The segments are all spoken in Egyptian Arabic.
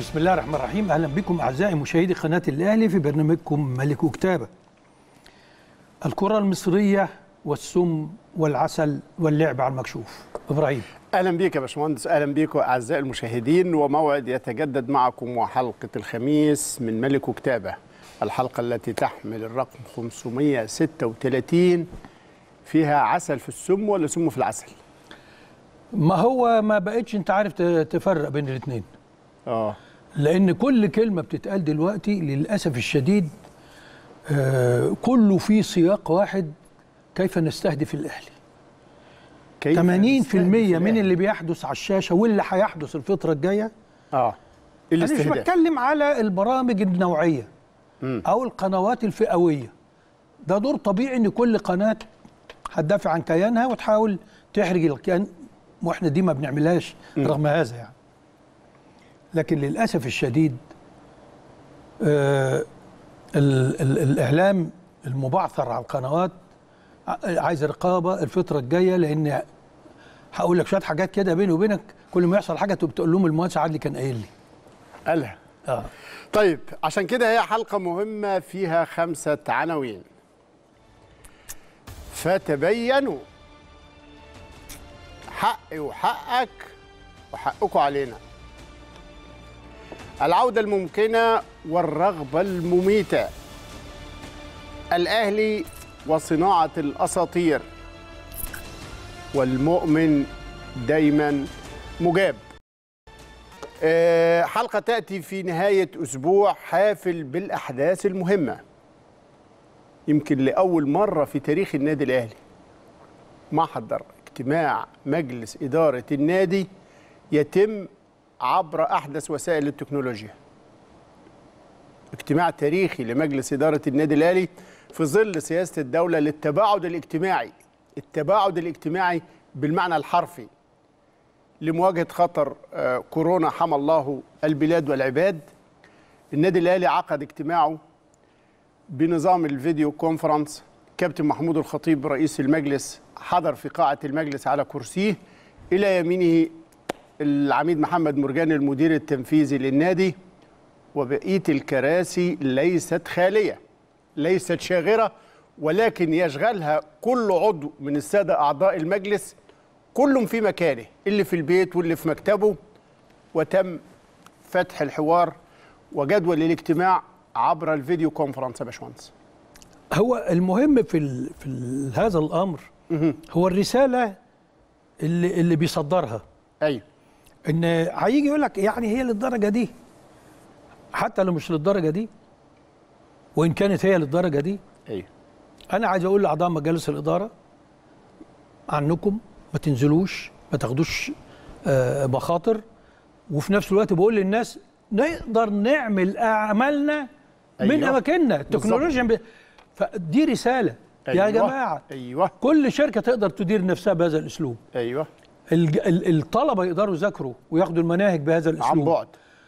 بسم الله الرحمن الرحيم اهلا بكم اعزائي مشاهدي قناه الاهلي في برنامجكم ملك وكتابه. الكره المصريه والسم والعسل واللعب على المكشوف. ابراهيم اهلا بيك يا باشمهندس اهلا بيكم اعزائي المشاهدين وموعد يتجدد معكم وحلقه الخميس من ملك وكتابه الحلقه التي تحمل الرقم 536 فيها عسل في السم ولا سم في العسل؟ ما هو ما بقتش انت عارف ت- تفرق بين الاثنين اه لان كل كلمه بتتقال دلوقتي للاسف الشديد آه كله في سياق واحد كيف نستهدف الاهلي. كيف 80% نستهدف من الأهلي؟ اللي بيحدث على الشاشه واللي هيحدث الفتره الجايه اه انا مش الاستهداف بتكلم على البرامج النوعيه مم. او القنوات الفئويه ده دور طبيعي ان كل قناه هتدافع عن كيانها وتحاول تحرج الكيان واحنا دي ما بنعملهاش رغم هذا يعني لكن للاسف الشديد آه ال ال الاعلام المبعثر على القنوات ع- عايز رقابه الفتره الجايه لان هقول لك شويه حاجات كده بيني وبينك كل ما يحصل حاجه تبقى تقول لهم المهندس عادل كان قايل لي قالها اه طيب عشان كده هي حلقة مهمة فيها خمسة عناوين فتبينوا حقي وحقك وحقكم علينا العودة الممكنة والرغبة المميتة الأهلي وصناعة الأساطير والمؤمن دايما مجاب آه، حلقة تأتي في نهاية أسبوع حافل بالأحداث المهمة يمكن لأول مرة في تاريخ النادي الأهلي محضر اجتماع مجلس إدارة النادي يتم عبر أحدث وسائل التكنولوجيا اجتماع تاريخي لمجلس إدارة النادي الأهلي في ظل سياسة الدولة للتباعد الاجتماعي التباعد الاجتماعي بالمعنى الحرفي لمواجهه خطر آه، كورونا حمى الله البلاد والعباد النادي الاهلي عقد اجتماعه بنظام الفيديو كونفرنس كابتن محمود الخطيب رئيس المجلس حضر في قاعه المجلس على كرسيه الى يمينه العميد محمد مرجان المدير التنفيذي للنادي وبقيه الكراسي ليست خاليه ليست شاغره ولكن يشغلها كل عضو من الساده اعضاء المجلس كل في مكانه اللي في البيت واللي في مكتبه وتم فتح الحوار وجدول الاجتماع عبر الفيديو كونفرنس يا باشمهندس هو المهم في ال في ال هذا الامر هو الرساله اللي اللي بيصدرها ايوه ان هيجي يقول لك يعني هي للدرجه دي حتى لو مش للدرجه دي وان كانت هي للدرجه دي ايوه انا عايز اقول لاعضاء مجالس الاداره عنكم ما تنزلوش ما تاخدوش آه، مخاطر وفي نفس الوقت بقول للناس نقدر نعمل اعمالنا من أيوة. اماكننا التكنولوجيا ب... فدي رساله يا جماعه ايوه كل شركه تقدر تدير نفسها بهذا الاسلوب ايوه الج... ال- الطلبه يقدروا يذاكروا وياخدوا المناهج بهذا عن الاسلوب بعد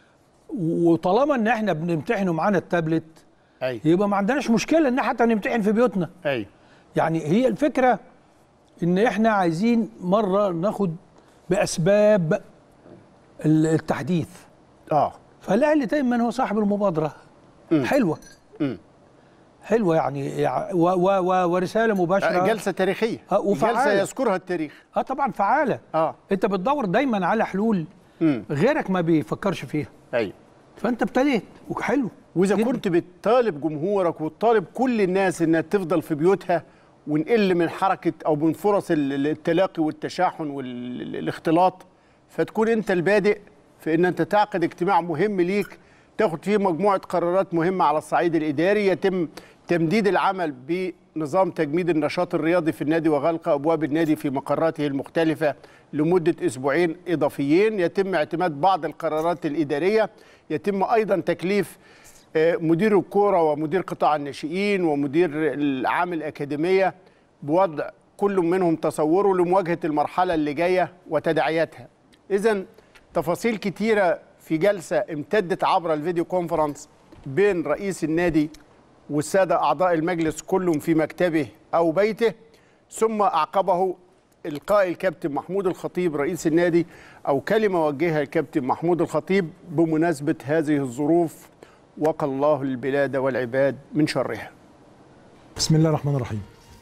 وطالما ان احنا بنمتحنوا معانا التابلت ايوه يبقى ما عندناش مشكله ان حتى نمتحن في بيوتنا ايوه يعني هي الفكره ان احنا عايزين مره ناخد باسباب ال- التحديث اه فالاهلي دايما هو صاحب المبادره حلوه مم. حلوه يعني يع- و و و ورساله مباشره جلسه تاريخيه آه، وفعالة. جلسه يذكرها التاريخ اه طبعا فعاله اه انت بتدور دايما على حلول مم. غيرك ما بيفكرش فيها ايوه فانت ابتديت وحلو واذا جداً. كنت بتطالب جمهورك وتطالب كل الناس انها تفضل في بيوتها ونقل من حركه او من فرص ال- التلاقي والتشاحن والاختلاط فتكون انت البادئ في ان انت تعقد اجتماع مهم ليك تاخد فيه مجموعه قرارات مهمه على الصعيد الاداري يتم تمديد العمل بنظام تجميد النشاط الرياضي في النادي وغلق ابواب النادي في مقراته المختلفه لمده اسبوعين اضافيين يتم اعتماد بعض القرارات الاداريه يتم ايضا تكليف آه، مدير الكوره ومدير قطاع الناشئين ومدير العام الاكاديميه بوضع كل منهم تصوره لمواجهه المرحله اللي جايه وتداعياتها. اذا تفاصيل كتيره في جلسه امتدت عبر الفيديو كونفرنس بين رئيس النادي والساده اعضاء المجلس كل في مكتبه او بيته ثم اعقبه القاء الكابتن محمود الخطيب رئيس النادي او كلمه وجهها الكابتن محمود الخطيب بمناسبه هذه الظروف وقى الله البلاد والعباد من شرها بسم الله الرحمن الرحيم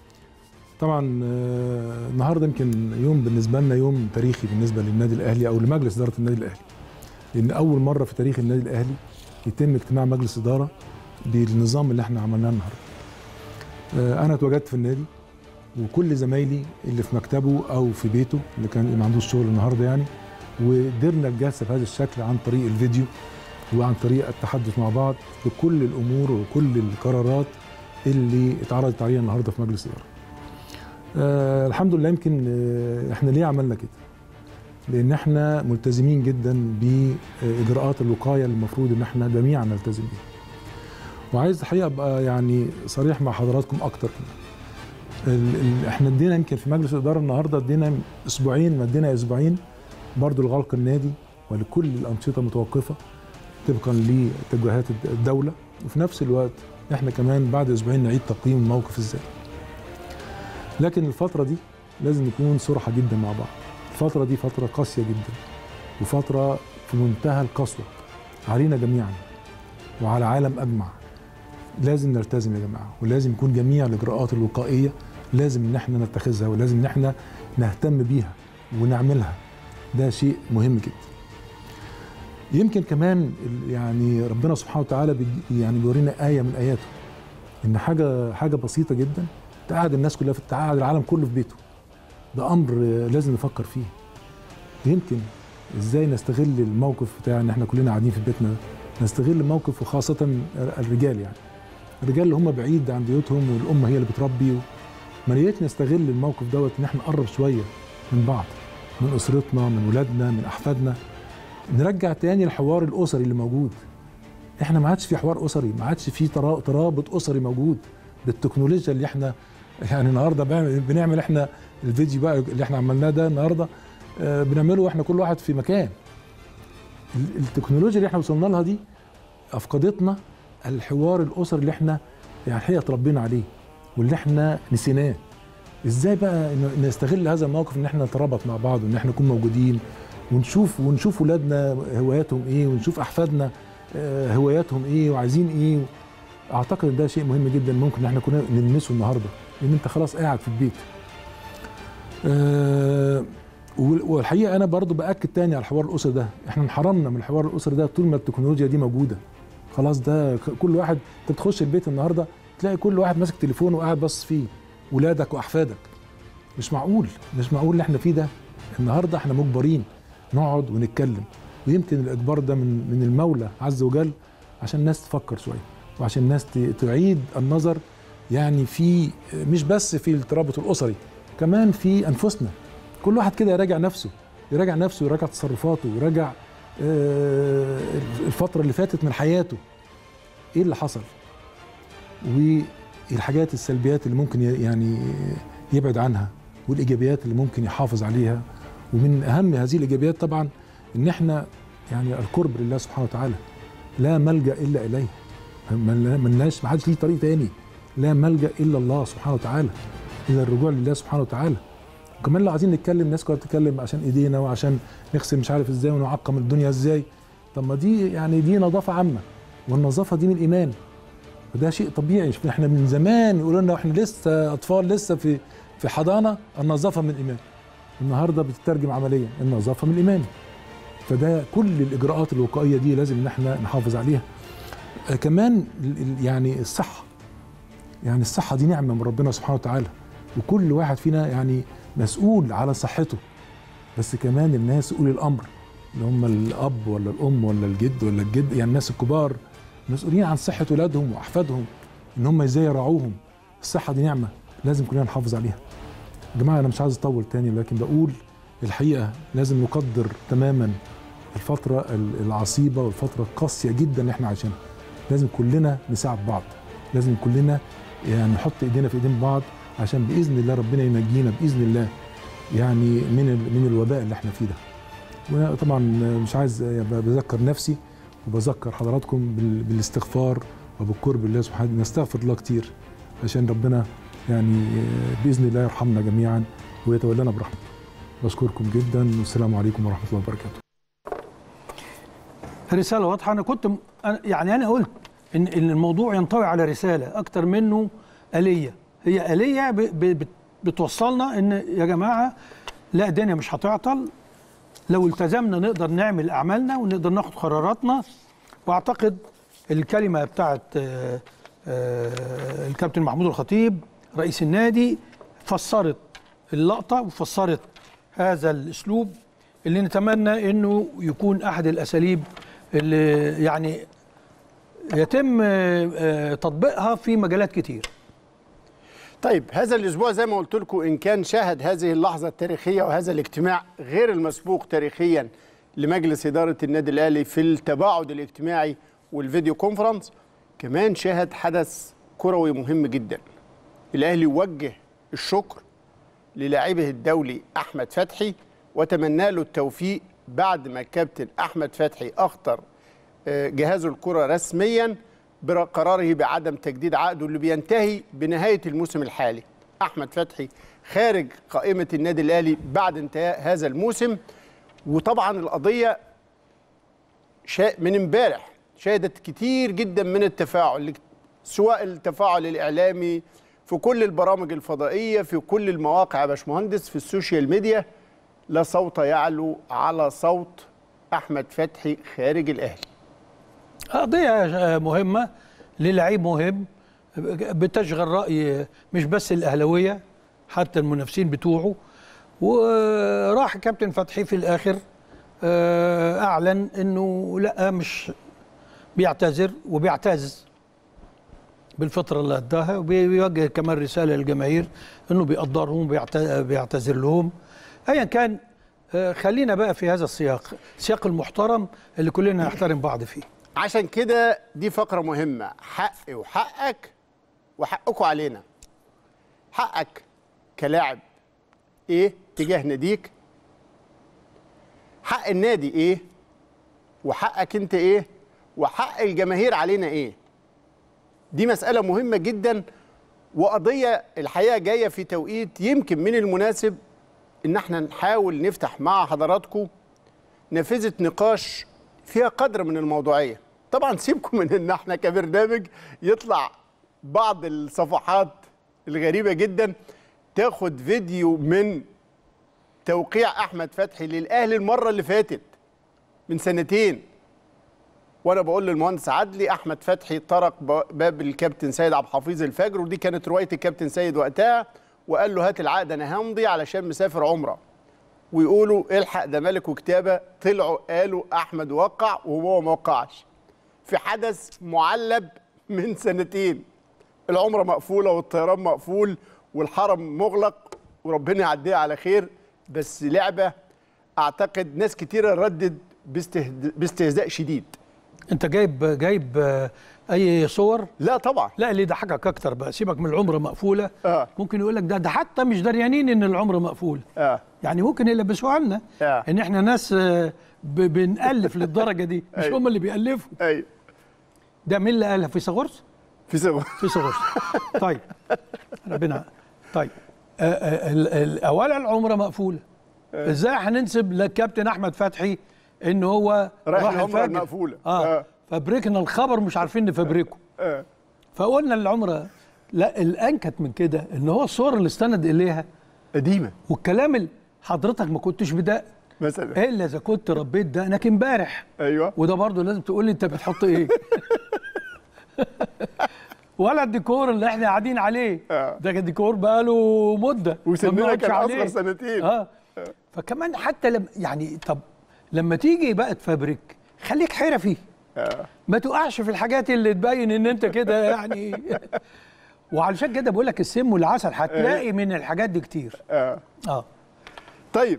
طبعا آه، النهارده يمكن يوم بالنسبه لنا يوم تاريخي بالنسبه للنادي الاهلي او لمجلس اداره النادي الاهلي لان اول مره في تاريخ النادي الاهلي يتم اجتماع مجلس اداره بالنظام اللي احنا عملناه النهارده آه، انا اتواجدت في النادي وكل زمايلي اللي في مكتبه او في بيته اللي كان ما عندوش شغل النهارده يعني وقدرنا الجلسه بهذا الشكل عن طريق الفيديو وعن طريق التحدث مع بعض بكل الامور وكل القرارات اللي اتعرضت علينا النهارده في مجلس الاداره. آه الحمد لله يمكن آه احنا ليه عملنا كده؟ لان احنا ملتزمين جدا باجراءات الوقايه اللي المفروض ان احنا جميعا نلتزم بيها. وعايز الحقيقه ابقى يعني صريح مع حضراتكم اكتر كمان. ال ال احنا ادينا يمكن في مجلس الاداره النهارده ادينا اسبوعين مدينا اسبوعين برضو لغلق النادي ولكل الانشطه المتوقفه طبقا لتوجيهات الدوله وفي نفس الوقت احنا كمان بعد اسبوعين نعيد تقييم الموقف ازاي لكن الفتره دي لازم نكون صراحه جدا مع بعض الفتره دي فتره قاسيه جدا وفتره في منتهى القسوه علينا جميعا وعلى العالم اجمع لازم نلتزم يا جماعه ولازم يكون جميع الاجراءات الوقائيه لازم ان احنا نتخذها ولازم ان احنا نهتم بيها ونعملها ده شيء مهم جدا يمكن كمان يعني ربنا سبحانه وتعالى بيدي- يعني بيورينا آية من آياته إن حاجة حاجة بسيطة جدا تقعد الناس كلها في تقعد العالم كله في بيته ده أمر لازم نفكر فيه يمكن إزاي نستغل الموقف بتاع إن إحنا كلنا قاعدين في بيتنا ده نستغل الموقف وخاصة الرجال يعني الرجال اللي هم بعيد عن بيوتهم والأم هي اللي بتربي ما ريت نستغل الموقف دوت إن إحنا نقرب شوية من بعض من أسرتنا من ولادنا من أحفادنا نرجع تاني الحوار الاسري اللي موجود احنا ما عادش في حوار اسري ما عادش في ترا- ترابط اسري موجود بالتكنولوجيا اللي احنا يعني النهارده بعمل- بنعمل احنا الفيديو بقى اللي احنا عملناه ده النهارده آه، بنعمله واحنا كل واحد في مكان ال- التكنولوجيا اللي احنا وصلنا لها دي افقدتنا الحوار الاسري اللي احنا يعني الحقيقه اتربينا عليه واللي احنا نسيناه ازاي بقى ن- نستغل هذا الموقف ان احنا نترابط مع بعض وان احنا نكون موجودين ونشوف ونشوف ولادنا هواياتهم ايه ونشوف احفادنا آه، هواياتهم ايه وعايزين ايه اعتقد ان ده شيء مهم جدا ممكن ان احنا كنا نلمسه النهارده لان انت خلاص قاعد في البيت آه، وال- والحقيقه انا برضو باكد تاني على الحوار الاسري ده احنا انحرمنا من الحوار الاسري ده طول ما التكنولوجيا دي موجوده خلاص ده ك- كل واحد انت بتخش البيت النهارده تلاقي كل واحد ماسك تليفونه وقاعد باصص فيه ولادك واحفادك مش معقول مش معقول اللي احنا فيه ده النهارده احنا مجبرين نقعد ونتكلم ويمكن الاجبار ده من من المولى عز وجل عشان الناس تفكر شويه وعشان الناس ت- تعيد النظر يعني في مش بس في الترابط الاسري كمان في انفسنا كل واحد كده يراجع نفسه يراجع نفسه يراجع تصرفاته يراجع آه، الفتره اللي فاتت من حياته ايه اللي حصل والحاجات السلبيات اللي ممكن ي- يعني يبعد عنها والايجابيات اللي ممكن يحافظ عليها ومن اهم هذه الايجابيات طبعا ان احنا يعني القرب لله سبحانه وتعالى لا ملجا الا اليه ملناش ما حدش ليه طريق تاني لا ملجا الا الله سبحانه وتعالى الى الرجوع لله سبحانه وتعالى وكمان لو عايزين نتكلم ناس كلها بتتكلم عشان ايدينا وعشان نغسل مش عارف ازاي ونعقم الدنيا ازاي طب ما دي يعني دي نظافه عامه والنظافه دي من الايمان وده شيء طبيعي شوف احنا من زمان يقولوا لنا احنا لسه اطفال لسه في في حضانه النظافه من الايمان النهارده بتترجم عمليا النظافه من الايمان فده كل الاجراءات الوقائيه دي لازم ان احنا نحافظ عليها آه كمان ال- ال- يعني الصحه يعني الصحه دي نعمه من ربنا سبحانه وتعالى وكل واحد فينا يعني مسؤول على صحته بس كمان الناس اولي الامر اللي هم الاب ولا الام ولا الجد ولا الجد يعني الناس الكبار مسؤولين عن صحه اولادهم واحفادهم ان هم ازاي يراعوهم الصحه دي نعمه لازم كلنا نحافظ عليها يا جماعه انا مش عايز اطول تاني لكن بقول الحقيقه لازم نقدر تماما الفتره ال- العصيبه والفتره القاسيه جدا اللي احنا عايشينها لازم كلنا نساعد بعض لازم كلنا يعني نحط ايدينا في ايدين بعض عشان باذن الله ربنا ينجينا باذن الله يعني من ال- من الوباء اللي احنا فيه ده وانا طبعا مش عايز بذكر نفسي وبذكر حضراتكم بال- بالاستغفار وبالقرب لله سبحانه نستغفر الله كتير عشان ربنا يعني باذن الله يرحمنا جميعا ويتولانا برحمته بشكركم جدا والسلام عليكم ورحمه الله وبركاته رساله واضحه انا كنت م- أنا يعني انا قلت ان ان الموضوع ينطوي على رساله اكتر منه اليه هي اليه ب ب بت- بتوصلنا ان يا جماعه لا الدنيا مش هتعطل لو التزمنا نقدر نعمل اعمالنا ونقدر ناخد قراراتنا واعتقد الكلمه بتاعت آه، آه، الكابتن محمود الخطيب رئيس النادي فسرت اللقطه وفسرت هذا الاسلوب اللي نتمنى انه يكون احد الاساليب اللي يعني يتم آه، آه، تطبيقها في مجالات كتير طيب هذا الاسبوع زي ما قلت لكم ان كان شهد هذه اللحظه التاريخيه وهذا الاجتماع غير المسبوق تاريخيا لمجلس اداره النادي الاهلي في التباعد الاجتماعي والفيديو كونفرنس كمان شهد حدث كروي مهم جدا الاهلي وجه الشكر للاعبه الدولي احمد فتحي وتمنى له التوفيق بعد ما الكابتن احمد فتحي اخطر آه، جهاز الكره رسميا بقراره بعدم تجديد عقده اللي بينتهي بنهايه الموسم الحالي احمد فتحي خارج قائمه النادي الاهلي بعد انتهاء هذا الموسم وطبعا القضيه شا- من امبارح شهدت كتير جدا من التفاعل سواء التفاعل الاعلامي في كل البرامج الفضائيه في كل المواقع يا باشمهندس في السوشيال ميديا لا صوت يعلو على صوت احمد فتحي خارج الاهلي قضية مهمة للعيب مهم بتشغل رأي مش بس الأهلوية حتى المنافسين بتوعه وراح كابتن فتحي في الآخر آه، أعلن إنه لا مش بيعتذر وبيعتز بالفترة اللي أداها وبيوجه كمان رسالة للجماهير إنه بيقدرهم وبيعت- بيعتذر لهم أيا كان آه، خلينا بقى في هذا السياق السياق المحترم اللي كلنا نحترم بعض فيه عشان كده دي فقرة مهمة حقي وحقك وحقكم علينا حقك كلاعب ايه تجاه ناديك حق النادي ايه وحقك انت ايه وحق الجماهير علينا ايه دي مسألة مهمة جدا وقضية الحقيقة جاية في توقيت يمكن من المناسب ان احنا نحاول نفتح مع حضراتكم نافذة نقاش فيها قدر من الموضوعية طبعا سيبكم من ان احنا كبرنامج يطلع بعض الصفحات الغريبة جدا تاخد فيديو من توقيع احمد فتحي للاهلي المرة اللي فاتت من سنتين وانا بقول للمهندس عدلي احمد فتحي طرق ب- باب الكابتن سيد عبد الحفيظ الفجر ودي كانت روايه الكابتن سيد وقتها وقال له هات العقد انا همضي علشان مسافر عمره ويقولوا الحق ده ملك وكتابه طلعوا قالوا احمد وقع وهو ما وقعش في حدث معلب من سنتين العمره مقفوله والطيران مقفول والحرم مغلق وربنا يعديها على خير بس لعبه اعتقد ناس كتيره ردد باستهد- باستهزاء شديد انت جايب جايب آه، اي صور لا طبعا لا اللي يضحكك اكتر بقى سيبك من العمره مقفوله آه. ممكن يقول لك ده ده حتى مش دريانين ان العمره مقفول اه يعني ممكن يلبسوها لنا آه. ان احنا ناس آه، ب- بنالف للدرجه دي مش أيوة. هم اللي بيالفوا ايوه ده مين اللي قالها في صغرس في سبب في صغرس طيب ربنا طيب آه، آه، ال- ال- اولا العمره مقفوله ازاي هننسب للكابتن احمد فتحي ان هو رايح العمرة الفجر؟ المقفولة. اه, آه. فبركنا الخبر مش عارفين نفبركه آه. فقلنا العمره لا الانكت من كده ان هو الصور اللي استند اليها قديمه والكلام اللي حضرتك ما كنتش بدأ مثلا الا اذا كنت ربيت دقنك امبارح ايوه وده برضه لازم تقول لي انت بتحط ايه ولا الديكور اللي احنا قاعدين عليه آه. ده كان ديكور بقاله مده ما وسننا بنقعدش كان عليه. اصغر سنتين اه فكمان حتى لما يعني طب لما تيجي بقى تفبرك خليك حرفي آه. ما تقعش في الحاجات اللي تبين ان انت كده يعني وعلشان كده بقول لك السم والعسل هتلاقي من الحاجات دي كتير آه. اه طيب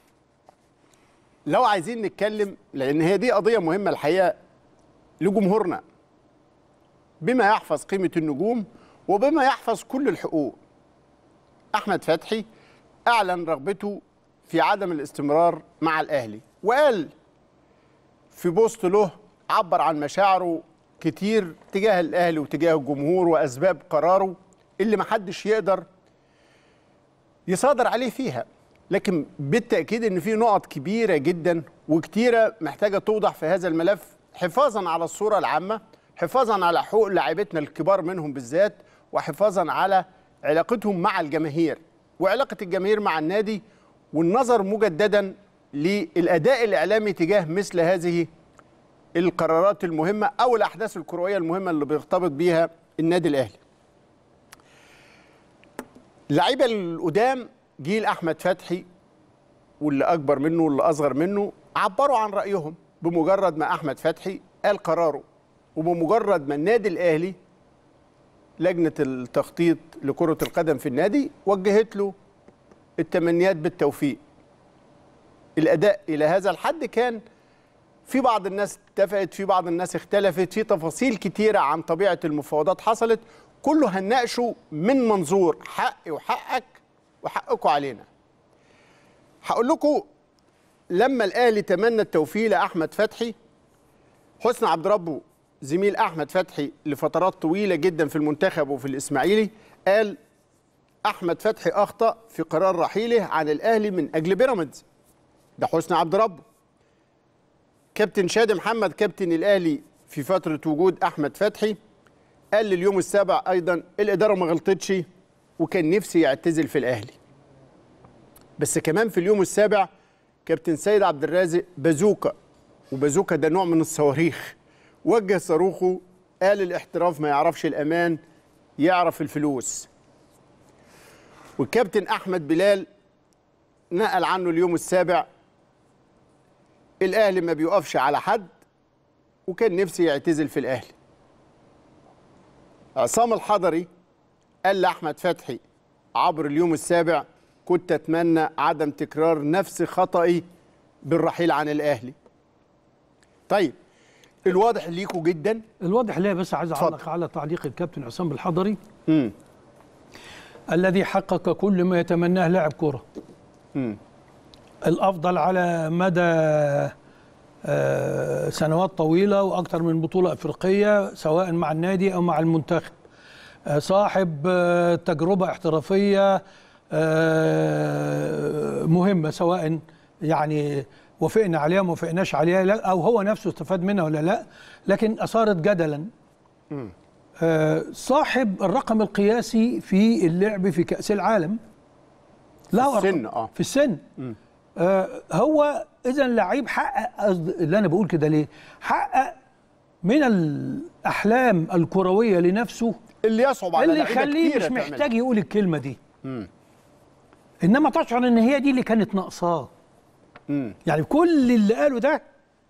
لو عايزين نتكلم لان هي دي قضيه مهمه الحقيقه لجمهورنا بما يحفظ قيمه النجوم وبما يحفظ كل الحقوق احمد فتحي اعلن رغبته في عدم الاستمرار مع الاهلي وقال في بوست له عبر عن مشاعره كتير تجاه الاهلي وتجاه الجمهور واسباب قراره اللي محدش يقدر يصادر عليه فيها لكن بالتاكيد ان في نقط كبيره جدا وكتيره محتاجه توضح في هذا الملف حفاظا على الصوره العامه حفاظا على حقوق لاعبتنا الكبار منهم بالذات وحفاظا على علاقتهم مع الجماهير وعلاقه الجماهير مع النادي والنظر مجددا للاداء الاعلامي تجاه مثل هذه القرارات المهمه او الاحداث الكرويه المهمه اللي بيرتبط بيها النادي الاهلي. اللعيبه القدام جيل احمد فتحي واللي اكبر منه واللي اصغر منه عبروا عن رايهم بمجرد ما احمد فتحي قال قراره وبمجرد ما النادي الاهلي لجنه التخطيط لكره القدم في النادي وجهت له التمنيات بالتوفيق. الاداء الى هذا الحد كان في بعض الناس اتفقت في بعض الناس اختلفت في تفاصيل كتيرة عن طبيعة المفاوضات حصلت كله هنناقشه من منظور حقي وحقك وحقكم علينا هقول لكم لما الاهلي تمنى التوفيق لاحمد فتحي حسن عبد ربه زميل احمد فتحي لفترات طويله جدا في المنتخب وفي الاسماعيلي قال احمد فتحي اخطا في قرار رحيله عن الاهلي من اجل بيراميدز ده حسن عبد ربه كابتن شادي محمد كابتن الاهلي في فتره وجود احمد فتحي قال لليوم السابع ايضا الاداره ما غلطتش وكان نفسي يعتزل في الاهلي بس كمان في اليوم السابع كابتن سيد عبد الرازق بازوكا وبازوكا ده نوع من الصواريخ وجه صاروخه قال الاحتراف ما يعرفش الامان يعرف الفلوس والكابتن احمد بلال نقل عنه اليوم السابع الاهلي ما بيقفش على حد وكان نفسي يعتزل في الاهلي عصام الحضري قال لاحمد فتحي عبر اليوم السابع كنت اتمنى عدم تكرار نفس خطئي بالرحيل عن الاهلي طيب الواضح ليكوا جدا الواضح ليه بس عايز اتفضل. اعلق على تعليق الكابتن عصام الحضري امم الذي حقق كل ما يتمناه لاعب كرة امم الافضل على مدى آه، سنوات طويله واكثر من بطوله افريقيه سواء مع النادي او مع المنتخب آه، صاحب آه، تجربه احترافيه آه، مهمه سواء يعني وافقنا عليها ما وافقناش عليها لا او هو نفسه استفاد منها ولا لا لكن اثارت جدلا آه، صاحب الرقم القياسي في اللعب في كاس العالم له في السن، أرقام- آه. في السن آه هو اذا لعيب حقق قصد اللي انا بقول كده ليه حقق من الاحلام الكرويه لنفسه اللي يصعب على اللي لعيبة يخليه كتيرة مش تعملها. محتاج يقول الكلمه دي انما تشعر ان هي دي اللي كانت ناقصاه مم. يعني كل اللي قاله ده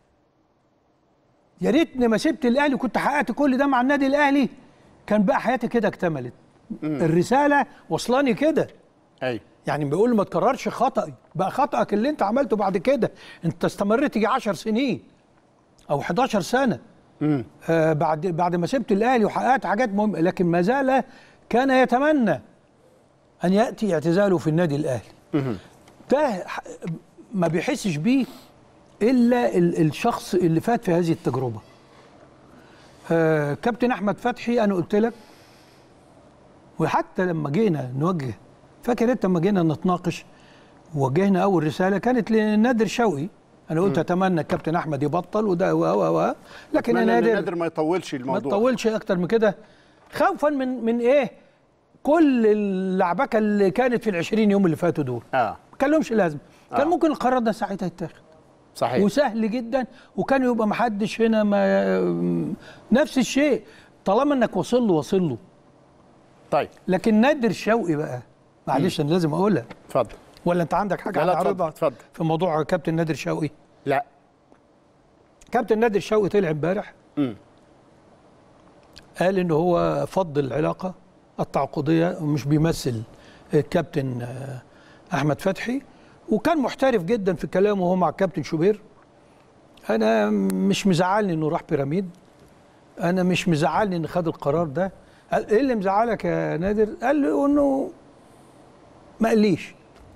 يا ريتني ما سبت الاهلي كنت حققت كل ده مع النادي الاهلي كان بقى حياتي كده اكتملت الرساله وصلاني كده ايوه يعني بيقول ما تكررش خطأي بقى خطأك اللي انت عملته بعد كده انت استمريت يجي 10 سنين او 11 سنة امم آه بعد بعد ما سبت الاهلي وحققت حاجات مهمة لكن ما زال كان يتمنى ان ياتي اعتزاله في النادي الاهلي ده ح- ما بيحسش بيه الا ال- الشخص اللي فات في هذه التجربة آه كابتن احمد فتحي انا قلت لك وحتى لما جينا نوجه فاكر انت لما جينا نتناقش وجهنا اول رساله كانت لنادر شوقي انا قلت اتمنى الكابتن احمد يبطل وده و و و لكن اتمنى ان نادر نادر ما يطولش ما الموضوع تطولش اكتر من كده خوفا من من ايه كل اللعبكه اللي كانت في العشرين يوم اللي فاتوا دول اه ما كان لهمش لازمه كان آه. ممكن القرار ده ساعتها يتاخد صحيح وسهل جدا وكان يبقى محدش هنا ما نفس الشيء طالما انك واصل له واصل له طيب لكن نادر شوقي بقى معلش انا لازم اقولها اتفضل ولا انت عندك حاجه لا لا هنعرضها اتفضل اتفضل في موضوع كابتن نادر شوقي لا كابتن نادر شوقي طلع امبارح امم قال ان هو فضل العلاقه التعاقديه ومش بيمثل الكابتن آه، احمد فتحي وكان محترف جدا في كلامه وهو مع الكابتن شوبير انا مش مزعلني انه راح بيراميد انا مش مزعلني ان خد القرار ده قال ايه اللي مزعلك يا نادر قال له انه ما قاليش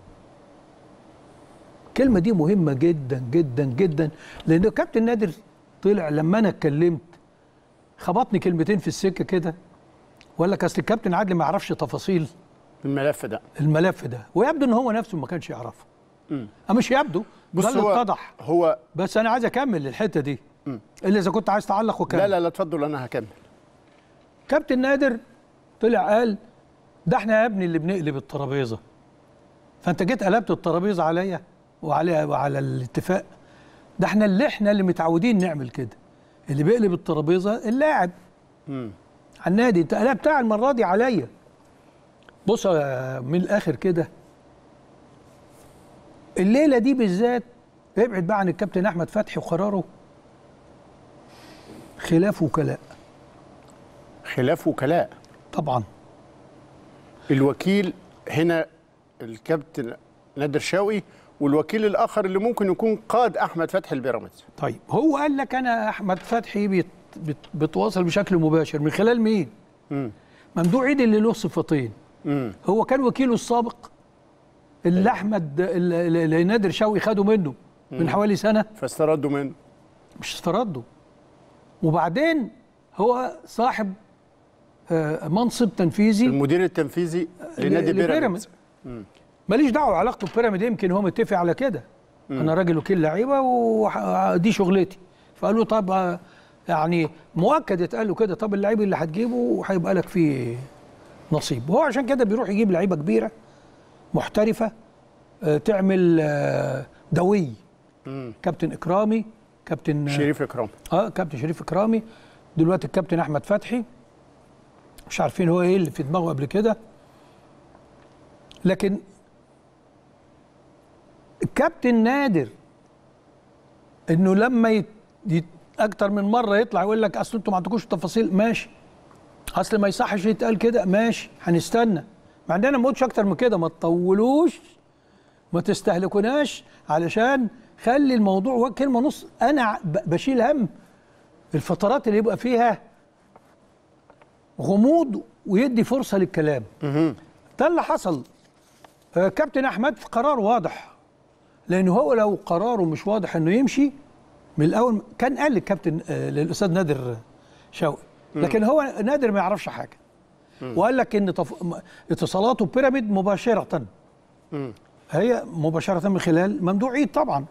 الكلمه دي مهمه جدا جدا جدا لان كابتن نادر طلع لما انا اتكلمت خبطني كلمتين في السكه كده ولا اصل الكابتن عادل ما يعرفش تفاصيل الملف ده الملف ده ويبدو ان هو نفسه ما كانش يعرفه أه مش يبدو بص ده اللي هو اتضح هو بس انا عايز اكمل الحته دي الا اذا كنت عايز تعلق وكمل لا لا لا اتفضل انا هكمل كابتن نادر طلع قال ده احنا يا ابني اللي بنقلب الترابيزه فانت جيت قلبت الترابيزه عليا وعلى وعلى الاتفاق ده احنا اللي احنا اللي متعودين نعمل كده اللي بيقلب الترابيزه اللاعب مم. على النادي انت قلبتها المره دي عليا بص يا من الاخر كده الليله دي بالذات ابعد بقى عن الكابتن احمد فتحي وقراره خلاف وكلاء خلاف وكلاء طبعا الوكيل هنا الكابتن نادر شوقي والوكيل الاخر اللي ممكن يكون قاد احمد فتحي البيراميدز طيب هو قال لك انا احمد فتحي بيت بت بتواصل بشكل مباشر من خلال مين؟ مم. ممدوح عيد اللي له صفتين مم. هو كان وكيله السابق اللي احمد اللي اللي نادر شوقي خده منه من حوالي سنه فاستردوا منه مش استرده وبعدين هو صاحب آه، منصب تنفيذي المدير التنفيذي لنادي ل- بيراميدز ماليش دعوه علاقته ببيراميد يمكن هو متفق على كده انا راجل وكيل لعيبه ودي شغلتي فقال له طب آه، يعني مؤكد اتقال له كده طب اللعيب اللي هتجيبه هيبقى لك فيه نصيب وهو عشان كده بيروح يجيب لعيبه كبيره محترفه آه، تعمل آه، دوي مم. كابتن اكرامي كابتن شريف اكرام اه كابتن شريف اكرامي دلوقتي الكابتن احمد فتحي مش عارفين هو ايه اللي في دماغه قبل كده لكن الكابتن نادر انه لما يت... يت... اكتر من مره يطلع يقول لك اصل انتوا ما عندكوش تفاصيل ماشي اصل ما يصحش يتقال كده ماشي هنستنى ما عندنا ما قلتش اكتر من كده ما تطولوش ما تستهلكوناش علشان خلي الموضوع هو كلمه نص انا ب- بشيل هم الفترات اللي يبقى فيها غموض ويدي فرصه للكلام ده اللي حصل آه، كابتن احمد في قرار واضح لان هو لو قراره مش واضح انه يمشي من الاول كان قال للكابتن آه، للاستاذ نادر شوقي لكن هو نادر ما يعرفش حاجه وقال لك ان تف... م- اتصالاته بيراميد مباشره هي مباشره من خلال ممدوح عيد طبعا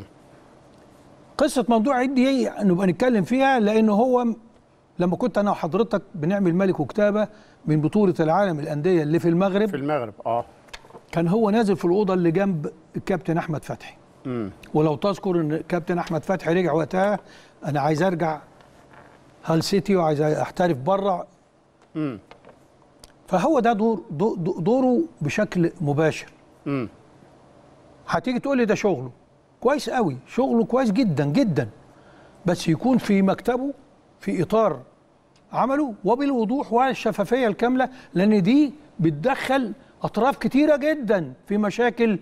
قصه ممدوح عيد دي نبقى نتكلم فيها لانه هو م- لما كنت انا وحضرتك بنعمل ملك وكتابه من بطوله العالم الانديه اللي في المغرب في المغرب اه كان هو نازل في الاوضه اللي جنب الكابتن احمد فتحي مم. ولو تذكر ان الكابتن احمد فتحي رجع وقتها انا عايز ارجع هال سيتي وعايز احترف بره مم. فهو ده دور دو- دو- دوره بشكل مباشر مم. هتيجي تقول لي ده شغله كويس قوي شغله كويس جدا جدا بس يكون في مكتبه في اطار عمله وبالوضوح والشفافيه الكامله لان دي بتدخل اطراف كتيره جدا في مشاكل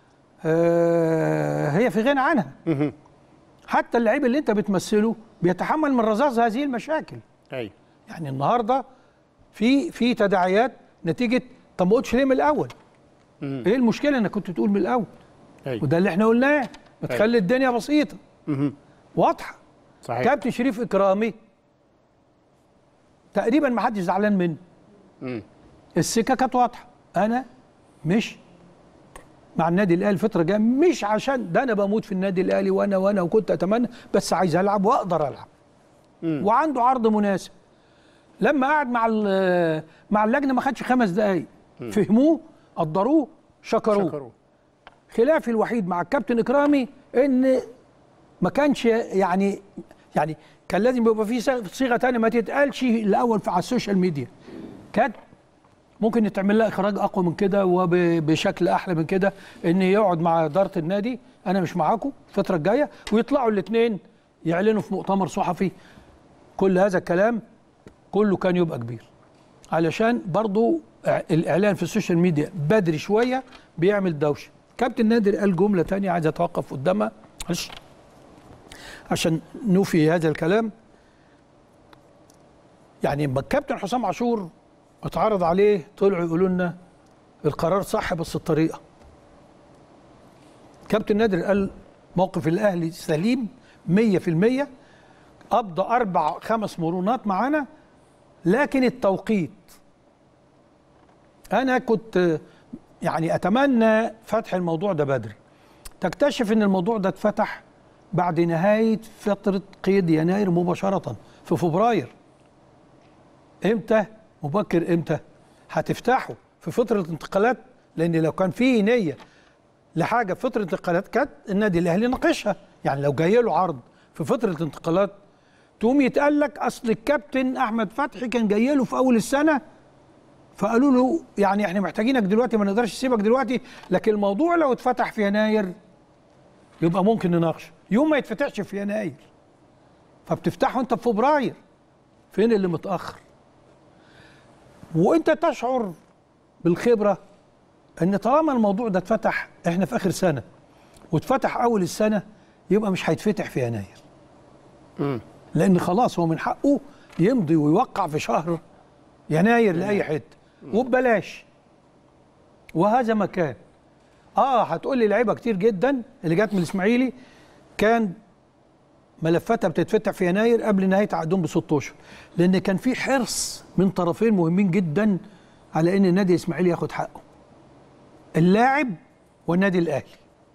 آه، هي في غنى عنها حتى اللعيب اللي انت بتمثله بيتحمل من رذاذ هذه المشاكل ايوه يعني النهارده في في تداعيات نتيجه طب ما قلتش ليه من الاول؟ ايه المشكله انك كنت تقول من الاول؟ ايوه وده اللي احنا قلناه بتخلي الدنيا بسيطه واضحه صحيح كابتن شريف اكرامي تقريبا ما حدش زعلان منه مم. السكه كانت واضحه انا مش مع النادي الاهلي الفتره الجايه مش عشان ده انا بموت في النادي الاهلي وانا وانا وكنت اتمنى بس عايز العب واقدر العب وعنده عرض مناسب لما قعد مع ال- مع اللجنه ما خدش خمس دقائق فهموه قدروه شكروه شكروا خلافي الوحيد مع الكابتن اكرامي ان ما كانش يعني يعني كان لازم يبقى في صيغ- صيغه ثانيه ما تتقالش الاول في على السوشيال ميديا كانت ممكن يتعمل لها اخراج اقوى من كده وبشكل احلى من كده ان يقعد مع اداره النادي انا مش معاكم الفتره الجايه ويطلعوا الاثنين يعلنوا في مؤتمر صحفي كل هذا الكلام كله كان يبقى كبير علشان برضو إع- الاعلان في السوشيال ميديا بدري شويه بيعمل دوشه كابتن نادر قال جمله تانية عايز اتوقف قدامها معلش عشان نوفي هذا الكلام يعني لما الكابتن حسام عاشور اتعرض عليه طلعوا يقولوا لنا القرار صح بس الطريقه كابتن نادر قال موقف الاهلي سليم 100% قضى اربع خمس مرونات معانا لكن التوقيت انا كنت آه، يعني اتمنى فتح الموضوع ده بدري تكتشف ان الموضوع ده اتفتح بعد نهايه فتره قيد يناير مباشره في فبراير امتى مبكر امتى هتفتحه في فتره الانتقالات لان لو كان في نيه لحاجه في فتره انتقالات كانت النادي الاهلي ناقشها يعني لو جاي له عرض في فتره انتقالات تقوم يتقال لك اصل الكابتن احمد فتحي كان جاي له في اول السنه فقالوا له يعني احنا محتاجينك دلوقتي ما نقدرش نسيبك دلوقتي لكن الموضوع لو اتفتح في يناير يبقى ممكن نناقشه يوم ما يتفتحش في يناير فبتفتحه انت في فبراير فين اللي متاخر وانت تشعر بالخبره ان طالما الموضوع ده اتفتح احنا في اخر سنه واتفتح اول السنه يبقى مش هيتفتح في يناير لان خلاص هو من حقه يمضي ويوقع في شهر يناير لاي حته وببلاش وهذا مكان اه هتقول لي لعيبه كتير جدا اللي جت من الاسماعيلي كان ملفاتها بتتفتح في يناير قبل نهايه عقدهم بست اشهر لان كان في حرص من طرفين مهمين جدا على ان النادي الاسماعيلي ياخد حقه اللاعب والنادي الاهلي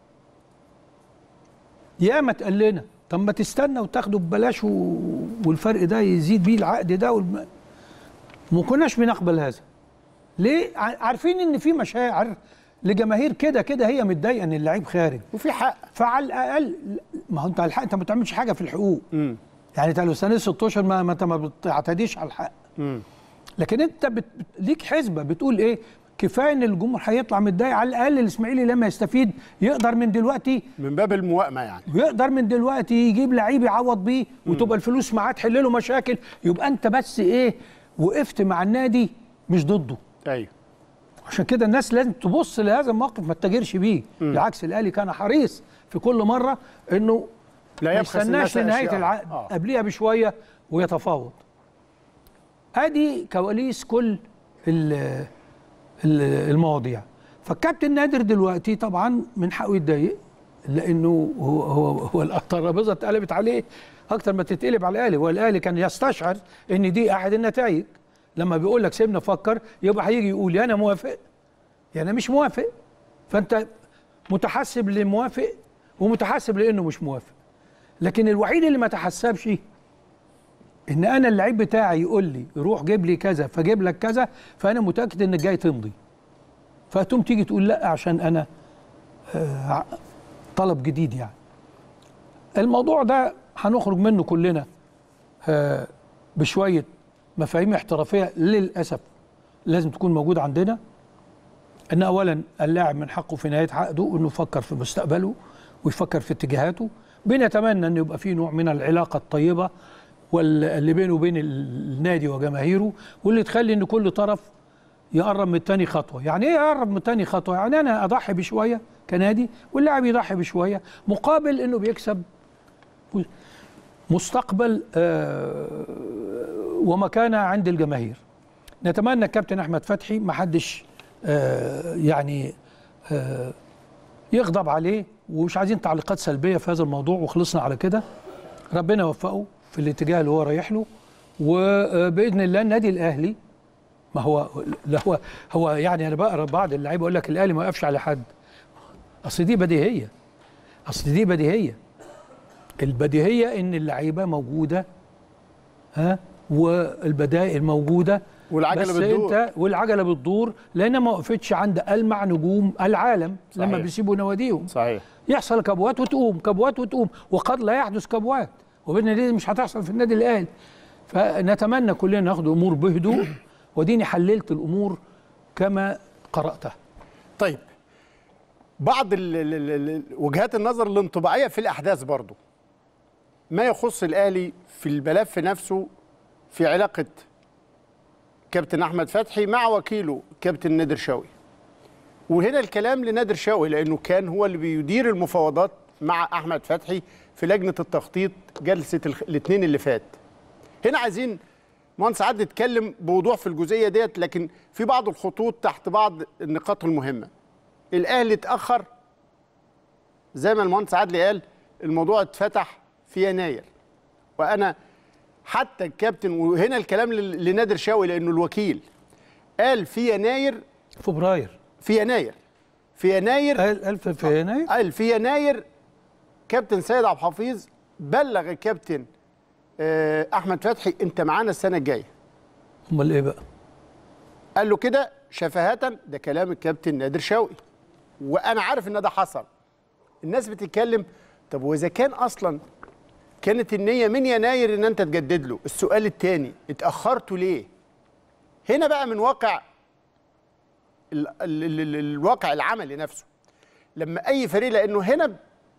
يا ما تقال لنا طب ما تستنى وتاخده ببلاش و... والفرق ده يزيد بيه العقد ده والم... ما كناش بنقبل هذا ليه ع- عارفين ان في مشاعر لجماهير كده كده هي متضايقه ان اللعيب خارج وفي حق فعلى الاقل ما هو انت الحق انت ما بتعملش حاجه في الحقوق مم. يعني انت لو سنه 16 ما ما انت ما بتعتديش على الحق مم. لكن انت بت... بت- ليك حسبه بتقول ايه كفايه ان الجمهور هيطلع متضايق على الاقل الاسماعيلي لما يستفيد يقدر من دلوقتي من باب الموائمه يعني ويقدر من دلوقتي يجيب لعيب يعوض بيه وتبقى الفلوس معاه تحل له مشاكل يبقى انت بس ايه وقفت مع النادي مش ضده ايوه عشان كده الناس لازم تبص لهذا الموقف ما تتاجرش بيه بالعكس الاهلي كان حريص في كل مره انه لا ما يبخس يستناش الناس لنهايه أشياء. العقد آه. قبليها بشويه ويتفاوض ادي كواليس كل ال- ال- المواضيع فالكابتن نادر دلوقتي طبعا من حقه يتضايق لانه هو هو هو الترابيزه اتقلبت عليه اكتر ما تتقلب على الاهلي والاهلي كان يستشعر ان دي احد النتائج لما بيقول لك سيبنا نفكر يبقى هيجي يقول يا انا موافق يا انا مش موافق فانت متحسب لموافق ومتحسب لانه مش موافق لكن الوحيد اللي ما تحسبش ان انا اللعيب بتاعي يقول لي روح جيب لي كذا فجيب لك كذا فانا متاكد انك جاي تمضي فتقوم تيجي تقول لا عشان انا آه، طلب جديد يعني الموضوع ده هنخرج منه كلنا آه، بشويه مفاهيم احترافيه للاسف لازم تكون موجوده عندنا ان اولا اللاعب من حقه في نهايه عقده انه يفكر في مستقبله ويفكر في اتجاهاته بنتمنى ان يبقى في نوع من العلاقه الطيبه واللي بينه وبين النادي وجماهيره واللي تخلي ان كل طرف يقرب من التاني خطوه يعني ايه يقرب من التاني خطوه يعني انا اضحي بشويه كنادي واللاعب يضحي بشويه مقابل انه بيكسب مستقبل آه، ومكانه عند الجماهير نتمنى الكابتن احمد فتحي ما حدش آه، يعني آه، يغضب عليه ومش عايزين تعليقات سلبيه في هذا الموضوع وخلصنا على كده ربنا يوفقه في الاتجاه اللي هو رايح له وباذن الله النادي الاهلي ما هو لا هو هو يعني انا بقرا بعض اللعيبه يقول لك الاهلي ما وقفش على حد اصل دي بديهيه اصل دي بديهيه البديهيه ان اللعيبه موجوده ها والبدائل موجوده والعجلة بس بتدور. انت والعجله بتدور لان ما وقفتش عند المع نجوم العالم صحيح. لما صحيح. بيسيبوا نواديهم صحيح يحصل كبوات وتقوم كبوات وتقوم وقد لا يحدث كبوات وبإذن الله مش هتحصل في النادي الاهلي فنتمنى كلنا ناخد الامور بهدوء وديني حللت الامور كما قراتها طيب بعض ال- ال- ال- ال- وجهات النظر الانطباعيه في الاحداث برضو ما يخص الاهلي في الملف نفسه في علاقه كابتن احمد فتحي مع وكيله كابتن نادر شوقي وهنا الكلام لنادر شوقي لانه كان هو اللي بيدير المفاوضات مع احمد فتحي في لجنه التخطيط جلسه الخ- الاثنين اللي فات هنا عايزين مهندس عادل نتكلم بوضوح في الجزئيه ديت لكن في بعض الخطوط تحت بعض النقاط المهمه الاهلي اتاخر زي ما المهندس عادل قال الموضوع اتفتح في يناير وانا حتى الكابتن وهنا الكلام لل- لنادر شاوي لانه الوكيل قال في يناير فبراير في يناير في يناير قال قال في في يناير قال في يناير كابتن سيد عبد الحفيظ بلغ الكابتن آه، احمد فتحي انت معانا السنه الجايه امال ايه بقى قال له كده شفهة ده كلام الكابتن نادر شوقي وانا عارف ان ده حصل الناس بتتكلم طب واذا كان اصلا كانت النيه من يناير ان انت تجدد له السؤال الثاني اتاخرتوا ليه هنا بقى من واقع ال ال ال ال الواقع العملي نفسه لما اي فريق لانه هنا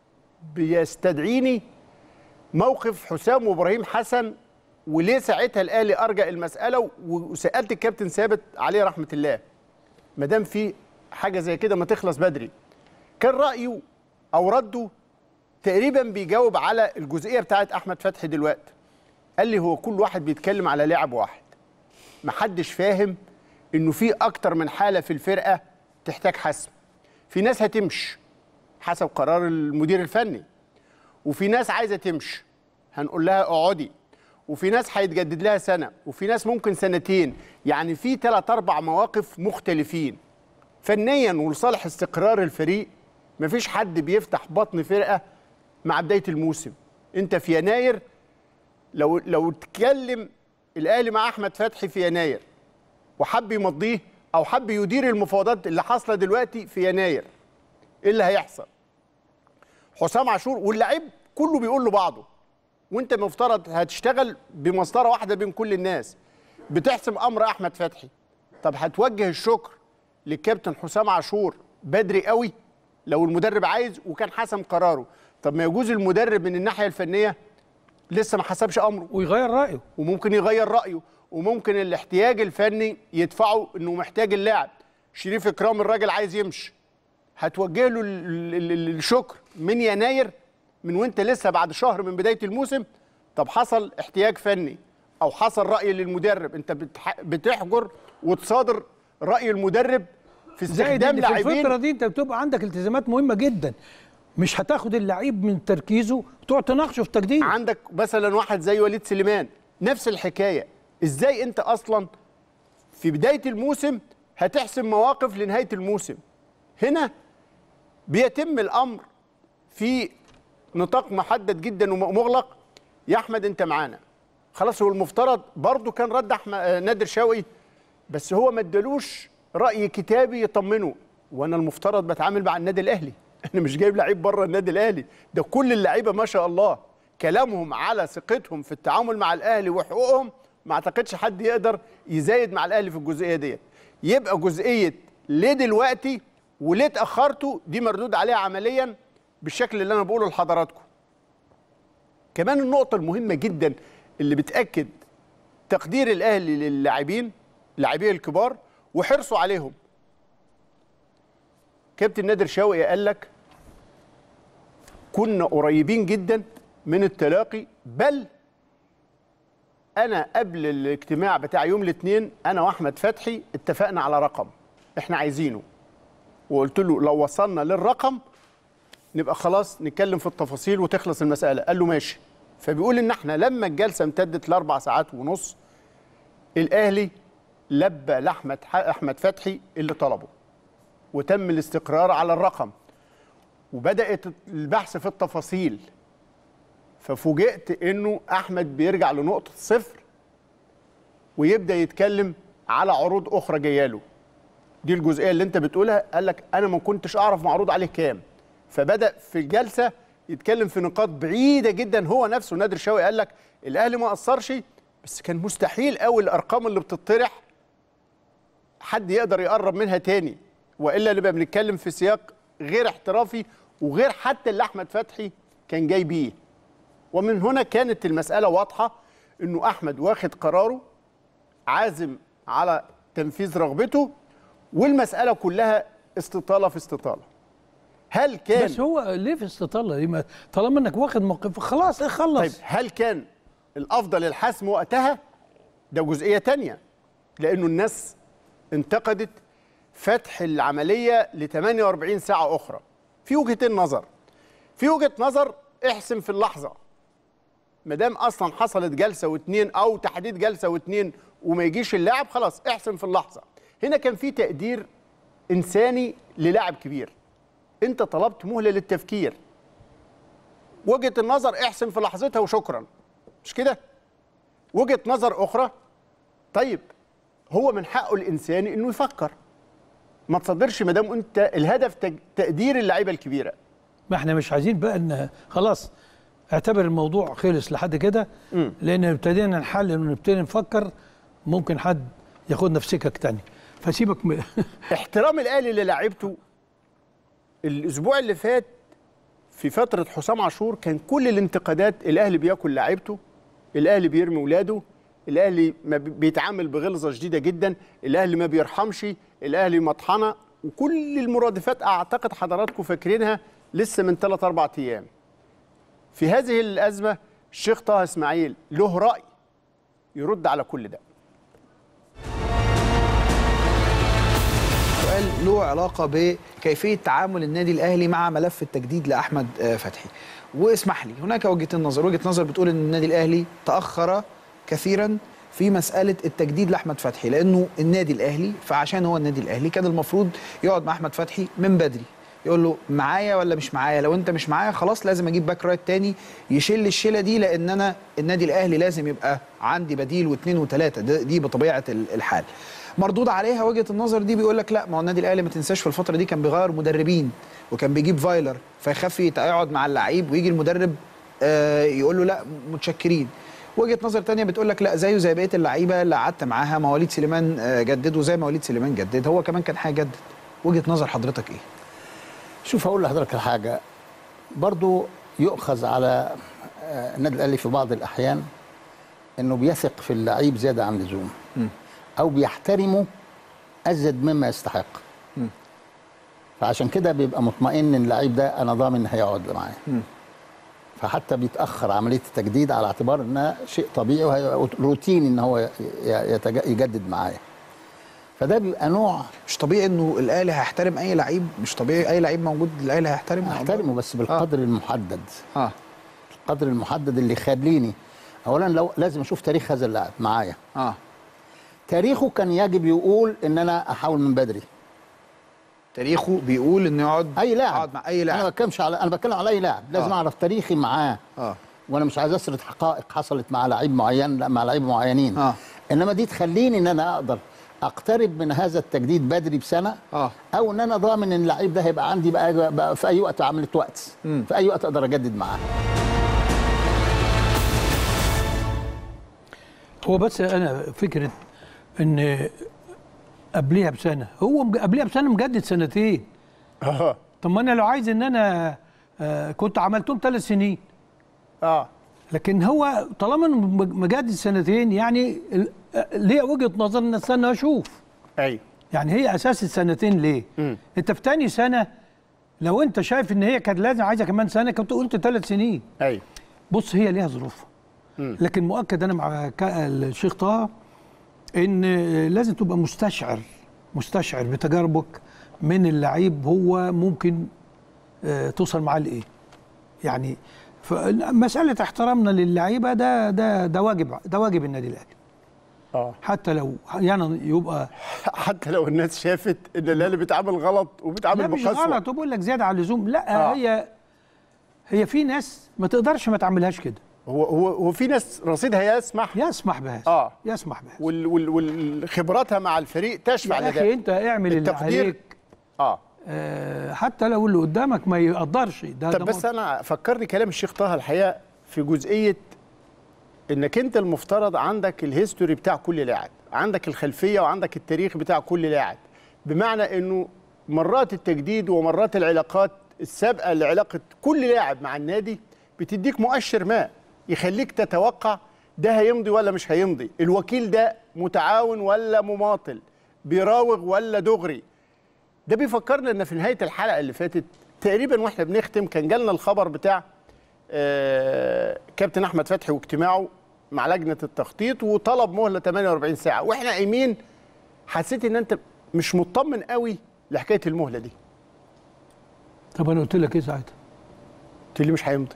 بيستدعيني موقف حسام وابراهيم حسن وليه ساعتها الاهلي ارجع المساله و- وسالت الكابتن ثابت عليه رحمه الله ما دام في حاجه زي كده ما تخلص بدري كان رايه او رده تقريبا بيجاوب على الجزئيه بتاعت احمد فتحي دلوقتي قال لي هو كل واحد بيتكلم على لاعب واحد محدش فاهم انه في اكتر من حاله في الفرقه تحتاج حسم في ناس هتمشي حسب قرار المدير الفني وفي ناس عايزه تمشي هنقول لها اقعدي وفي ناس هيتجدد لها سنه وفي ناس ممكن سنتين يعني في ثلاث اربع مواقف مختلفين فنيا ولصالح استقرار الفريق مفيش حد بيفتح بطن فرقه مع بدايه الموسم انت في يناير لو لو اتكلم الاهلي مع احمد فتحي في يناير وحب يمضيه او حب يدير المفاوضات اللي حاصله دلوقتي في يناير ايه اللي هيحصل حسام عاشور واللعيب كله بيقول لبعضه وانت مفترض هتشتغل بمسطره واحده بين كل الناس بتحسم امر احمد فتحي طب هتوجه الشكر للكابتن حسام عاشور بدري قوي لو المدرب عايز وكان حسم قراره طب ما يجوز المدرب من الناحيه الفنيه لسه ما حسبش امره ويغير رايه وممكن يغير رايه وممكن الاحتياج الفني يدفعه انه محتاج اللاعب شريف اكرام الراجل عايز يمشي هتوجه له ال- ال- ال- الشكر من يناير من وانت لسه بعد شهر من بدايه الموسم طب حصل احتياج فني او حصل راي للمدرب انت بتح- بتحجر وتصادر راي المدرب في زائد استخدام ان في الفتره لاعبين دي انت بتبقى عندك التزامات مهمه جدا مش هتاخد اللعيب من تركيزه وتقعد تناقشه في تجديد عندك مثلا واحد زي وليد سليمان نفس الحكايه ازاي انت اصلا في بدايه الموسم هتحسم مواقف لنهايه الموسم هنا بيتم الامر في نطاق محدد جدا ومغلق يا احمد انت معانا خلاص هو المفترض برضه كان رد احمد آه، نادر شوقي بس هو ما ادالوش راي كتابي يطمنه وانا المفترض بتعامل مع النادي الاهلي انا مش جايب لعيب بره النادي الاهلي ده كل اللعيبه ما شاء الله كلامهم على ثقتهم في التعامل مع الاهلي وحقوقهم ما اعتقدش حد يقدر يزايد مع الاهلي في الجزئيه ديت يبقى جزئيه ليه دلوقتي وليه اتاخرتوا دي مردود عليها عمليا بالشكل اللي انا بقوله لحضراتكم كمان النقطه المهمه جدا اللي بتاكد تقدير الاهلي للاعبين اللاعبين الكبار وحرصوا عليهم كابتن نادر شوقي قال لك كنا قريبين جدا من التلاقي بل انا قبل الاجتماع بتاع يوم الاثنين انا واحمد فتحي اتفقنا على رقم احنا عايزينه وقلت له لو وصلنا للرقم نبقى خلاص نتكلم في التفاصيل وتخلص المساله قال له ماشي فبيقول ان احنا لما الجلسه امتدت لاربع ساعات ونص الاهلي لبى لاحمد احمد فتحي اللي طلبه وتم الاستقرار على الرقم وبدات البحث في التفاصيل ففوجئت انه احمد بيرجع لنقطه صفر ويبدا يتكلم على عروض اخرى جايه له دي الجزئيه اللي انت بتقولها قال لك انا ما كنتش اعرف معروض عليه كام فبدا في الجلسه يتكلم في نقاط بعيده جدا هو نفسه نادر شوقي قال لك الاهلي ما قصرش بس كان مستحيل قوي الارقام اللي بتطرح حد يقدر يقرب منها تاني والا نبقى بنتكلم في سياق غير احترافي وغير حتى اللي احمد فتحي كان جاي بيه ومن هنا كانت المساله واضحه انه احمد واخد قراره عازم على تنفيذ رغبته والمساله كلها استطاله في استطاله هل كان بس هو ليه في استطاله دي ما- طالما انك واخد موقف خلاص طيب اخلص هل كان الافضل الحسم وقتها ده جزئيه تانية لانه الناس انتقدت فتح العمليه ل 48 ساعه اخرى في وجهتين نظر في وجهه نظر احسم في اللحظه ما دام اصلا حصلت جلسه واثنين او تحديد جلسه واثنين وما يجيش اللاعب خلاص احسم في اللحظه هنا كان في تقدير انساني للاعب كبير انت طلبت مهله للتفكير وجهه النظر احسن في لحظتها وشكرا مش كده وجهه نظر اخرى طيب هو من حقه الانساني انه يفكر ما تصدرش ما دام انت الهدف تج- تقدير اللعيبه الكبيره ما احنا مش عايزين بقى ان خلاص اعتبر الموضوع خلص لحد كده لان ابتدينا نحلل ونبتدي نفكر ممكن حد ياخدنا في سكك تانية فسيبك م... احترام الاهلي للاعيبته الاسبوع اللي فات في فتره حسام عاشور كان كل الانتقادات الاهلي بياكل لعيبته الاهلي بيرمي ولاده الاهلي ما بي- بيتعامل بغلظه شديده جدا الاهلي ما بيرحمش الاهلي مطحنه وكل المرادفات اعتقد حضراتكم فاكرينها لسه من 3 4 ايام في هذه الازمه الشيخ طه اسماعيل له راي يرد على كل ده سؤال له علاقه بكيفيه تعامل النادي الاهلي مع ملف التجديد لاحمد آه، فتحي واسمح لي هناك وجهتين نظر وجهه نظر بتقول ان النادي الاهلي تاخر كثيرا في مساله التجديد لاحمد فتحي لانه النادي الاهلي فعشان هو النادي الاهلي كان المفروض يقعد مع احمد فتحي من بدري يقول له معايا ولا مش معايا لو انت مش معايا خلاص لازم اجيب باك رايت تاني يشيل الشيله دي لان انا النادي الاهلي لازم يبقى عندي بديل واثنين وثلاثه ده- دي بطبيعه ال- الحال مردود عليها وجهه النظر دي بيقول لك لا ما هو النادي الاهلي ما تنساش في الفتره دي كان بيغير مدربين وكان بيجيب فايلر فيخاف يقعد مع اللعيب ويجي المدرب آه، يقول له لا متشكرين وجهه نظر تانية بتقول لك لا زيه زي بقيه اللعيبه اللي قعدت معاها مواليد سليمان آه، جدد وزي مواليد سليمان جدد هو كمان كان هيجدد وجهه نظر حضرتك ايه شوف هقول لحضرتك حاجة برضو يؤخذ على آه، النادي الأهلي في بعض الأحيان إنه بيثق في اللعيب زيادة عن اللزوم أو بيحترمه أزيد مما يستحق فعشان كده بيبقى مطمئن إن اللعيب ده أنا ضامن هيقعد معايا فحتى بيتأخر عملية التجديد على اعتبار إنها شيء طبيعي وهي روتيني إن هو ي- يتج- يجدد معايا فده بيبقى نوع مش طبيعي انه الاهلي هيحترم اي لعيب مش طبيعي اي لعيب موجود الاهلي هيحترمه احترمه بس بالقدر المحدد اه القدر المحدد اللي يخليني اولا لو لازم اشوف تاريخ هذا اللاعب معايا اه تاريخه كان يجب يقول ان انا احاول من بدري تاريخه بيقول انه يقعد اي لاعب يقعد مع اي انا ما لاعب بتكلمش على انا بتكلم على اي لاعب لازم آه. اعرف تاريخي معاه اه وانا مش عايز اسرد حقائق حصلت مع لعيب معين لا مع لعيب معينين آه. انما دي تخليني ان انا اقدر اقترب من هذا التجديد بدري بسنه اه او ان انا ضامن ان اللعيب ده هيبقى عندي بقى, بقى في اي وقت عملت وقت في اي وقت اقدر اجدد معاه هو بس انا فكره ان قبليها بسنه هو مج- قبليها بسنه مجدد سنتين اه طب ما انا لو عايز ان انا آه، كنت عملتهم ثلاث سنين اه لكن هو طالما إنه مج- مجدد سنتين يعني ال- آه، ليه وجهه نظر ان استنى اشوف ايوه يعني هي اساس السنتين ليه؟ مم. انت في تاني سنه لو انت شايف ان هي كانت لازم عايزه كمان سنه كنت قلت ثلاث سنين ايوه بص هي ليها ظروفها مم. لكن مؤكد انا مع ك- الشيخ طه ان لازم تبقى مستشعر مستشعر بتجاربك من اللعيب هو ممكن آه، توصل معاه لايه يعني مساله احترامنا للعيبه ده ده ده واجب ده واجب النادي الاهلي اه حتى لو يعني يبقى حتى لو الناس شافت ان الاهلي بيتعامل غلط وبيتعامل لا مش بقسوه غلط وبقول لك زياده عن اللزوم لا آه. هي هي في ناس ما تقدرش ما تعملهاش كده هو هو هو في ناس رصيدها يسمح يسمح بهذا آه. يسمح بهذا وال وال والخبراتها مع الفريق تشفع يا اخي لده انت اعمل اللي التقدير- عليك اه آه، حتى لو اللي قدامك ما يقدرش ده طب ده بس مر- انا فكرني كلام الشيخ طه الحقيقه في جزئيه انك انت المفترض عندك الهيستوري بتاع كل لاعب عندك الخلفيه وعندك التاريخ بتاع كل لاعب بمعنى انه مرات التجديد ومرات العلاقات السابقه لعلاقه كل لاعب مع النادي بتديك مؤشر ما يخليك تتوقع ده هيمضي ولا مش هيمضي الوكيل ده متعاون ولا مماطل بيراوغ ولا دغري ده بيفكرنا ان في نهايه الحلقه اللي فاتت تقريبا واحنا بنختم كان جالنا الخبر بتاع آه، كابتن احمد فتحي واجتماعه مع لجنه التخطيط وطلب مهله 48 ساعه واحنا قايمين حسيت ان انت مش مطمن قوي لحكايه المهله دي طب انا قلت لك ايه ساعتها قلت لي مش هيمضي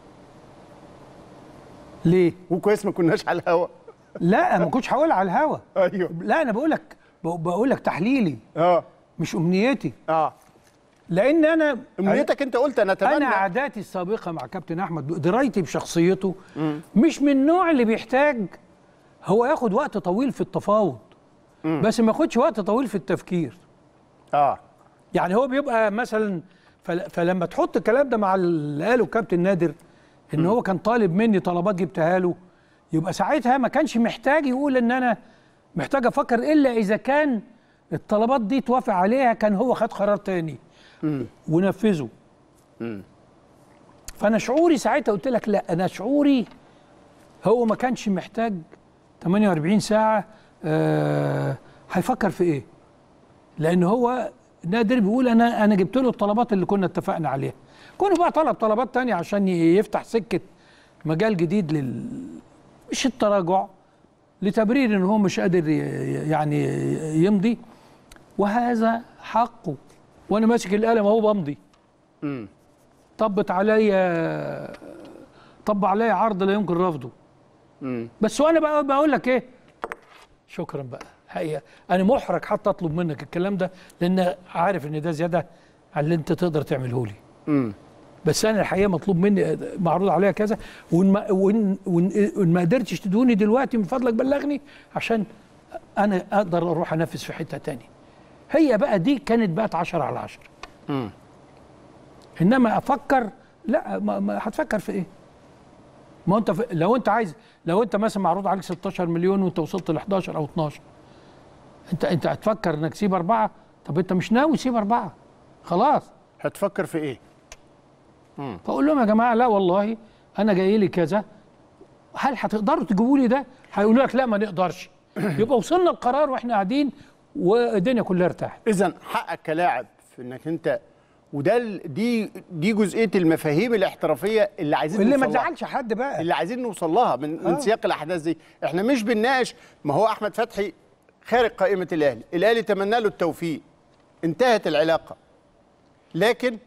ليه وكويس ما كناش على الهوا لا ما كنتش هقول على الهوا ايوه لا انا بقول لك بقول لك تحليلي اه مش امنيتي اه لان انا امنيتك انت قلت انا اتمنى انا عاداتي السابقه مع كابتن احمد درايتي بشخصيته مش من النوع اللي بيحتاج هو ياخد وقت طويل في التفاوض بس ما ياخدش وقت طويل في التفكير اه يعني هو بيبقى مثلا فل- فلما تحط الكلام ده مع اللي قاله كابتن نادر ان هو كان طالب مني طلبات جبتها له يبقى ساعتها ما كانش محتاج يقول ان انا محتاج افكر الا اذا كان الطلبات دي توافق عليها كان هو خد قرار تاني ونفذه فانا شعوري ساعتها قلت لك لا انا شعوري هو ما كانش محتاج 48 ساعه آه، هيفكر في ايه لان هو نادر بيقول انا انا جبت له الطلبات اللي كنا اتفقنا عليها كونه بقى طلب طلبات تانية عشان ي- يفتح سكه مجال جديد لل مش التراجع لتبرير ان هو مش قادر ي- ي- يعني يمضي وهذا حقه وانا ماسك القلم اهو بمضي امم طبت عليا طب عليا عرض لا يمكن رفضه امم بس وانا بقى بقول لك ايه شكرا بقى حقيقه انا محرج حتى اطلب منك الكلام ده لان عارف ان ده زياده على اللي انت تقدر تعمله لي امم بس انا الحقيقه مطلوب مني معروض عليا كذا وان ما, وإن وإن وإن ما قدرتش تدوني دلوقتي من فضلك بلغني عشان انا اقدر اروح انفذ في حته تاني هي بقى دي كانت بقت 10 على 10 امم انما افكر لا ما, ما هتفكر في ايه ما هو انت في لو انت عايز لو انت مثلا معروض عليك 16 مليون وانت وصلت ل 11 او 12 انت انت هتفكر انك تسيب اربعه طب انت مش ناوي تسيب اربعه خلاص هتفكر في ايه فاقول لهم يا جماعه لا والله انا جاي لي كذا هل هتقدروا تجيبوا لي ده؟ هيقولوا لك لا ما نقدرش يبقى وصلنا القرار واحنا قاعدين والدنيا كلها ارتاحت اذا حقك كلاعب في انك انت وده ال- دي دي جزئيه المفاهيم الاحترافيه اللي عايزين اللي ما نوصل لها. تزعلش حد بقى اللي عايزين نوصل لها من من آه. سياق الاحداث دي احنا مش بنناقش ما هو احمد فتحي خارج قائمه الاهلي الاهلي تمنى له التوفيق انتهت العلاقه لكن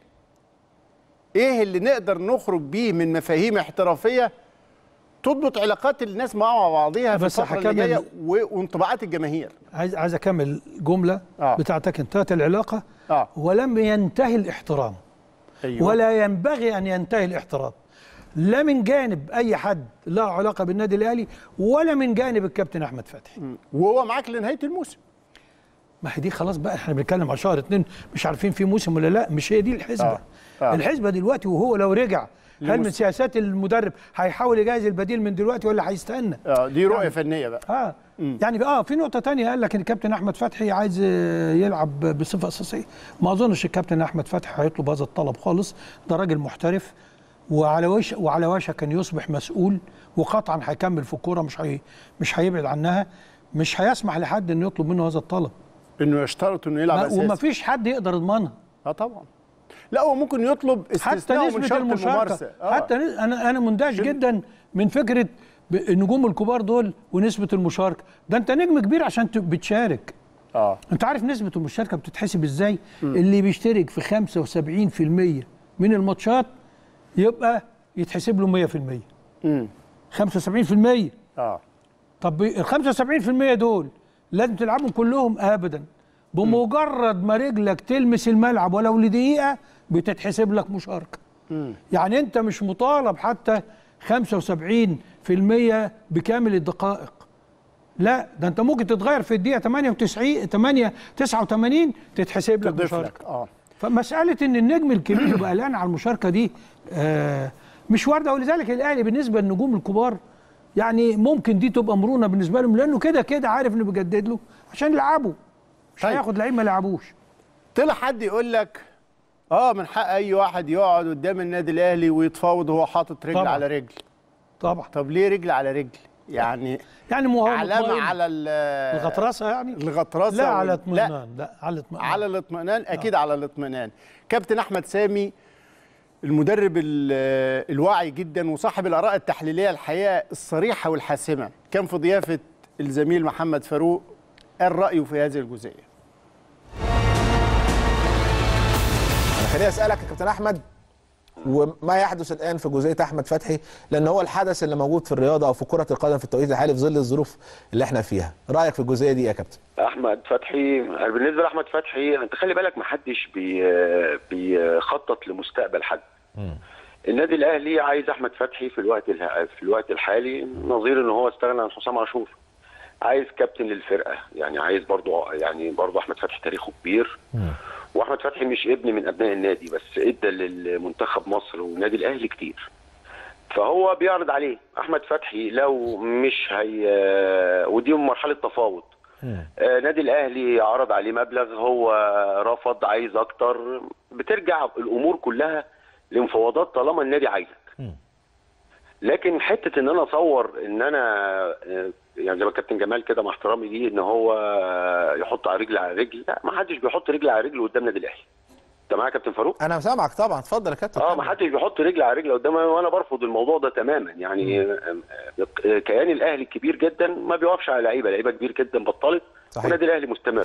ايه اللي نقدر نخرج بيه من مفاهيم احترافيه تضبط علاقات الناس مع بعضها في بس الفتره اللي هكمل- جايه و- وانطباعات الجماهير عايز عايز اكمل جمله آه. بتاعتك انتهت العلاقه اه ولم ينتهي الاحترام ايوه ولا ينبغي ان ينتهي الاحترام لا من جانب اي حد له علاقه بالنادي الاهلي ولا من جانب الكابتن احمد فتحي وهو معاك لنهايه الموسم ما هي دي خلاص بقى احنا بنتكلم على شهر اتنين مش عارفين في موسم ولا لا مش هي دي الحسبه آه. آه. الحسبه دلوقتي وهو لو رجع هل من لموسم. سياسات المدرب هيحاول يجهز البديل من دلوقتي ولا هيستنى اه دي رؤيه فنيه بقى اه يعني اه في نقطه تانية قال لك ان الكابتن احمد فتحي عايز آه، يلعب بصفه اساسيه ما اظنش الكابتن احمد فتحي هيطلب هذا الطلب خالص ده راجل محترف وعلى وش وعلى وشك ان يصبح مسؤول وقطعا هيكمل في الكوره مش هي مش هيبعد عنها مش هيسمح لحد انه يطلب منه هذا الطلب انه يشترط انه يلعب ما- اساسي وما فيش حد يقدر يضمنها اه طبعا لا هو ممكن يطلب حتى استثناء من نسبة شرط المشاركة الممارسه آه. حتى نس- انا انا مندهش جدا من فكرة ب- النجوم الكبار دول ونسبة المشاركة ده انت نجم كبير عشان ت- بتشارك اه انت عارف نسبة المشاركة بتتحسب ازاي اللي بيشترك في 75% من الماتشات يبقى يتحسب له 100% امم 75% اه طب ال 75% دول لازم تلعبهم كلهم ابدا بمجرد ما رجلك تلمس الملعب ولو لدقيقه بتتحسب لك مشاركه يعني انت مش مطالب حتى 75% بكامل الدقائق لا ده انت ممكن تتغير في الدقيقه 98 8 89 تتحسب لك تضيف مشاركه لك اه فمساله ان النجم الكبير يبقى قلقان على المشاركه دي آه مش وارده ولذلك الاهلي بالنسبه للنجوم الكبار يعني ممكن دي تبقى مرونه بالنسبه لهم لانه كده كده عارف انه بيجدد له عشان يلعبوا مش طيب. هياخد لعيب ما لعبوش طلع حد يقول لك اه من حق اي واحد يقعد قدام النادي الاهلي ويتفاوض وهو حاطط رجل طبعا. على رجل طبعا طب ليه رجل على رجل يعني يعني مو هو علامه مطمئن. على ال- الغطرسه يعني الغطرسه لا وال- على لا اطمئنان لا على اطمئنان على الاطمئنان اكيد على الاطمئنان كابتن احمد سامي المدرب ال- الواعي جدا وصاحب الاراء التحليليه الحقيقه الصريحه والحاسمه كان في ضيافه الزميل محمد فاروق قال رايه في هذه الجزئيه انا خليني اسالك يا كابتن احمد وما يحدث الان في جزئيه احمد فتحي لان هو الحدث اللي موجود في الرياضه او في كره القدم في التوقيت الحالي في ظل الظروف اللي احنا فيها رايك في الجزئيه دي يا كابتن احمد فتحي بالنسبه لاحمد فتحي انت خلي بالك ما حدش بي بيخطط لمستقبل حد النادي الاهلي عايز احمد فتحي في الوقت اله- في الوقت الحالي نظير ان هو استغنى عن حسام عاشور عايز كابتن للفرقه يعني عايز برضو يعني برضو احمد فتحي تاريخه كبير واحمد فتحي مش ابن من ابناء النادي بس ادى للمنتخب مصر والنادي الاهلي كتير فهو بيعرض عليه احمد فتحي لو مش هي ودي مرحله تفاوض آه، نادي الاهلي عرض عليه مبلغ هو رفض عايز اكتر بترجع الامور كلها لمفاوضات طالما النادي عايزك لكن حته ان انا اصور ان انا آه، يعني زي ما كابتن جمال كده مع احترامي ليه ان هو يحط على رجل على رجل لا ما حدش بيحط رجل على رجل قدام نادي الاهلي انت معايا يا كابتن فاروق انا سامعك طبعا اتفضل يا كابتن اه ما حدش بيحط رجل على رجل قدام وانا برفض الموضوع ده تماما يعني آه، آه، كيان الاهلي كبير جدا ما بيوقفش على لعيبه لعيبه كبير جدا بطلت صحيح. والنادي الاهلي مستمر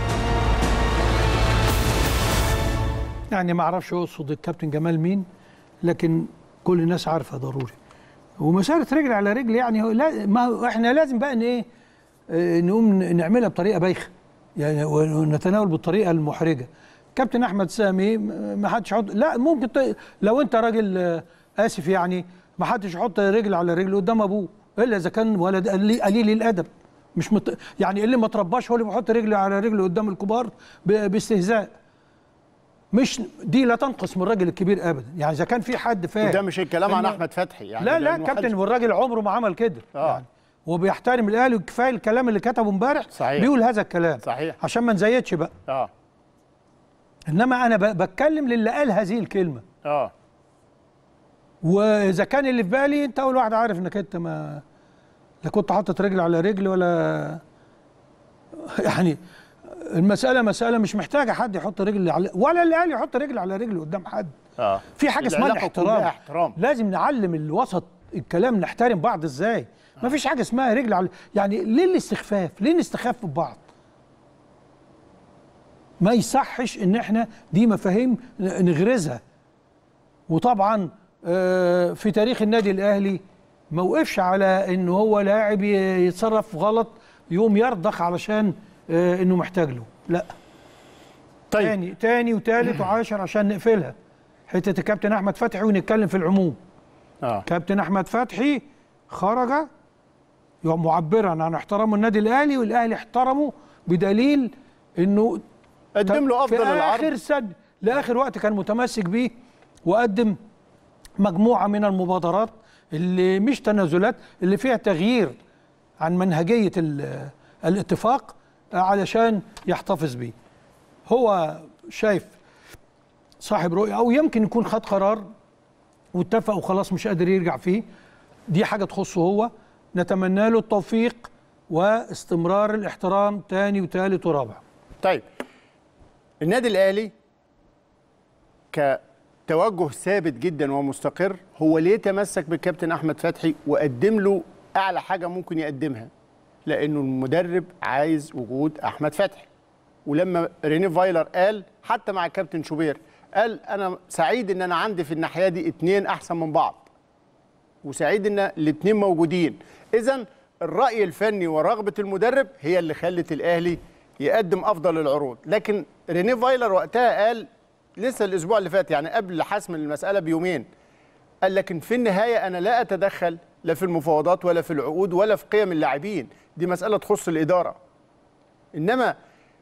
يعني ما اعرفش يقصد الكابتن جمال مين لكن كل الناس عارفه ضروري ومساله رجل على رجل يعني هو لا ما هو احنا لازم بقى ان ايه آه، نقوم نعملها بطريقه بايخه يعني ونتناول بالطريقه المحرجه كابتن احمد سامي م- ما حدش يحط لا ممكن ت... لو انت راجل آه، اسف يعني ما حدش يحط رجل على رجل قدام ابوه الا اذا كان ولد قليل قليل الادب مش مت... يعني اللي ما ترباش هو اللي بيحط رجل على رجل قدام الكبار ب... باستهزاء مش دي لا تنقص من الراجل الكبير ابدا يعني اذا كان في حد فاهم وده مش الكلام عن إن- احمد فتحي يعني لا لا لأنه كابتن حدش- والراجل عمره ما عمل كده آه. يعني وبيحترم الاهلي وكفايه الكلام اللي كتبه امبارح صحيح. بيقول هذا الكلام صحيح. عشان ما نزيدش بقى اه انما انا ب- بتكلم للي قال هذه الكلمه اه واذا كان اللي في بالي انت اول واحد عارف انك انت ما لا كنت حاطط رجل على رجل ولا يعني المساله مساله مش محتاجه حد يحط رجل على ولا اللي قال يحط رجل على رجل قدام حد اه في حاجه اسمها العلاقة الاحترام كلها احترام. لازم نعلم الوسط الكلام نحترم بعض ازاي ما فيش حاجه اسمها رجل على يعني ليه الاستخفاف ليه نستخف ببعض ما يصحش ان احنا دي مفاهيم ن- نغرزها وطبعا آه، في تاريخ النادي الاهلي ما وقفش على ان هو لاعب ي- يتصرف غلط يقوم يرضخ علشان آه، انه محتاج له لا طيب تاني تاني وتالت وعاشر عشان نقفلها حته الكابتن احمد فتحي ونتكلم في العموم اه كابتن احمد فتحي خرج يوم معبرا عن احترامه النادي الاهلي والاهلي احترمه بدليل انه قدم له افضل في العرض اخر سد لاخر وقت كان متمسك بيه وقدم مجموعه من المبادرات اللي مش تنازلات اللي فيها تغيير عن منهجيه ال- الاتفاق علشان يحتفظ بيه هو شايف صاحب رؤيه او يمكن يكون خد قرار واتفق وخلاص مش قادر يرجع فيه دي حاجه تخصه هو نتمنى له التوفيق واستمرار الاحترام تاني وتالت ورابع طيب النادي الاهلي كتوجه ثابت جدا ومستقر هو ليه تمسك بالكابتن احمد فتحي وقدم له اعلى حاجه ممكن يقدمها لانه المدرب عايز وجود احمد فتحي ولما ريني فايلر قال حتى مع الكابتن شوبير قال انا سعيد ان انا عندي في الناحيه دي اتنين احسن من بعض وسعيد ان الاثنين موجودين اذا الراي الفني ورغبه المدرب هي اللي خلت الاهلي يقدم افضل العروض لكن ريني فايلر وقتها قال لسه الاسبوع اللي فات يعني قبل حسم المساله بيومين قال لكن في النهايه انا لا اتدخل لا في المفاوضات ولا في العقود ولا في قيم اللاعبين دي مساله تخص الاداره انما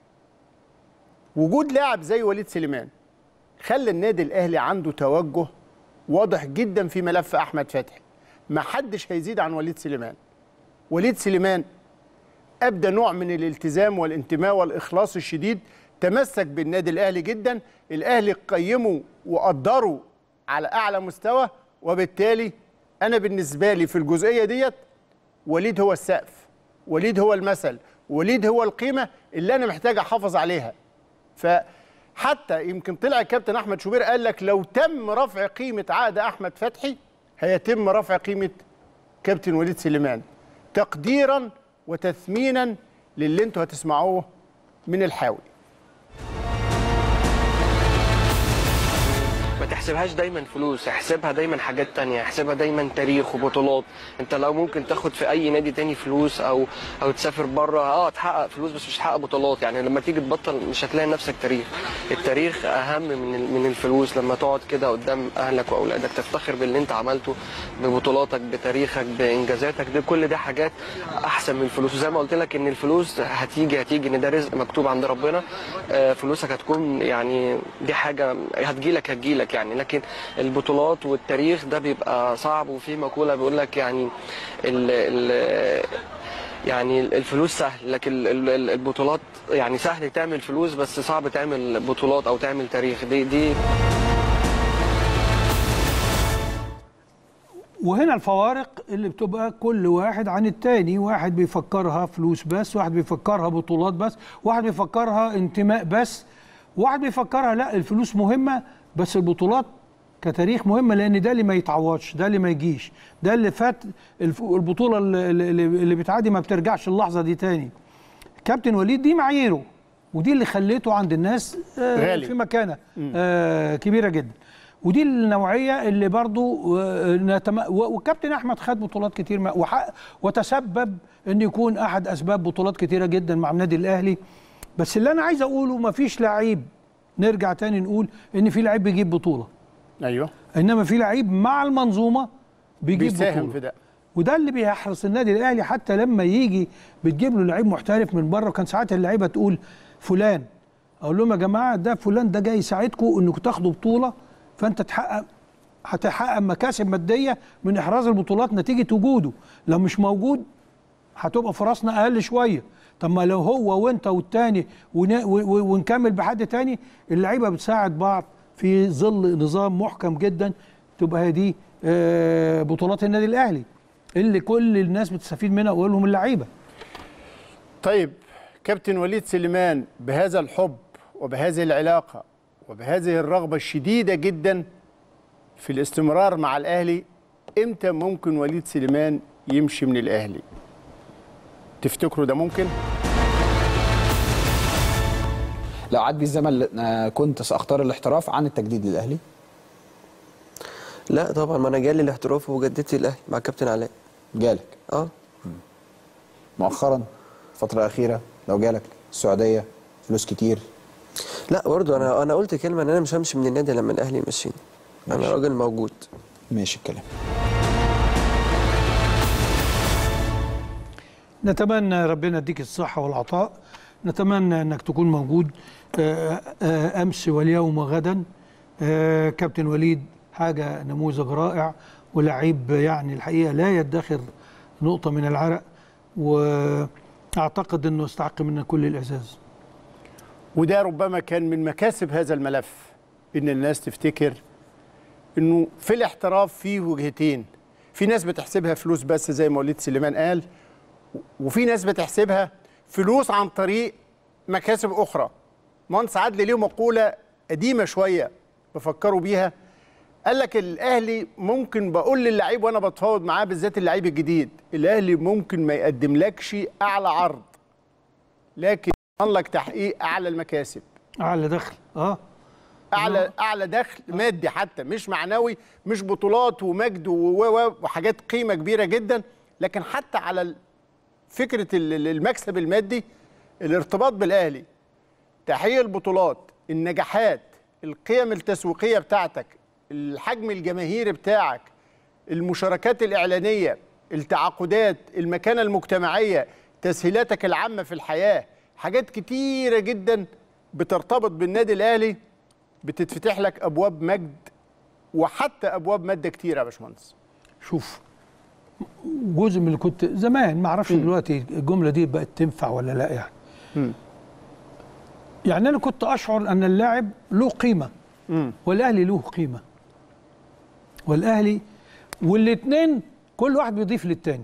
وجود لاعب زي وليد سليمان خلى النادي الاهلي عنده توجه واضح جدا في ملف احمد فتحي ما حدش هيزيد عن وليد سليمان وليد سليمان ابدى نوع من الالتزام والانتماء والاخلاص الشديد تمسك بالنادي الاهلي جدا الاهلي قيمه وقدره على اعلى مستوى وبالتالي انا بالنسبه لي في الجزئيه ديت وليد هو السقف وليد هو المثل وليد هو القيمه اللي انا محتاج احافظ عليها فحتى يمكن طلع الكابتن احمد شوبير قال لك لو تم رفع قيمه عقد احمد فتحي هيتم رفع قيمه كابتن وليد سليمان تقديرا وتثمينا للي انتوا هتسمعوه من الحاوي يحسبهاش دايما فلوس يحسبها دايما حاجات تانية يحسبها دايما تاريخ وبطولات انت لو ممكن تاخد في اي نادي تاني فلوس او او تسافر بره اه تحقق فلوس بس مش تحقق بطولات يعني لما تيجي تبطل مش هتلاقي نفسك تاريخ التاريخ اهم من ال- من الفلوس لما تقعد كده قدام اهلك واولادك تفتخر باللي انت عملته ببطولاتك بتاريخك بانجازاتك دي كل دي حاجات احسن من الفلوس وزي ما قلت لك ان الفلوس هتيجي هتيجي ان ده رزق مكتوب عند ربنا آه، فلوسك هتكون يعني دي حاجه هتجيلك هتجيلك يعني لكن البطولات والتاريخ ده بيبقى صعب وفي مقوله بيقول لك يعني ال ال يعني الفلوس سهل لكن ال- ال- ال- البطولات يعني سهل تعمل فلوس بس صعب تعمل بطولات او تعمل تاريخ دي دي وهنا الفوارق اللي بتبقى كل واحد عن التاني واحد بيفكرها فلوس بس واحد بيفكرها بطولات بس واحد بيفكرها انتماء بس واحد بيفكرها لا الفلوس مهمة بس البطولات كتاريخ مهمة لأن ده اللي ما يتعوضش ده اللي ما يجيش ده اللي فات الف- البطولة اللي, اللي اللي بتعدي ما بترجعش اللحظة دي تاني كابتن وليد دي معاييره ودي اللي خليته عند الناس آه، غالي. في مكانه آه كبيره جدا ودي النوعيه اللي برضو آه، نتم... و- والكابتن احمد خد بطولات كتير مع... وحق... وتسبب ان يكون احد اسباب بطولات كتيره جدا مع النادي الاهلي بس اللي انا عايز اقوله مفيش لعيب نرجع تاني نقول ان في لعيب بيجيب بطوله ايوه انما في لعيب مع المنظومه بيجيب بيساهم بطوله في ده وده اللي بيحرص النادي الاهلي حتى لما يجي بتجيب له لعيب محترف من بره كان ساعات اللعيبه تقول فلان اقول لهم يا جماعه ده فلان ده جاي يساعدكم انكم تاخدوا بطوله فانت تحقق هتحقق مكاسب ماديه من احراز البطولات نتيجه وجوده لو مش موجود هتبقى فرصنا اقل شويه طب ما لو هو وانت والتاني ون- و- و- ونكمل بحد تاني اللعيبه بتساعد بعض في ظل نظام محكم جدا تبقى هي دي آه، بطولات النادي الاهلي اللي كل الناس بتستفيد منها واقول لهم اللعيبه طيب كابتن وليد سليمان بهذا الحب وبهذه العلاقة وبهذه الرغبة الشديدة جدا في الاستمرار مع الأهلي إمتى ممكن وليد سليمان يمشي من الأهلي تفتكروا ده ممكن؟ لو عاد بي الزمن آه، كنت ساختار الاحتراف عن التجديد للاهلي لا طبعا ما انا جالي الاحتراف وجددت الاهلي مع كابتن علاء جالك اه مؤخرا الفتره الاخيره لو جالك السعوديه فلوس كتير لا برضه انا انا قلت كلمه ان انا مش همشي من النادي لما الاهلي يمشيني انا راجل موجود ماشي الكلام نتمنى ربنا يديك الصحة والعطاء نتمنى أنك تكون موجود آه، آه، أمس واليوم وغدا آه، كابتن وليد حاجة نموذج رائع ولعيب يعني الحقيقة لا يدخر نقطة من العرق وأعتقد أنه يستحق منا كل الإعزاز وده ربما كان من مكاسب هذا الملف ان الناس تفتكر انه في الاحتراف فيه وجهتين في ناس بتحسبها فلوس بس زي ما وليد سليمان قال وفي ناس بتحسبها فلوس عن طريق مكاسب اخرى مهندس عدلي ليه مقوله قديمه شويه بفكروا بيها قال لك الاهلي ممكن بقول للعيب وانا بتفاوض معاه بالذات اللعيب الجديد الاهلي ممكن ما يقدملكش اعلى عرض لكن يضمن لك تحقيق اعلى المكاسب أعلى دخل أه اعلى اعلى دخل مادي حتى مش معنوي مش بطولات ومجد و- و- وحاجات قيمه كبيره جدا لكن حتى على ال- فكره ال- ال- المكسب المادي الارتباط بالاهلي تحقيق البطولات النجاحات القيم التسويقيه بتاعتك الحجم الجماهيري بتاعك المشاركات الاعلانيه التعاقدات المكانه المجتمعيه تسهيلاتك العامه في الحياه حاجات كتيره جدا بترتبط بالنادي الاهلي بتتفتح لك ابواب مجد وحتى ابواب ماده كتيره يا باشمهندس شوف جزء من اللي كنت زمان ما اعرفش دلوقتي الجمله دي بقت تنفع ولا لا يعني مم. يعني انا كنت اشعر ان اللاعب له قيمه مم. والاهلي له قيمه والاهلي والاثنين كل واحد بيضيف للتاني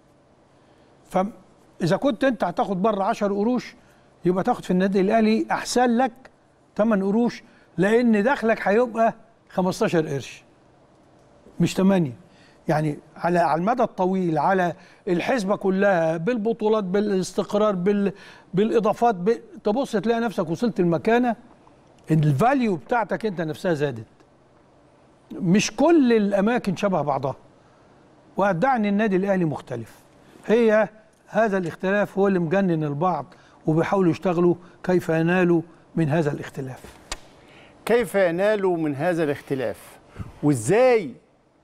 فاذا كنت انت هتاخد بره 10 قروش يبقى تاخد في النادي الاهلي احسن لك 8 قروش لان دخلك هيبقى 15 قرش مش 8 يعني على على المدى الطويل على الحسبه كلها بالبطولات بالاستقرار بال بالاضافات ب... تبص تلاقي نفسك وصلت المكانه الفاليو بتاعتك انت نفسها زادت مش كل الاماكن شبه بعضها وادعي ان النادي الاهلي مختلف هي هذا الاختلاف هو اللي مجنن البعض وبيحاولوا يشتغلوا كيف ينالوا من هذا الاختلاف كيف ينالوا من هذا الاختلاف وازاي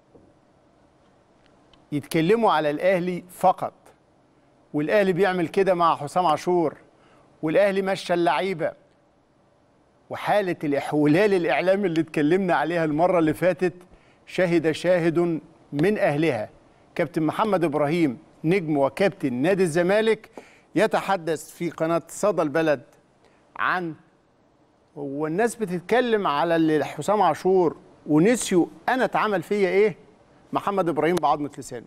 يتكلموا على الاهلي فقط والاهلي بيعمل كده مع حسام عاشور والاهلي مشى اللعيبه وحاله الاحولال الاعلامي اللي اتكلمنا عليها المره اللي فاتت شهد شاهد من اهلها كابتن محمد ابراهيم نجم وكابتن نادي الزمالك يتحدث في قناه صدى البلد عن هو الناس بتتكلم على اللي حسام عاشور ونسيوا انا اتعمل فيا ايه محمد ابراهيم بعظمه لسانه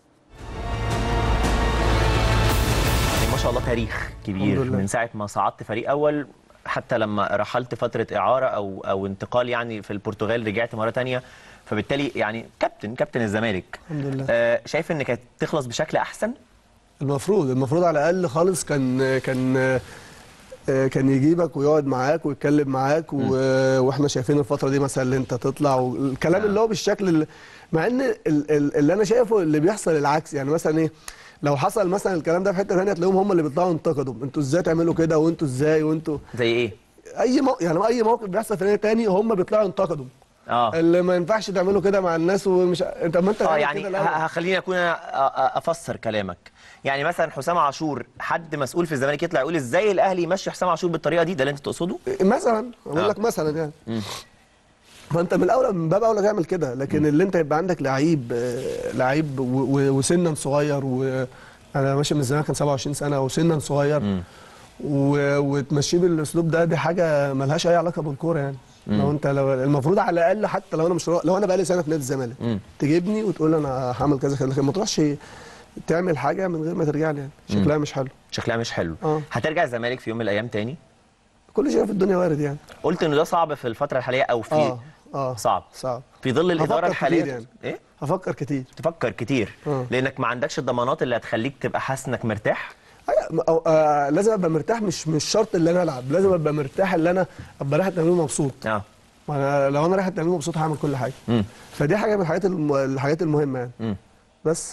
يعني ما شاء الله تاريخ كبير من ساعه ما صعدت فريق اول حتى لما رحلت فتره اعاره او او انتقال يعني في البرتغال رجعت مره تانية فبالتالي يعني كابتن كابتن الزمالك الحمد لله آه شايف ان كانت تخلص بشكل احسن المفروض المفروض على الاقل خالص كان كان آه، كان يجيبك ويقعد معاك ويتكلم معاك و... واحنا شايفين الفتره دي مثلا اللي انت تطلع والكلام اللي هو بالشكل اللي... مع ان ال... ال... اللي انا شايفه اللي بيحصل العكس يعني مثلا ايه لو حصل مثلا الكلام ده في حته ثانيه تلاقيهم هم اللي بيطلعوا ينتقدوا انتوا ازاي تعملوا كده وانتوا ازاي وانتوا زي ايه اي مو... يعني اي موقف بيحصل في نادي تاني هم بيطلعوا ينتقدوا اه اللي ما ينفعش تعملوا كده مع الناس ومش انت ما انت اه تعمل يعني كده ه- الأول. هخليني اكون أنا أ- أ- افسر كلامك يعني مثلا حسام عاشور حد مسؤول في الزمالك يطلع يقول ازاي الاهلي يمشي حسام عاشور بالطريقه دي ده اللي انت تقصده مثلا اقول آه. لك مثلا يعني مم. فانت من الاولى من باب اولى تعمل كده لكن اللي انت يبقى عندك لعيب آه، لعيب و- و- وسنا صغير و انا ماشي من زمان كان 27 سنه وسنا صغير و... وتمشيه بالاسلوب ده دي حاجه ملهاش اي علاقه بالكوره يعني مم. لو انت لو المفروض على الاقل حتى لو انا مش لو انا بقالي سنه في نادي الزمالك مم. تجيبني وتقول لي انا هعمل كذا كذا لكن ما تروحش تعمل حاجه من غير ما ترجع لي يعني شكلها مش حلو شكلها مش حلو اه هترجع الزمالك في يوم من الايام تاني كل شيء في الدنيا وارد يعني قلت ان ده صعب في الفتره الحاليه او في اه اه صعب صعب في ظل الاداره هفكر الحاليه كتير يعني. ايه هفكر كتير تفكر كتير آه. لانك ما عندكش الضمانات اللي هتخليك تبقى حاسس انك مرتاح أيوة، أو آه لازم ابقى مرتاح مش مش شرط اللي انا العب لازم ابقى مرتاح اللي انا ابقى رايح التمرين مبسوط اه ما انا لو انا رايح التمرين مبسوط هعمل كل حاجه مم. فدي حاجه من الحاجات الم... الحاجات المهمه يعني مم. بس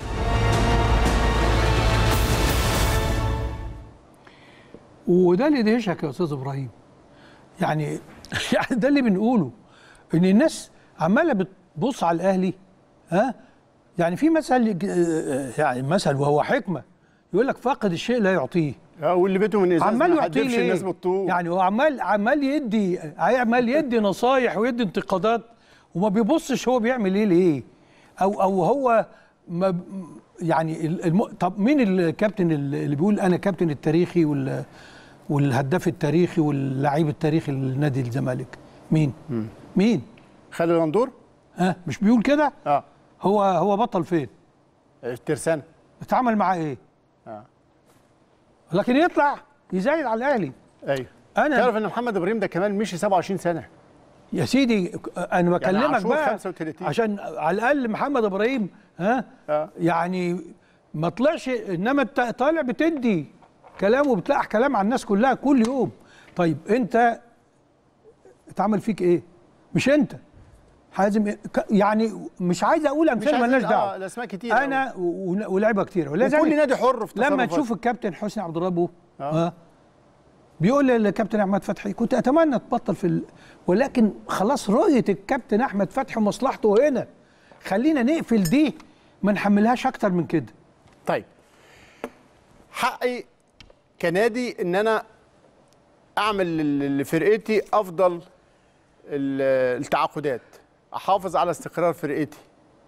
وده اللي يدهشك يا استاذ ابراهيم يعني يعني ده اللي بنقوله ان الناس عماله بتبص على الاهلي ها يعني في مثل يعني مثل وهو حكمه يقول لك فاقد الشيء لا يعطيه اه واللي بيته من ازاز عمال ما يعطيه حدفش ليه؟ الناس بالطوب يعني هو عمال عمال يدي عمال يدي نصايح ويدي انتقادات وما بيبصش هو بيعمل ايه ليه او او هو ما يعني الم... طب مين الكابتن اللي بيقول انا كابتن التاريخي وال والهداف التاريخي واللعيب التاريخي لنادي الزمالك مين مين خالد غندور ها مش بيقول كده اه هو هو بطل فين الترسانه اتعامل معاه ايه اه لكن يطلع يزايد على الاهلي ايوه انا تعرف ان محمد ابراهيم ده كمان مشي 27 سنه يا سيدي انا بكلمك عاشور بقى 35. عشان على الاقل محمد ابراهيم ها آه. يعني ما طلعش انما انت طالع بتدي كلام وبتلقح كلام على الناس كلها كل يوم طيب انت اتعمل فيك ايه مش انت حازم ك- يعني مش عايز اقول امثال عايز- مالناش آه، دعوه الأسماء كتير انا و- ولاعيبه كتير ولذلك وكل نادي حر في لما تصرفاته. تشوف الكابتن حسني عبد الرب آه. آه. بيقول للكابتن احمد فتحي كنت اتمنى تبطل في ال... ولكن خلاص رؤيه الكابتن احمد فتحي ومصلحته هنا خلينا نقفل دي ما نحملهاش اكتر من كده طيب حقي كنادي ان انا اعمل ل- لفرقتي افضل ال- التعاقدات احافظ على استقرار فرقتي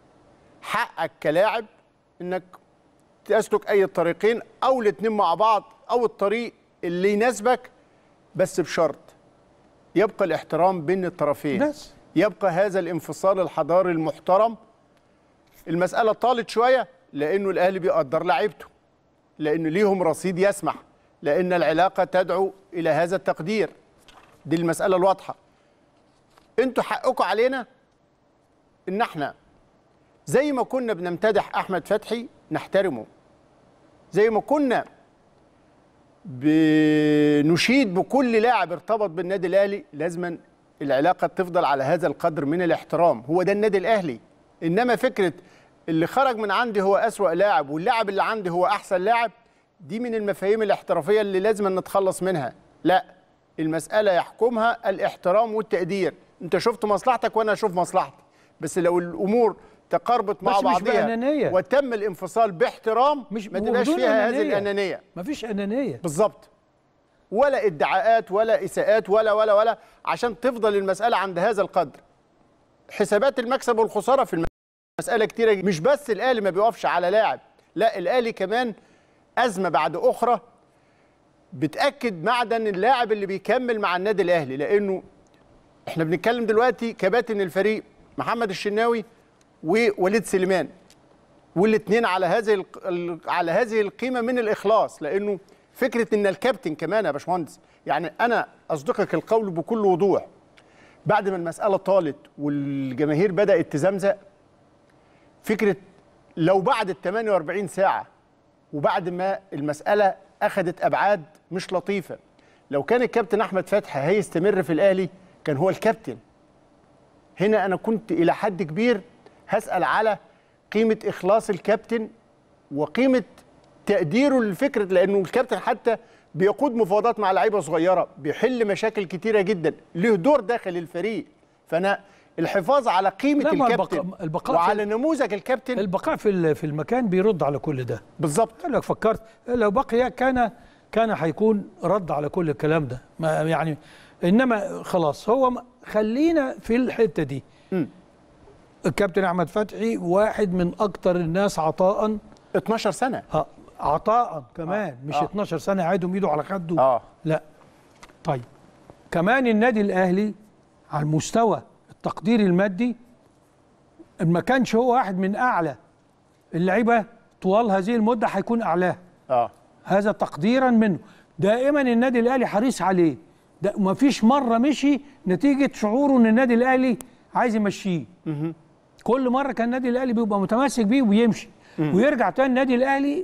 حقك كلاعب انك تسلك اي الطريقين او الاتنين مع بعض او الطريق اللي يناسبك بس بشرط يبقى الاحترام بين الطرفين بس يبقى هذا الانفصال الحضاري المحترم المسألة طالت شوية لأنه الأهلي بيقدر لعيبته لأنه ليهم رصيد يسمح لأن العلاقة تدعو إلى هذا التقدير دي المسألة الواضحة انتوا حقكم علينا ان احنا زي ما كنا بنمتدح احمد فتحي نحترمه زي ما كنا بنشيد بكل لاعب ارتبط بالنادي الاهلي لازما العلاقه تفضل على هذا القدر من الاحترام هو ده النادي الاهلي انما فكره اللي خرج من عندي هو اسوا لاعب واللاعب اللي عندي هو احسن لاعب دي من المفاهيم الاحترافيه اللي لازم نتخلص منها لا المساله يحكمها الاحترام والتقدير انت شفت مصلحتك وانا اشوف مصلحتي بس لو الامور تقاربت مع بس مش بعضها بأنانية. وتم الانفصال باحترام مش ما تبقاش وبدون فيها هذه أنانية. الانانيه مفيش انانيه بالظبط ولا ادعاءات ولا اساءات ولا ولا ولا عشان تفضل المساله عند هذا القدر حسابات المكسب والخساره في المساله كتيره جداً. مش بس الاهلي ما بيقفش على لاعب لا الاهلي كمان ازمه بعد اخرى بتاكد معدن اللاعب اللي بيكمل مع النادي الاهلي لانه احنا بنتكلم دلوقتي كباتن الفريق محمد الشناوي ووليد سليمان والاثنين على هذه الق- ال- على هذه القيمه من الاخلاص لانه فكره ان الكابتن كمان يا باشمهندس يعني انا اصدقك القول بكل وضوح بعد ما المساله طالت والجماهير بدات تزمزق فكره لو بعد ال 48 ساعه وبعد ما المساله اخذت ابعاد مش لطيفه لو كان الكابتن احمد فتحي هيستمر في الاهلي كان هو الكابتن هنا انا كنت الى حد كبير هسال على قيمه اخلاص الكابتن وقيمه تقديره للفكره لانه الكابتن حتى بيقود مفاوضات مع لعيبه صغيره بيحل مشاكل كتيره جدا له دور داخل الفريق فانا الحفاظ على قيمه لا، ما الكابتن البقاء- البقاء في- وعلى نموذج الكابتن البقاء في ال- في المكان بيرد على كل ده بالظبط قال لك فكرت لو بقي كان كان هيكون رد على كل الكلام ده ما يعني انما خلاص هو م- خلينا في الحته دي الكابتن احمد فتحي واحد من اكتر الناس عطاء 12 سنه اه عطاء كمان مش آه. 12 سنه قاعدهم ايده على خده اه لا طيب كمان النادي الاهلي على المستوى التقدير المادي ما كانش هو واحد من اعلى اللعيبه طوال هذه المده هيكون اعلاها اه هذا تقديرا منه دائما النادي الاهلي حريص عليه ده ما فيش مره مشي نتيجه شعوره ان النادي الاهلي عايز يمشيه كل مره كان النادي الاهلي بيبقى متمسك بيه ويمشي ويرجع تاني النادي الاهلي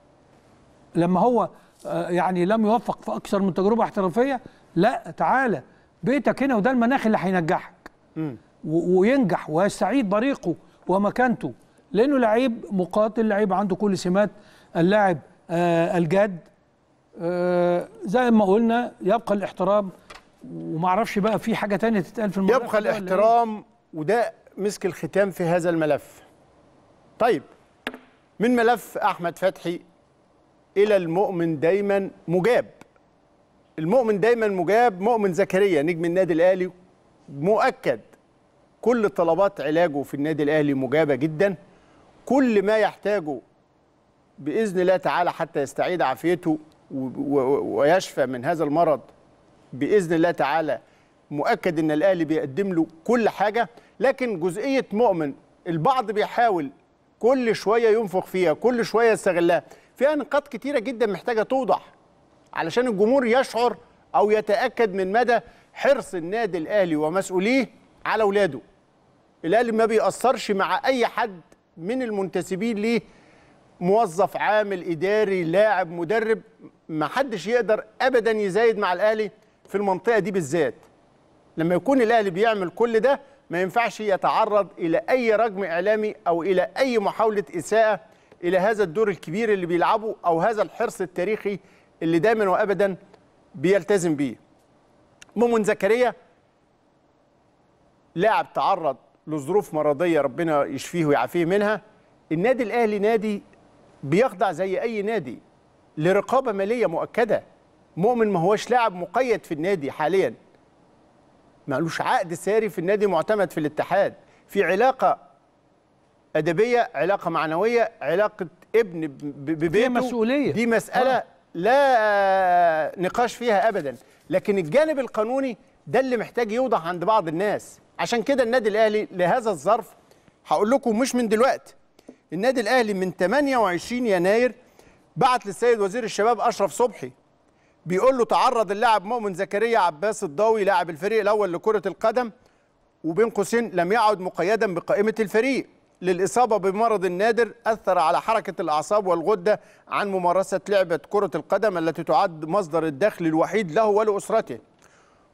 لما هو آه، يعني لم يوفق في اكثر من تجربه احترافيه لا تعالى بيتك هنا وده المناخ اللي هينجحك و- وينجح ويستعيد بريقه ومكانته لانه لعيب مقاتل لعيب عنده كل سمات اللاعب آه الجاد آه زي ما قلنا يبقى الاحترام وما اعرفش بقى في حاجه تانية تتقال في الموضوع يبقى الاحترام وده مسك الختام في هذا الملف طيب من ملف احمد فتحي الى المؤمن دايما مجاب المؤمن دايما مجاب مؤمن زكريا نجم النادي الاهلي مؤكد كل طلبات علاجه في النادي الاهلي مجابه جدا كل ما يحتاجه باذن الله تعالى حتى يستعيد عافيته و- و- ويشفى من هذا المرض باذن الله تعالى مؤكد ان الاهلي بيقدم له كل حاجه لكن جزئيه مؤمن البعض بيحاول كل شويه ينفخ فيها كل شويه يستغلها فيها نقاط كتيره جدا محتاجه توضح علشان الجمهور يشعر او يتاكد من مدى حرص النادي الاهلي ومسؤوليه على اولاده الاهلي ما بيأثرش مع اي حد من المنتسبين ليه موظف عامل اداري لاعب مدرب ما حدش يقدر ابدا يزايد مع الاهلي في المنطقه دي بالذات لما يكون الاهلي بيعمل كل ده ما ينفعش يتعرض الى اي رجم اعلامي او الى اي محاوله اساءه الى هذا الدور الكبير اللي بيلعبه او هذا الحرص التاريخي اللي دايما وابدا بيلتزم بيه مؤمن زكريا لاعب تعرض لظروف مرضيه ربنا يشفيه ويعافيه منها النادي الاهلي نادي بيخضع زي اي نادي لرقابه ماليه مؤكده مؤمن ما هوش لاعب مقيد في النادي حاليا مالوش عقد ساري في النادي معتمد في الاتحاد في علاقه ادبيه علاقه معنويه علاقه ابن ب- ب- ببيته مسؤولية. دي مساله آه. لا نقاش فيها ابدا لكن الجانب القانوني ده اللي محتاج يوضح عند بعض الناس عشان كده النادي الاهلي لهذا الظرف هقول لكم مش من دلوقتي النادي الاهلي من 28 يناير بعت للسيد وزير الشباب اشرف صبحي بيقول له تعرض اللاعب مؤمن زكريا عباس الضاوي لاعب الفريق الاول لكره القدم وبين قوسين لم يعد مقيدا بقائمه الفريق للاصابه بمرض نادر اثر على حركه الاعصاب والغده عن ممارسه لعبه كره القدم التي تعد مصدر الدخل الوحيد له ولاسرته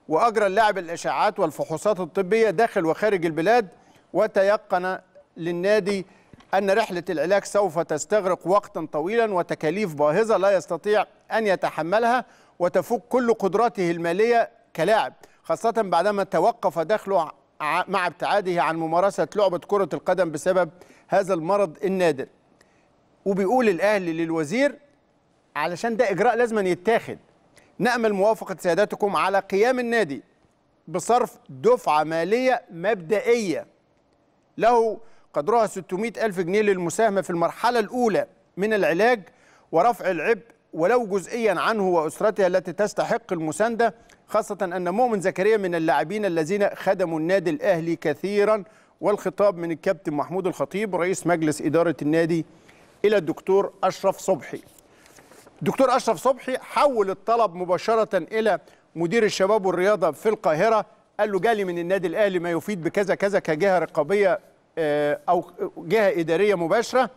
وأجرى اللاعب الإشاعات والفحوصات الطبية داخل وخارج البلاد وتيقن للنادي أن رحلة العلاج سوف تستغرق وقتا طويلا وتكاليف باهظة لا يستطيع أن يتحملها وتفوق كل قدراته المالية كلاعب خاصة بعدما توقف دخله ع- مع ابتعاده عن ممارسة لعبة كرة القدم بسبب هذا المرض النادر وبيقول الأهلي للوزير علشان ده إجراء لازم يتاخد نأمل موافقة سيادتكم على قيام النادي بصرف دفعة مالية مبدئية له قدرها 600 ألف جنيه للمساهمة في المرحلة الأولى من العلاج ورفع العبء ولو جزئيا عنه وأسرته التي تستحق المساندة خاصة أن مؤمن زكريا من اللاعبين الذين خدموا النادي الأهلي كثيرا والخطاب من الكابتن محمود الخطيب رئيس مجلس إدارة النادي إلى الدكتور أشرف صبحي دكتور أشرف صبحي حول الطلب مباشرة إلى مدير الشباب والرياضة في القاهرة قال له جالي من النادي الأهلي ما يفيد بكذا كذا كجهة رقابية آه، أو جهة إدارية مباشرة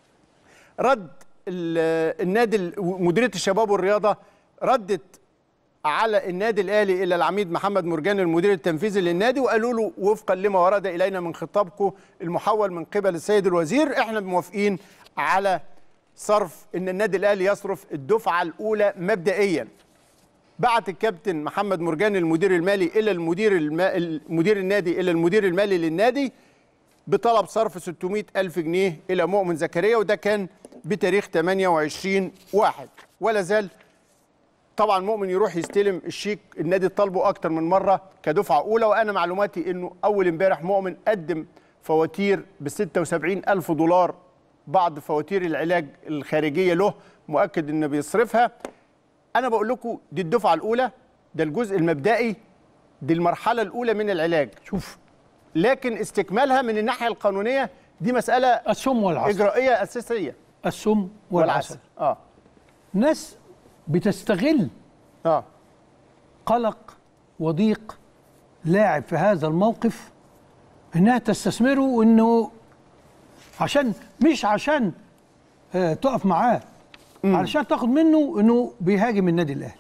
رد ال- النادي ال- مديريه الشباب والرياضه ردت على النادي الاهلي الى العميد محمد مرجان المدير التنفيذي للنادي وقالوا له وفقا لما ورد الينا من خطابكم المحول من قبل السيد الوزير احنا موافقين على صرف ان النادي الاهلي يصرف الدفعه الاولى مبدئيا بعت الكابتن محمد مرجان المدير المالي الى المدير الم... المدير النادي الى المدير المالي للنادي بطلب صرف 600 ألف جنيه إلى مؤمن زكريا وده كان بتاريخ 28 واحد ولا زال طبعا مؤمن يروح يستلم الشيك النادي طالبه أكتر من مرة كدفعة أولى وأنا معلوماتي إنه أول امبارح مؤمن قدم فواتير ب 76 ألف دولار بعض فواتير العلاج الخارجية له مؤكد إنه بيصرفها أنا بقول لكم دي الدفعة الأولى ده الجزء المبدئي دي المرحلة الأولى من العلاج شوف لكن استكمالها من الناحيه القانونيه دي مساله السم والعسل اجرائيه اساسيه السم والعسل اه ناس بتستغل اه قلق وضيق لاعب في هذا الموقف انها تستثمره وانه عشان مش عشان آه تقف معاه علشان تاخد منه انه بيهاجم النادي الاهلي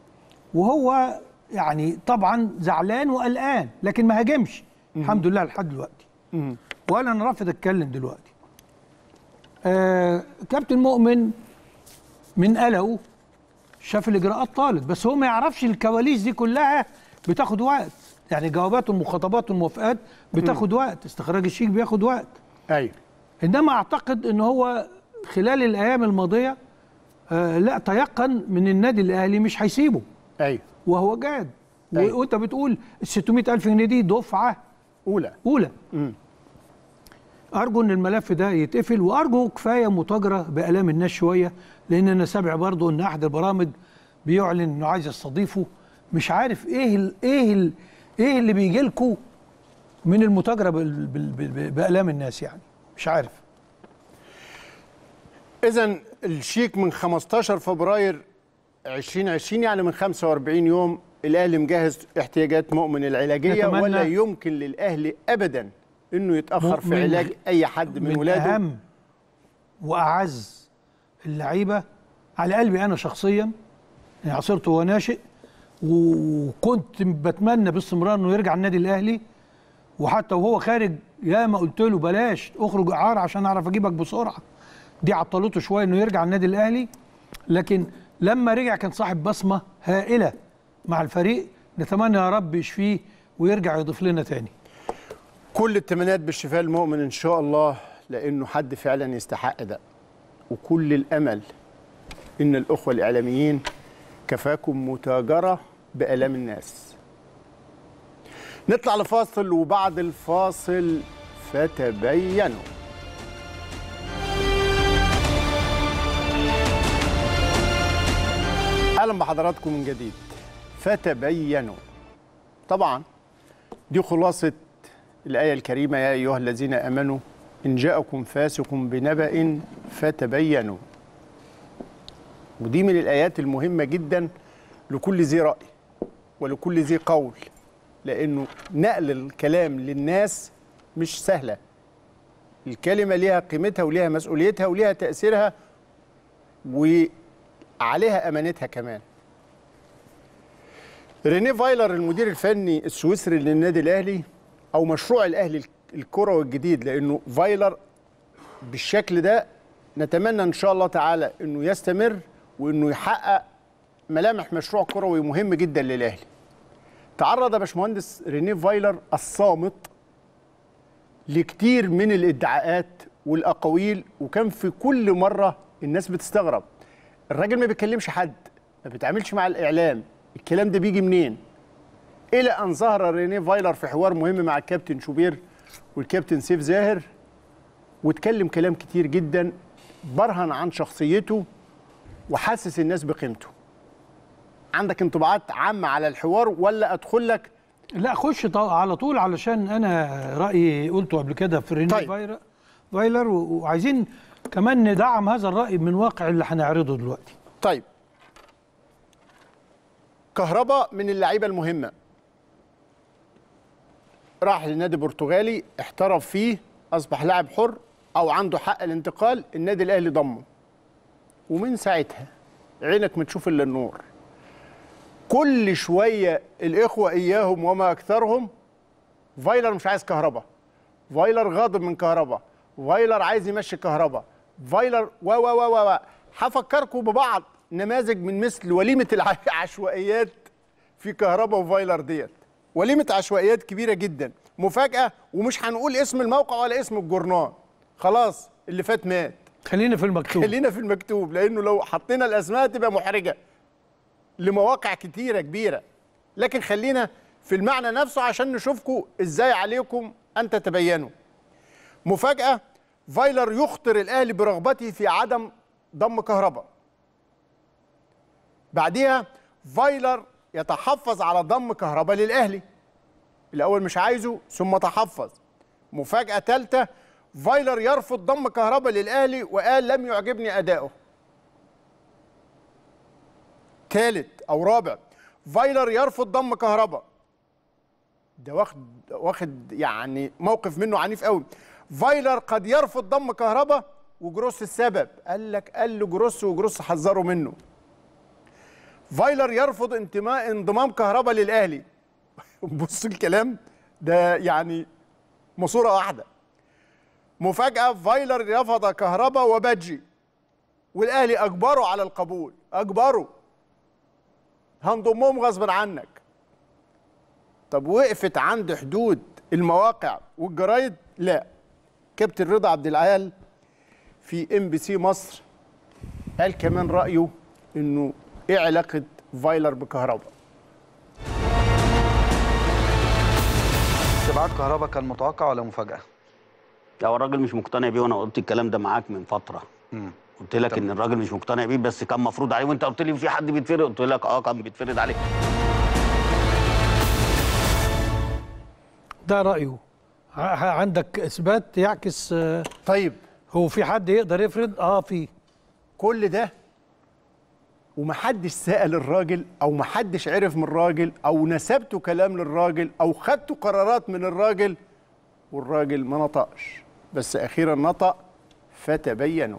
وهو يعني طبعا زعلان وقلقان لكن ما هاجمش الحمد لله لحد دلوقتي وانا انا رافض اتكلم دلوقتي آه كابتن مؤمن من قلقه شاف الاجراءات طالت بس هو ما يعرفش الكواليس دي كلها بتاخد وقت يعني جوابات والمخاطبات والموافقات بتاخد وقت استخراج الشيك بياخد وقت ايوه انما اعتقد ان هو خلال الايام الماضيه آه لا تيقن من النادي الاهلي مش هيسيبه ايوه وهو جاد و- أيوة. وانت بتقول ال 600 الف جنيه دي دفعه اولى اولى مم. ارجو ان الملف ده يتقفل وارجو كفايه متاجره بالام الناس شويه لان انا سامع برضو ان احد البرامج بيعلن انه عايز يستضيفه مش عارف ايه ال ايه ال ايه اللي بيجي لكم من المتاجره بال- بال- بال- بالام الناس يعني مش عارف اذا الشيك من 15 فبراير 2020 يعني من 45 يوم الاهلي مجهز احتياجات مؤمن العلاجيه نتمنى- ولا يمكن للاهلي ابدا انه يتاخر في مؤمن علاج اي حد من, من ولاده اهم واعز اللعيبه على قلبي انا شخصيا يعني عصرته وهو ناشئ وكنت بتمنى باستمرار انه يرجع النادي الاهلي وحتى وهو خارج يا ما قلت له بلاش اخرج اعاره عشان اعرف اجيبك بسرعه دي عطلته شويه انه يرجع النادي الاهلي لكن لما رجع كان صاحب بصمه هائله مع الفريق نتمنى يا رب يشفيه ويرجع يضيف لنا تاني كل التمنيات بالشفاء المؤمن ان شاء الله لانه حد فعلا يستحق ده وكل الامل ان الاخوه الاعلاميين كفاكم متاجره بالام الناس نطلع لفاصل وبعد الفاصل فتبينوا اهلا بحضراتكم من جديد فتبينوا طبعا دي خلاصه الآية الكريمة يا أيها الذين آمنوا إن جاءكم فاسق بنبأ فتبينوا ودي من الآيات المهمة جدا لكل ذي رأي ولكل ذي قول لأنه نقل الكلام للناس مش سهلة الكلمة ليها قيمتها وليها مسؤوليتها وليها تأثيرها وعليها أمانتها كمان رينيه فايلر المدير الفني السويسري للنادي الاهلي او مشروع الاهلي الكروي الجديد لانه فايلر بالشكل ده نتمنى ان شاء الله تعالى انه يستمر وانه يحقق ملامح مشروع كروي مهم جدا للاهلي. تعرض يا باشمهندس رينيه فايلر الصامت لكتير من الادعاءات والاقاويل وكان في كل مره الناس بتستغرب. الراجل ما بيكلمش حد، ما بيتعاملش مع الاعلام، الكلام ده بيجي منين؟ الى ان ظهر رينيه فايلر في حوار مهم مع الكابتن شوبير والكابتن سيف زاهر واتكلم كلام كتير جدا برهن عن شخصيته وحسس الناس بقيمته عندك انطباعات عامة على الحوار ولا أدخل لك لا خش طو- على طول علشان انا رايي قلته قبل كده في ريني طيب. فايلر فايلر و- وعايزين كمان ندعم هذا الراي من واقع اللي هنعرضه دلوقتي طيب كهربا من اللعيبة المهمة راح للنادي البرتغالي احترف فيه أصبح لاعب حر أو عنده حق الانتقال النادي الأهلي ضمه ومن ساعتها عينك ما تشوف إلا النور كل شوية الإخوة إياهم وما أكثرهم فايلر مش عايز كهربا فايلر غاضب من كهربا فايلر عايز يمشي كهربا فايلر و و و و و هفكركم ببعض نماذج من مثل وليمه العشوائيات في كهربا وفايلر ديت وليمه عشوائيات كبيره جدا مفاجاه ومش هنقول اسم الموقع ولا اسم الجورنال خلاص اللي فات مات خلينا في المكتوب خلينا في المكتوب لانه لو حطينا الاسماء تبقى محرجه لمواقع كتيره كبيره لكن خلينا في المعنى نفسه عشان نشوفكم ازاي عليكم ان تتبينوا مفاجاه فايلر يخطر الاهلي برغبته في عدم ضم كهرباء بعديها فايلر يتحفظ على ضم كهرباء للاهلي الاول مش عايزه ثم تحفظ مفاجاه ثالثه فايلر يرفض ضم كهرباء للاهلي وقال لم يعجبني اداؤه ثالث او رابع فايلر يرفض ضم كهرباء ده واخد واخد يعني موقف منه عنيف قوي فايلر قد يرفض ضم كهرباء وجروس السبب قال لك قال له جروس وجروس حذروا منه فايلر يرفض انتماء انضمام كهرباء للاهلي بص الكلام ده يعني مصوره واحده مفاجاه فايلر رفض كهرباء وبادجي والاهلي اجبره على القبول اجبره هنضمهم غصب عنك طب وقفت عند حدود المواقع والجرايد لا كابتن رضا عبد العال في ام بي سي مصر قال كمان رايه انه ايه علاقه فايلر بكهرباء استبعاد كهربا كان متوقع ولا مفاجاه؟ لو الراجل مش مقتنع بيه وانا قلت الكلام ده معاك من فتره قلت لك ان الراجل مش مقتنع بيه بس كان مفروض عليه وانت قلت لي في حد بيتفرض قلت لك اه كان بيتفرض عليه ده رايه ع- عندك اثبات يعكس آه، طيب هو في حد يقدر يفرض اه في كل ده ومحدش سأل الراجل او محدش عرف من الراجل او نسبته كلام للراجل او خدتوا قرارات من الراجل والراجل ما نطقش بس اخيرا نطق فتبينوا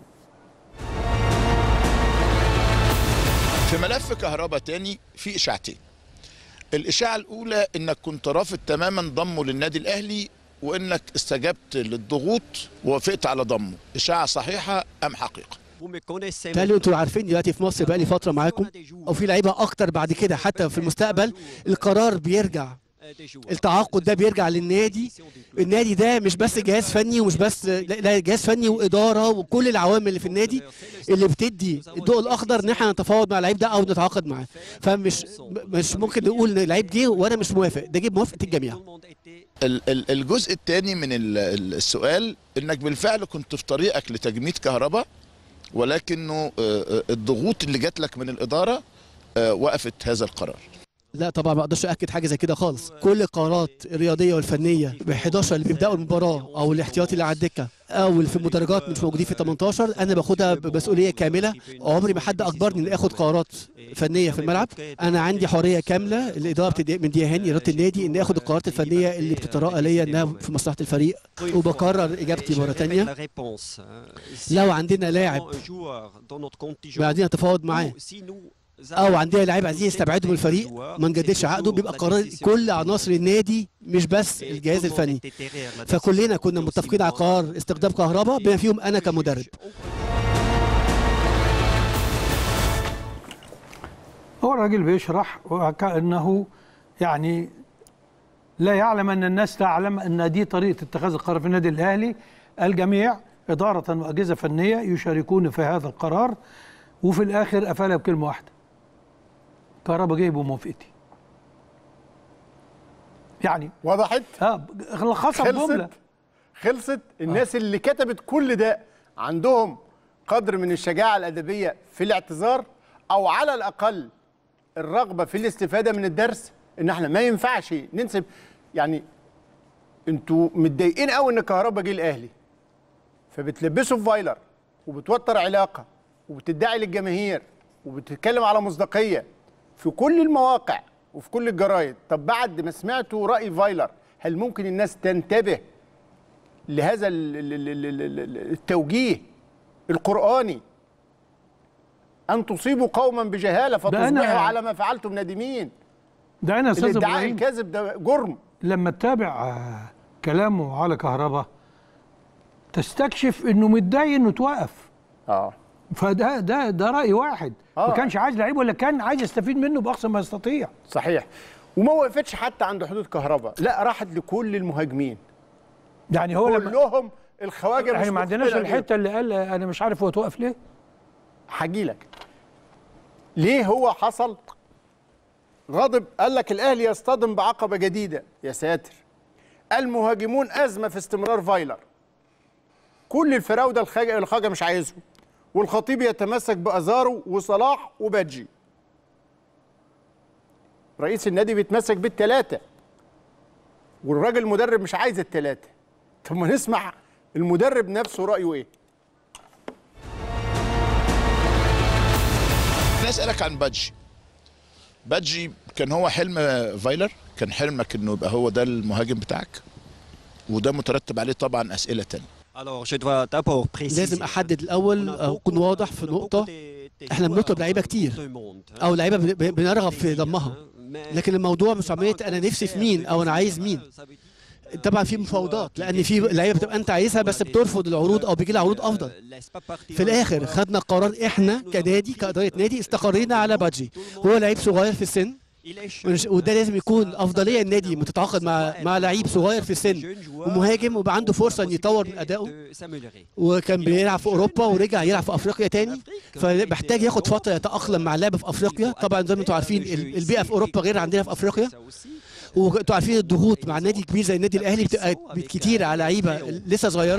في ملف كهرباء تاني في اشاعتين الاشاعه الاولى انك كنت رافض تماما ضمه للنادي الاهلي وانك استجبت للضغوط ووافقت على ضمه اشاعه صحيحه ام حقيقه بالتالي انتوا عارفين دلوقتي في مصر بقى لي فتره معاكم او في لعيبه اكتر بعد كده حتى في المستقبل القرار بيرجع التعاقد ده بيرجع للنادي النادي ده مش بس جهاز فني ومش بس لا لا، جهاز فني واداره وكل العوامل اللي في النادي اللي بتدي الضوء الاخضر ان احنا نتفاوض مع اللعيب ده او نتعاقد معاه فمش مش ممكن نقول ان اللعيب جه وانا مش موافق ده جه بموافقه الجميع ال- ال- الجزء الثاني من ال- ال- السؤال انك بالفعل كنت في طريقك لتجميد كهرباء ولكنه آه، آه، الضغوط اللي جات لك من الاداره آه، وقفت هذا القرار لا طبعا ما اقدرش اكد حاجه زي كده خالص كل القرارات الرياضيه والفنيه ب 11 اللي بيبداوا المباراه او الاحتياطي اللي على الدكه او اللي في المدرجات مش موجودين في 18 انا باخدها بمسؤوليه كامله عمري ما حد اجبرني اني اخد قرارات فنيه في الملعب انا عندي حريه كامله الاداره بتدي من ديهاني اداره النادي اني اخد القرارات الفنيه اللي بتتراءى ليا انها في مصلحه الفريق وبكرر اجابتي مره ثانيه لو عندنا لاعب بعدين نتفاوض معاه او عندنا لعيب عايزين يستبعدوا من الفريق ما نجددش عقده بيبقى قرار كل عناصر النادي مش بس الجهاز الفني فكلنا كنا متفقين على قرار استخدام كهرباء بما فيهم انا كمدرب هو الراجل بيشرح وكأنه يعني لا يعلم أن الناس تعلم أن دي طريقة اتخاذ القرار في النادي الأهلي الجميع إدارة وأجهزة فنية يشاركون في هذا القرار وفي الآخر قفلها بكلمة واحدة كهربا جاي بموافقتي يعني وضحت اه لخصها بجملة خلصت خلصت الناس اللي كتبت كل ده عندهم قدر من الشجاعة الأدبية في الاعتذار أو على الأقل الرغبة في الاستفادة من الدرس إن احنا ما ينفعش ننسب يعني انتوا متضايقين قوي ان كهربا جه الاهلي فبتلبسوا في فايلر وبتوتر علاقه وبتدعي للجماهير وبتتكلم على مصداقيه في كل المواقع وفي كل الجرايد طب بعد ما سمعتوا راي فايلر هل ممكن الناس تنتبه لهذا ال- ال- ال- ال- ال- ال- التوجيه القراني ان تصيبوا قوما بجهاله أنا- فتصبحوا على ما فعلتم نادمين ده أنا يا أستاذ الادعاء إبراهيم الكاذب ده جرم لما تتابع آه، كلامه على كهربا تستكشف انه متضايق انه توقف اه فده ده ده راي واحد آه. ما كانش عايز لعيب ولا كان عايز يستفيد منه باقصى ما يستطيع صحيح وما وقفتش حتى عند حدود كهرباء لا راحت لكل المهاجمين يعني هو لما كلهم الخواجه مش احنا ما عندناش مقتنع بيهم. الحته اللي قال انا مش عارف هو توقف ليه هجيلك ليه هو حصل غضب قال لك الاهلي يصطدم بعقبه جديده يا ساتر المهاجمون ازمه في استمرار فايلر كل الفراوده الخاجه الخاجه مش عايزهم والخطيب يتمسك بازارو وصلاح وبادجي رئيس النادي بيتمسك بالثلاثه والراجل المدرب مش عايز الثلاثه طب ما نسمع المدرب نفسه رايه ايه انا اسالك عن بادجي بادجي كان هو حلم فايلر كان حلمك انه يبقى هو ده المهاجم بتاعك وده مترتب عليه طبعا اسئله تانية لازم احدد الاول او اكون واضح في نقطه احنا بنطلب لعيبه كتير او لعيبه بن- بن- بنرغب في ضمها لكن الموضوع مش عمليه انا نفسي في مين او انا عايز مين طبعا في مفاوضات لان في لعيبه بتبقى انت عايزها بس بترفض العروض او بيجي لها عروض افضل في الاخر خدنا قرار احنا كنادي كاداره نادي استقرينا على بادجي هو لعيب صغير في السن ونش- وده لازم يكون افضليه النادي متتعاقد مع مع لعيب صغير في السن ومهاجم ويبقى عنده فرصه ان يطور من ادائه وكان بيلعب في اوروبا ورجع يلعب في افريقيا تاني فمحتاج ياخد فتره يتاقلم مع اللعب في افريقيا طبعا زي ما انتم عارفين ال- البيئه في اوروبا غير عندنا في افريقيا وانتوا عارفين الضغوط مع نادي كبير زي النادي الاهلي بتبقى كتير على لعيبه لسه صغيره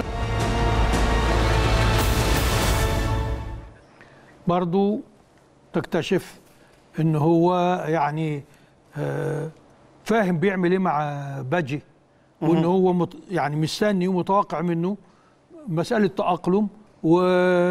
برضو تكتشف ان هو يعني آه، فاهم بيعمل ايه مع باجي وان مهم. هو مت يعني مستني ومتوقع منه مساله تاقلم و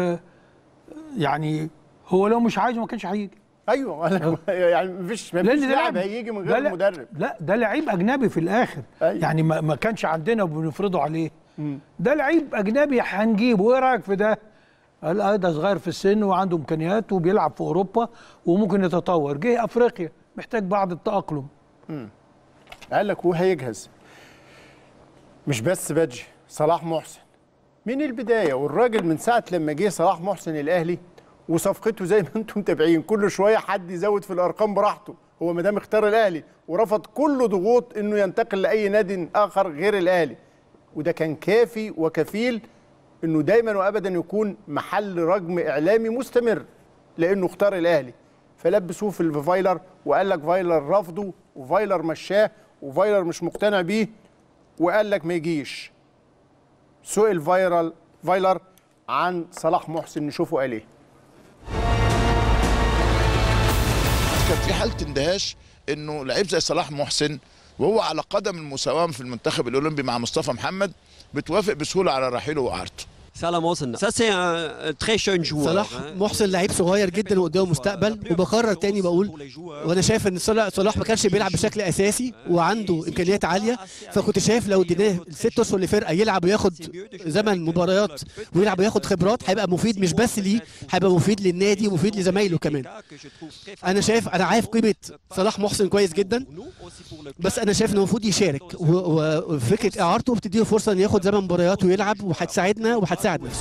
يعني هو لو مش عايزه ما كانش هيجي ايوه أنا يعني مفيش مفيش لأن ده لاعب لاعب- هيجي من ده غير لا- مدرب لا ده لعيب اجنبي في الاخر أيوة. يعني ما, ما كانش عندنا وبنفرضه عليه ده لعيب اجنبي هنجيبه ايه رايك في ده قال اه ده صغير في السن وعنده امكانيات وبيلعب في اوروبا وممكن يتطور جه افريقيا محتاج بعض التاقلم قال لك وهيجهز مش بس بادجي صلاح محسن من البدايه والراجل من ساعه لما جه صلاح محسن الاهلي وصفقته زي ما انتم متابعين كل شويه حد يزود في الارقام براحته هو ما دام اختار الاهلي ورفض كل ضغوط انه ينتقل لاي نادي اخر غير الاهلي وده كان كافي وكفيل انه دايما وابدا يكون محل رجم اعلامي مستمر لانه اختار الاهلي فلبسوه في الفايلر وقال لك فايلر رفضه وفايلر مشاه وفايلر مش مقتنع بيه وقال لك ما يجيش سئل فايرال فايلر عن صلاح محسن نشوفه قال ايه كان في حاله اندهاش انه لعيب زي صلاح محسن وهو على قدم المساواه في المنتخب الاولمبي مع مصطفى محمد بتوافق بسهوله على رحيله واعارته Salah Mohsen. Ça, c'est un, un très jeune joueur. صلاح hein. محسن لعيب صغير جدا وقدامه مستقبل وبكرر تاني بقول وانا شايف ان صلاح صلاح ما كانش بيلعب بشكل اساسي وعنده امكانيات عاليه فكنت شايف لو اديناه ست اشهر لفرقه يلعب وياخد زمن مباريات ويلعب وياخد خبرات هيبقى مفيد مش بس ليه هيبقى مفيد للنادي ومفيد لزمايله كمان انا شايف انا عارف قيمه صلاح محسن كويس جدا بس انا شايف انه المفروض يشارك و- و- وفكره اعارته بتديله فرصه انه ياخد زمن مباريات ويلعب وهتساعدنا وهتساعد نفسه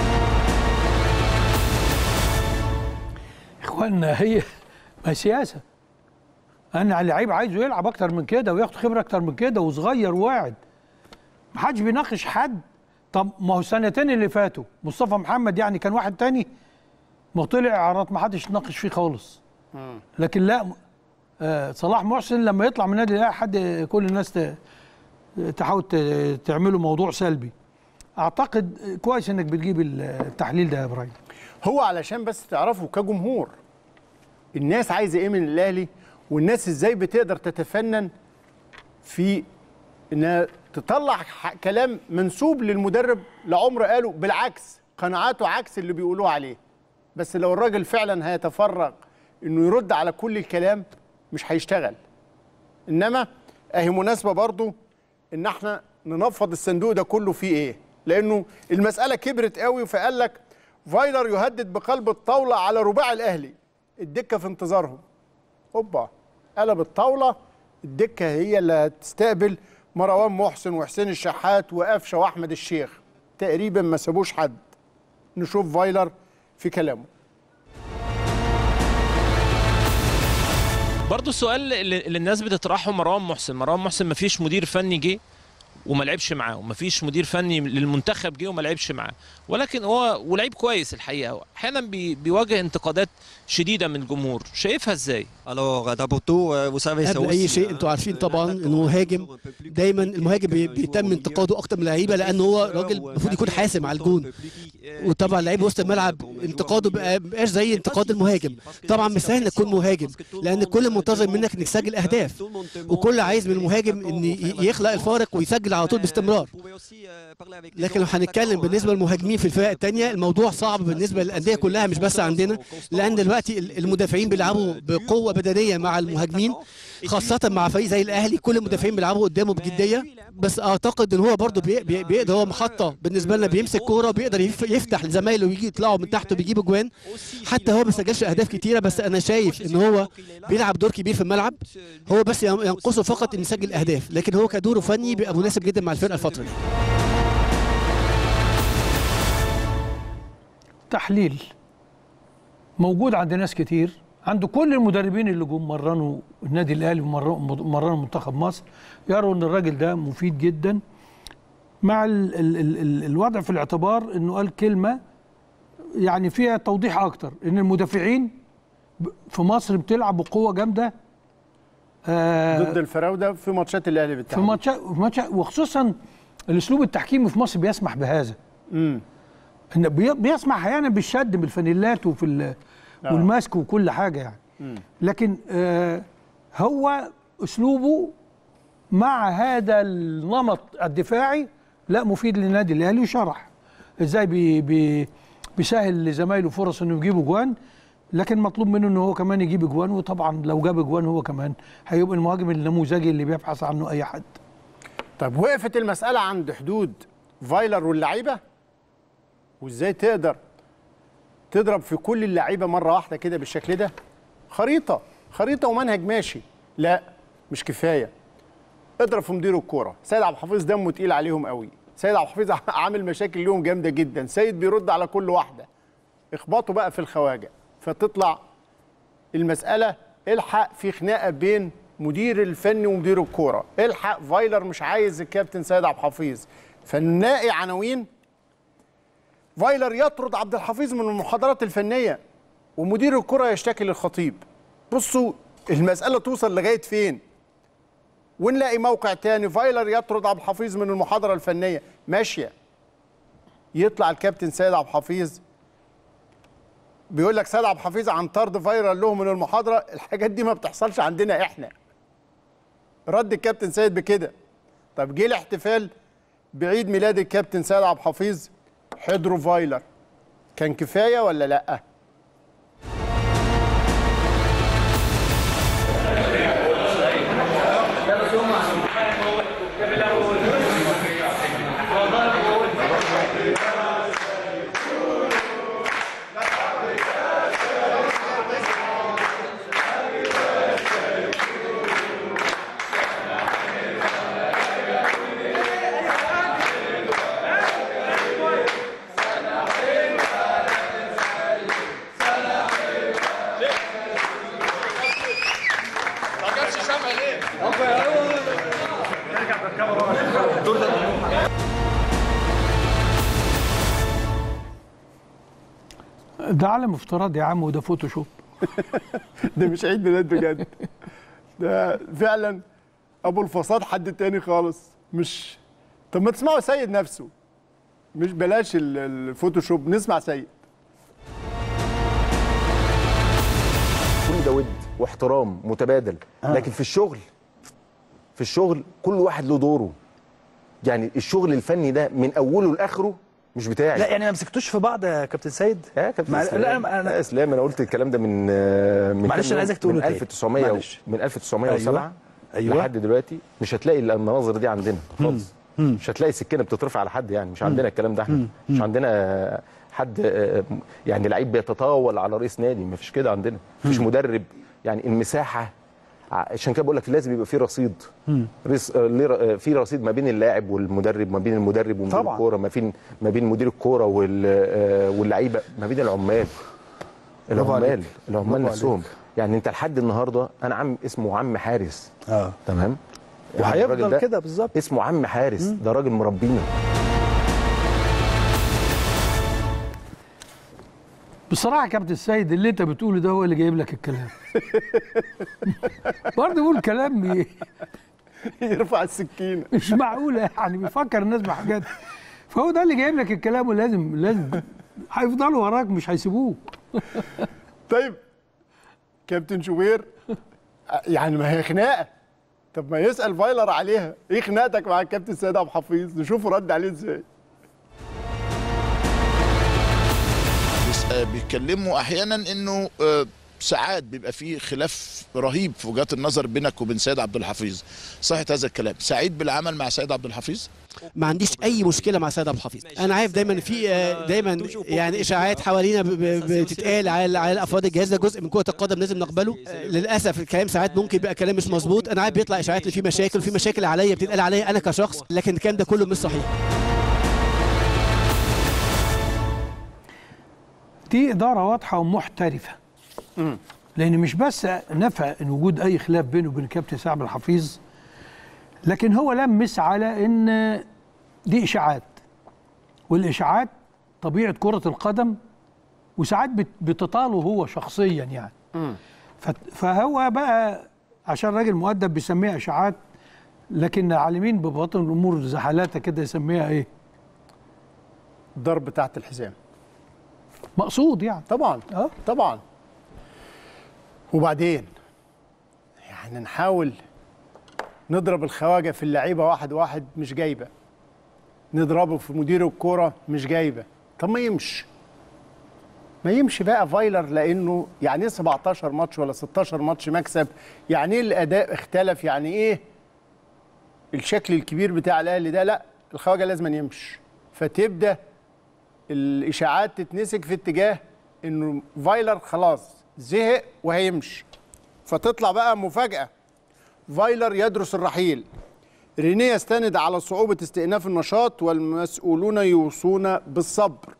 اخوانا هي ما سياسه انا اللعيب عايزه يلعب اكتر من كده وياخد خبره اكتر من كده وصغير وواعد ما حدش بيناقش حد طب ما هو السنتين اللي فاتوا مصطفى محمد يعني كان واحد تاني ما هو طلع اعارات ما حدش ناقش فيه خالص لكن لا آه صلاح محسن لما يطلع من النادي الاهلي حد كل الناس ت- تحاول ت- تعمله موضوع سلبي اعتقد كويس انك بتجيب التحليل ده يا ابراهيم هو علشان بس تعرفوا كجمهور الناس عايزه ايه من الاهلي والناس ازاي بتقدر تتفنن في انها تطلع ح- كلام منسوب للمدرب لعمر قاله بالعكس قناعاته عكس اللي بيقولوه عليه بس لو الراجل فعلا هيتفرغ انه يرد على كل الكلام مش هيشتغل انما اهي مناسبه برضو ان احنا ننفض الصندوق ده كله فيه ايه لانه المساله كبرت قوي فقال لك فايلر يهدد بقلب الطاوله على رباع الاهلي الدكه في انتظارهم هوبا قلب الطاوله الدكه هي اللي هتستقبل مروان محسن وحسين الشحات وقفشه واحمد الشيخ تقريبا ما سابوش حد نشوف فايلر في كلامه برضو السؤال اللي اللي الناس بتطرحه مروان محسن مروان محسن ما فيش مدير فني جه وما لعبش معاه وما فيش مدير فني للمنتخب جه وما لعبش معاه ولكن هو ولعيب كويس الحقيقه احيانا بي بيواجه انتقادات شديده من الجمهور شايفها ازاي Alors, d'abord tout, euh, vous savez, c'est قبل اي aussi, شيء انتوا عارفين طبعا انه مهاجم دايما المهاجم بي- بيتم انتقاده اكتر من اللعيبه لان هو راجل المفروض يكون حاسم على الجون وطبعا لعيب وسط الملعب انتقاده بقى- بقاش زي انتقاد المهاجم طبعا مش سهل انك تكون مهاجم لان الكل منتظر منك انك تسجل اهداف وكل عايز من المهاجم ان ي- يخلق الفارق ويسجل على طول باستمرار لكن لو هنتكلم بالنسبه للمهاجمين في الفرق الثانيه الموضوع صعب بالنسبه للانديه كلها مش بس عندنا لان دلوقتي ال- المدافعين بيلعبوا بقوه بدنيه مع المهاجمين خاصه مع فريق زي الاهلي كل المدافعين بيلعبوا قدامه بجديه بس اعتقد ان هو برضه بي بي بيقدر هو محطه بالنسبه لنا بيمسك كوره وبيقدر يف- يفتح لزمايله ويجي يطلعوا من تحته بيجيب اجوان حتى هو ما بيسجلش اهداف كتيره بس انا شايف ان هو بيلعب دور كبير في الملعب هو بس ين- ينقصه فقط انه يسجل اهداف لكن هو كدوره فني بيبقى مناسب جدا مع الفرقه الفتره دي تحليل موجود عند ناس كتير عنده كل المدربين اللي جم مرنوا النادي الاهلي ومرنوا منتخب مصر يروا ان الراجل ده مفيد جدا مع ال ال ال ال الوضع في الاعتبار انه قال كلمه يعني فيها توضيح اكتر ان المدافعين ب- في مصر بتلعب بقوه جامده آه ضد الفراوده في ماتشات الاهلي في بالتحديد ماتشات في ماتشات وخصوصا الاسلوب التحكيمي في مصر بيسمح بهذا امم ان بي- بيسمح احيانا بالشد بالفانيلات وفي ال- آه. والماسك وكل حاجه يعني مم. لكن آه هو اسلوبه مع هذا النمط الدفاعي لا مفيد للنادي الاهلي وشرح ازاي بي بي بيسهل لزمايله فرص انه يجيبوا جوان لكن مطلوب منه ان هو كمان يجيب جوان وطبعا لو جاب جوان هو كمان هيبقى المهاجم النموذجي اللي بيبحث عنه اي حد طب وقفت المسألة عند حدود فايلر واللعيبة وازاي تقدر تضرب في كل اللعيبة مرة واحدة كده بالشكل ده خريطة خريطة ومنهج ماشي لا مش كفاية اضرب في مدير الكورة سيد عبد الحفيظ دمه تقيل عليهم قوي سيد عبد الحفيظ عامل مشاكل ليهم جامدة جدا سيد بيرد على كل واحدة اخبطوا بقى في الخواجة فتطلع المسألة الحق في خناقة بين مدير الفني ومدير الكورة الحق فايلر مش عايز الكابتن سيد عبد الحفيظ فنلاقي عناوين فايلر يطرد عبد الحفيظ من المحاضرات الفنية ومدير الكرة يشتكي للخطيب بصوا المسألة توصل لغاية فين ونلاقي موقع تاني فايلر يطرد عبد الحفيظ من المحاضرة الفنية ماشية يطلع الكابتن سيد عبد الحفيظ بيقول لك سيد عبد الحفيظ عن طرد فايلر له من المحاضرة الحاجات دي ما بتحصلش عندنا احنا رد الكابتن سيد بكده طب جه الاحتفال بعيد ميلاد الكابتن سيد عبد الحفيظ حضروا فايلر كان كفايه ولا لا ده عالم افتراضي يا عم وده فوتوشوب ده مش عيد ميلاد بجد ده فعلا ابو الفساد حد تاني خالص مش طب ما تسمعوا سيد نفسه مش بلاش ال- الفوتوشوب نسمع سيد كل ده ود واحترام متبادل آه. لكن في الشغل في الشغل كل واحد له دوره يعني الشغل الفني ده من اوله لاخره مش بتاعي لا يعني ما مسكتوش في بعض يا كابتن سيد يا كابتن مع- اسلام لا، لا أنا- انا اسلام انا قلت الكلام ده من آه، من معلش كام أنا يوم. عايزك تقوله من تاني. 1900 و- معلش. من 1907 أيوة. أيوة. لحد دلوقتي مش هتلاقي المناظر دي عندنا خالص مش هتلاقي سكينه بتترفع على حد يعني مش عندنا الكلام ده احنا مش عندنا آه، حد آه، يعني لعيب بيتطاول على رئيس نادي ما فيش كده عندنا مفيش مدرب يعني المساحه ع- عشان كده بقول لك لازم يبقى في رصيد رص... آه، ليه ر- آه، في رصيد ما بين اللاعب والمدرب ما بين المدرب ومدير طبعاً. الكوره ما بين ما بين مدير الكوره وال... آه، واللعيبه ما بين العمال برافو العمال عليك. العمال برافو نفسهم عليك. يعني انت لحد النهارده انا عم اسمه عم حارس اه تمام يعني وهيفضل الراجل ده كده بالظبط اسمه عم حارس ده راجل مربينا بصراحه يا كابتن السيد اللي انت بتقوله ده هو اللي جايب لك الكلام برضه بيقول كلام ي- يرفع السكينه مش معقوله يعني بيفكر الناس بحاجات فهو ده اللي جايب لك الكلام ولازم لازم هيفضلوا وراك مش هيسيبوك طيب كابتن شوبير يعني ما هي خناقه طب ما يسال فايلر عليها ايه خناقتك مع الكابتن سيد عبد الحفيظ نشوفه رد عليه ازاي بس آه، بيتكلموا احيانا انه آه، ساعات بيبقى فيه خلاف رهيب في وجهات النظر بينك وبين سيد عبد الحفيظ صحة هذا الكلام سعيد بالعمل مع سيد عبد الحفيظ ما عنديش اي مشكله مع سيد عبد الحفيظ انا عارف دايما في آه، دايما يعني اشاعات حوالينا ب- ب- بتتقال على على افراد الجهاز ده جزء من كره القدم لازم نقبله آه، للاسف الكلام ساعات ممكن يبقى كلام مش مظبوط انا عارف بيطلع اشاعات ان في مشاكل في مشاكل عليا بتتقال عليا انا كشخص لكن الكلام ده كله مش صحيح دي اداره واضحه ومحترفه لان مش بس نفى ان وجود اي خلاف بينه وبين الكابتن سعد الحفيظ لكن هو لمس على ان دي اشاعات والاشاعات طبيعه كره القدم وساعات بت- بتطاله هو شخصيا يعني فت- فهو بقى عشان راجل مؤدب بيسميها اشاعات لكن عالمين بباطن الامور زحلاته كده يسميها ايه ضرب تحت الحزام مقصود يعني طبعا اه طبعا وبعدين يعني نحاول نضرب الخواجه في اللعيبه واحد واحد مش جايبه نضربه في مدير الكوره مش جايبه طب ما يمشي ما يمشي بقى فايلر لانه يعني ايه 17 ماتش ولا 16 ماتش مكسب يعني ايه الاداء اختلف يعني ايه الشكل الكبير بتاع الاهلي ده لا الخواجه لازم يمشي فتبدا الاشاعات تتنسك في اتجاه انه فايلر خلاص زهق وهيمشي فتطلع بقى مفاجاه فايلر يدرس الرحيل رينيه يستند على صعوبه استئناف النشاط والمسؤولون يوصون بالصبر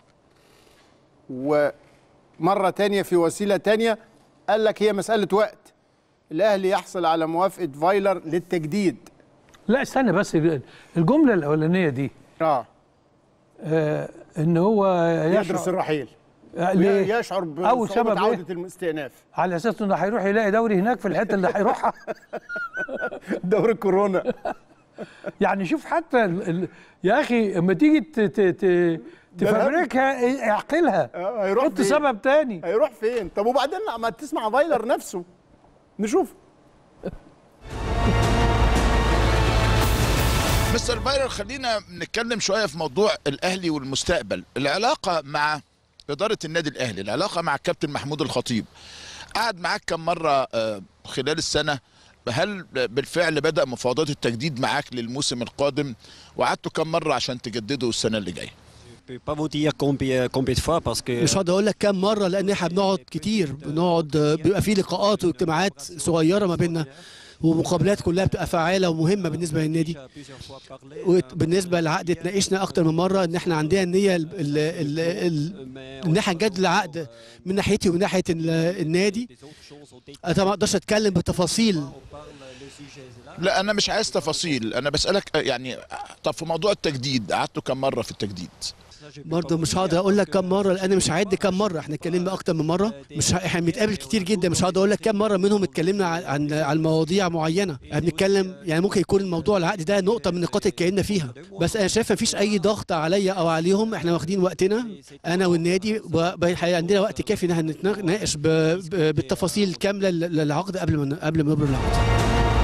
ومره تانية في وسيله تانية قال لك هي مساله وقت الاهلي يحصل على موافقه فايلر للتجديد لا استنى بس الجمله الاولانيه دي اه, آه ان هو يدرس الرحيل آه ليه؟ يشعر اول بصعوبة سبب عوده ايه؟ الاستئناف على اساس انه هيروح يلاقي دوري هناك في الحته اللي هيروحها دوري كورونا يعني شوف حتى ال... ال... يا اخي اما تيجي ت... ت... ت... تفبركها إيه، اعقلها آه، هيروح حط فين؟ سبب تاني هيروح فين طب وبعدين ما تسمع فايلر نفسه نشوف مستر فايرر خلينا نتكلم شويه في موضوع الاهلي والمستقبل العلاقه مع اداره النادي الاهلي العلاقه مع الكابتن محمود الخطيب قعد معاك كم مره آه، خلال السنه هل بالفعل بدا مفاوضات التجديد معاك للموسم القادم وقعدتوا كم مره عشان تجددوا السنه اللي جايه Je peux pas vous dire combien, combien de fois parce que مش هقدر اقول لك كام مره لان احنا بنقعد كتير بنقعد آه، بيبقى في لقاءات واجتماعات صغيره ما بيننا ومقابلات كلها بتبقى فعاله ومهمه بالنسبه للنادي وبالنسبه للعقد اتناقشنا اكتر من مره ان احنا عندنا النيه ال- ال- ال- ال- ان احنا نجدد العقد من ناحيتي ومن ناحيه ال- النادي انا ما اقدرش اتكلم بتفاصيل لا انا مش عايز تفاصيل انا بسالك آه، يعني آه، طب في موضوع التجديد قعدتوا كم مره في التجديد برضه مش هقدر اقول لك كم مره لان مش هعد كم مره احنا اتكلمنا اكتر من مره مش ه... احنا بنتقابل كتير جدا مش هقدر اقول لك كم مره منهم اتكلمنا عن عن, عن مواضيع معينه احنا بنتكلم يعني ممكن يكون الموضوع العقد ده نقطه من النقاط اللي اتكلمنا فيها بس انا شايف مفيش اي ضغط عليا او عليهم احنا واخدين وقتنا انا والنادي ب... ب... هي عندنا وقت كافي ان احنا نتناقش ب... ب... بالتفاصيل الكامله لل- للعقد قبل ما قبل ما نبرر العقد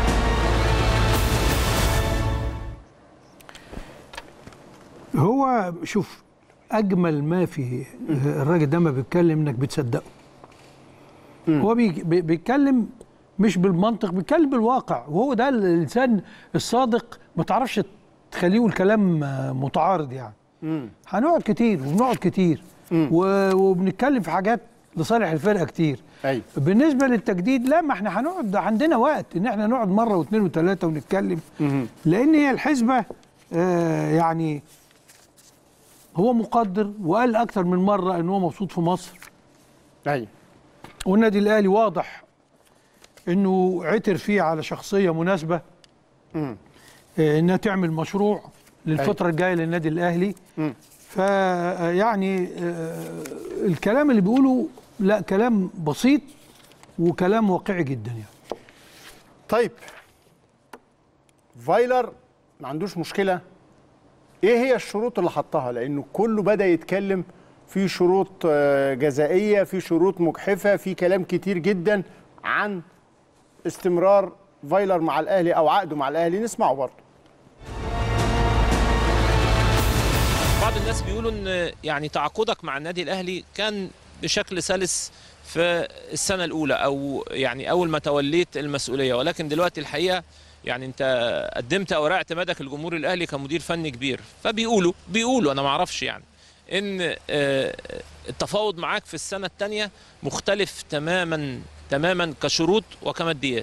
هو شوف اجمل ما في الراجل ده ما بيتكلم انك بتصدقه هو بي- بي- بيتكلم مش بالمنطق بيتكلم بالواقع وهو ده الانسان الصادق ما تعرفش تخليه يقول كلام آه، متعارض يعني هنقعد كتير وبنقعد كتير و- وبنتكلم في حاجات لصالح الفرقه كتير ايوه بالنسبه للتجديد لا ما احنا هنقعد ده عندنا وقت ان احنا نقعد مره واثنين وثلاثه ونتكلم لان هي الحسبه آه يعني هو مقدر وقال اكتر من مره ان هو مبسوط في مصر ايوه والنادي الاهلي واضح انه عتر فيه على شخصيه مناسبه مم. آه، انها تعمل مشروع للفتره الجايه للنادي الاهلي مم. فيعني الكلام اللي بيقوله لا كلام بسيط وكلام واقعي جدا يعني طيب فايلر ما عندوش مشكله ايه هي الشروط اللي حطها لانه كله بدا يتكلم في شروط آه، جزائيه في شروط مجحفه في كلام كتير جدا عن استمرار فايلر مع الاهلي او عقده مع الاهلي نسمعه برضه بعض الناس بيقولوا ان يعني تعاقدك مع النادي الاهلي كان بشكل سلس في السنه الاولى او يعني اول ما توليت المسؤوليه ولكن دلوقتي الحقيقه يعني انت قدمت اوراق اعتمادك الجمهور الاهلي كمدير فني كبير فبيقولوا بيقولوا انا ما اعرفش يعني ان آه، التفاوض معاك في السنه الثانيه مختلف تماما تماما كشروط وكماديات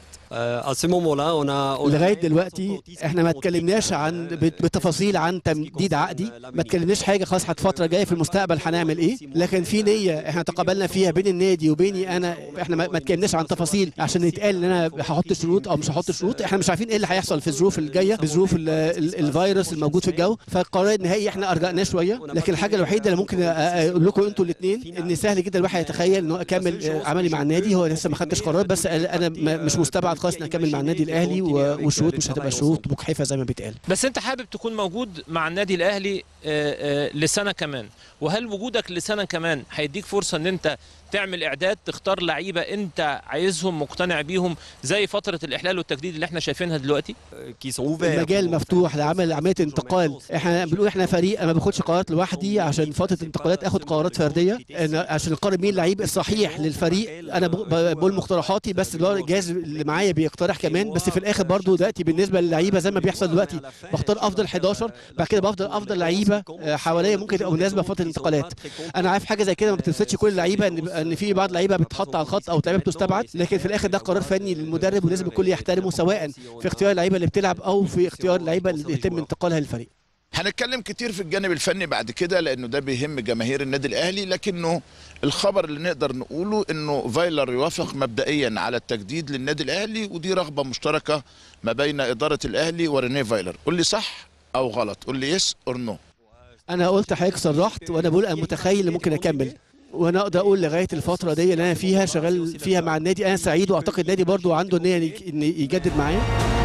لغايه دلوقتي احنا ما اتكلمناش عن بت- بالتفاصيل عن تمديد عقدي ما اتكلمناش حاجه خاص الفتره الجايه في المستقبل هنعمل ايه لكن في نيه احنا تقابلنا فيها بين النادي وبيني انا احنا ما ما اتكلمناش عن تفاصيل عشان يتقال ان انا هحط شروط او مش هحط شروط احنا مش عارفين ايه اللي هيحصل في الظروف الجايه بظروف ال- ال- الفيروس الموجود في الجو فالقرار النهائي احنا ارجعناه شويه لكن الحاجه الوحيده اللي ممكن أ- اقول لكم انتوا الاثنين ان سهل جدا الواحد يتخيل انه اكمل آه، عملي مع النادي هو لسه ما خدتش قرار بس انا ما- مش مستبعد خالص ان اكمل مع النادي الاهلي و- والشروط مش هتبقى شروط مجحفه زي ما بيتقال بس انت حابب تكون موجود مع النادي الاهلي آه، آه، لسنه كمان وهل وجودك لسنه كمان هيديك فرصه ان انت تعمل اعداد تختار لعيبه انت عايزهم مقتنع بيهم زي فتره الاحلال والتجديد اللي احنا شايفينها دلوقتي المجال مفتوح لعمل عمليه انتقال احنا بنقول احنا فريق انا ما باخدش قرارات لوحدي عشان فتره انتقالات اخد قرارات فرديه أنا عشان اقرر مين اللعيب الصحيح للفريق انا بق- ب- بقول مقترحاتي بس اللي هو الجهاز اللي معايا بيقترح كمان بس في الاخر برضو دلوقتي بالنسبه للعيبه زي ما بيحصل دلوقتي بختار افضل 11 بعد كده بفضل افضل لعيبه آه، حواليا ممكن تبقى مناسبه فتره الانتقالات انا عارف حاجه زي كده ما بتنسيتش كل اللعيبه ان ان في بعض لعيبه بتتحط على الخط او لعيبه بتستبعد لكن في الاخر ده قرار فني للمدرب ولازم الكل يحترمه سواء في اختيار اللعيبه اللي بتلعب او في اختيار اللعيبه اللي يتم انتقالها للفريق هنتكلم كتير في الجانب الفني بعد كده لانه ده بيهم جماهير النادي الاهلي لكنه الخبر اللي نقدر نقوله انه فايلر يوافق مبدئيا على التجديد للنادي الاهلي ودي رغبه مشتركه ما بين اداره الاهلي ورينيه فايلر قول لي صح او غلط قول لي يس اور نو انا قلت حضرتك صرحت وانا بقول انا متخيل ان ممكن اكمل وانا اقدر اقول لغايه الفتره دي اللي انا فيها شغال فيها مع النادي انا سعيد واعتقد النادي برضو عنده نيه ان يجدد معايا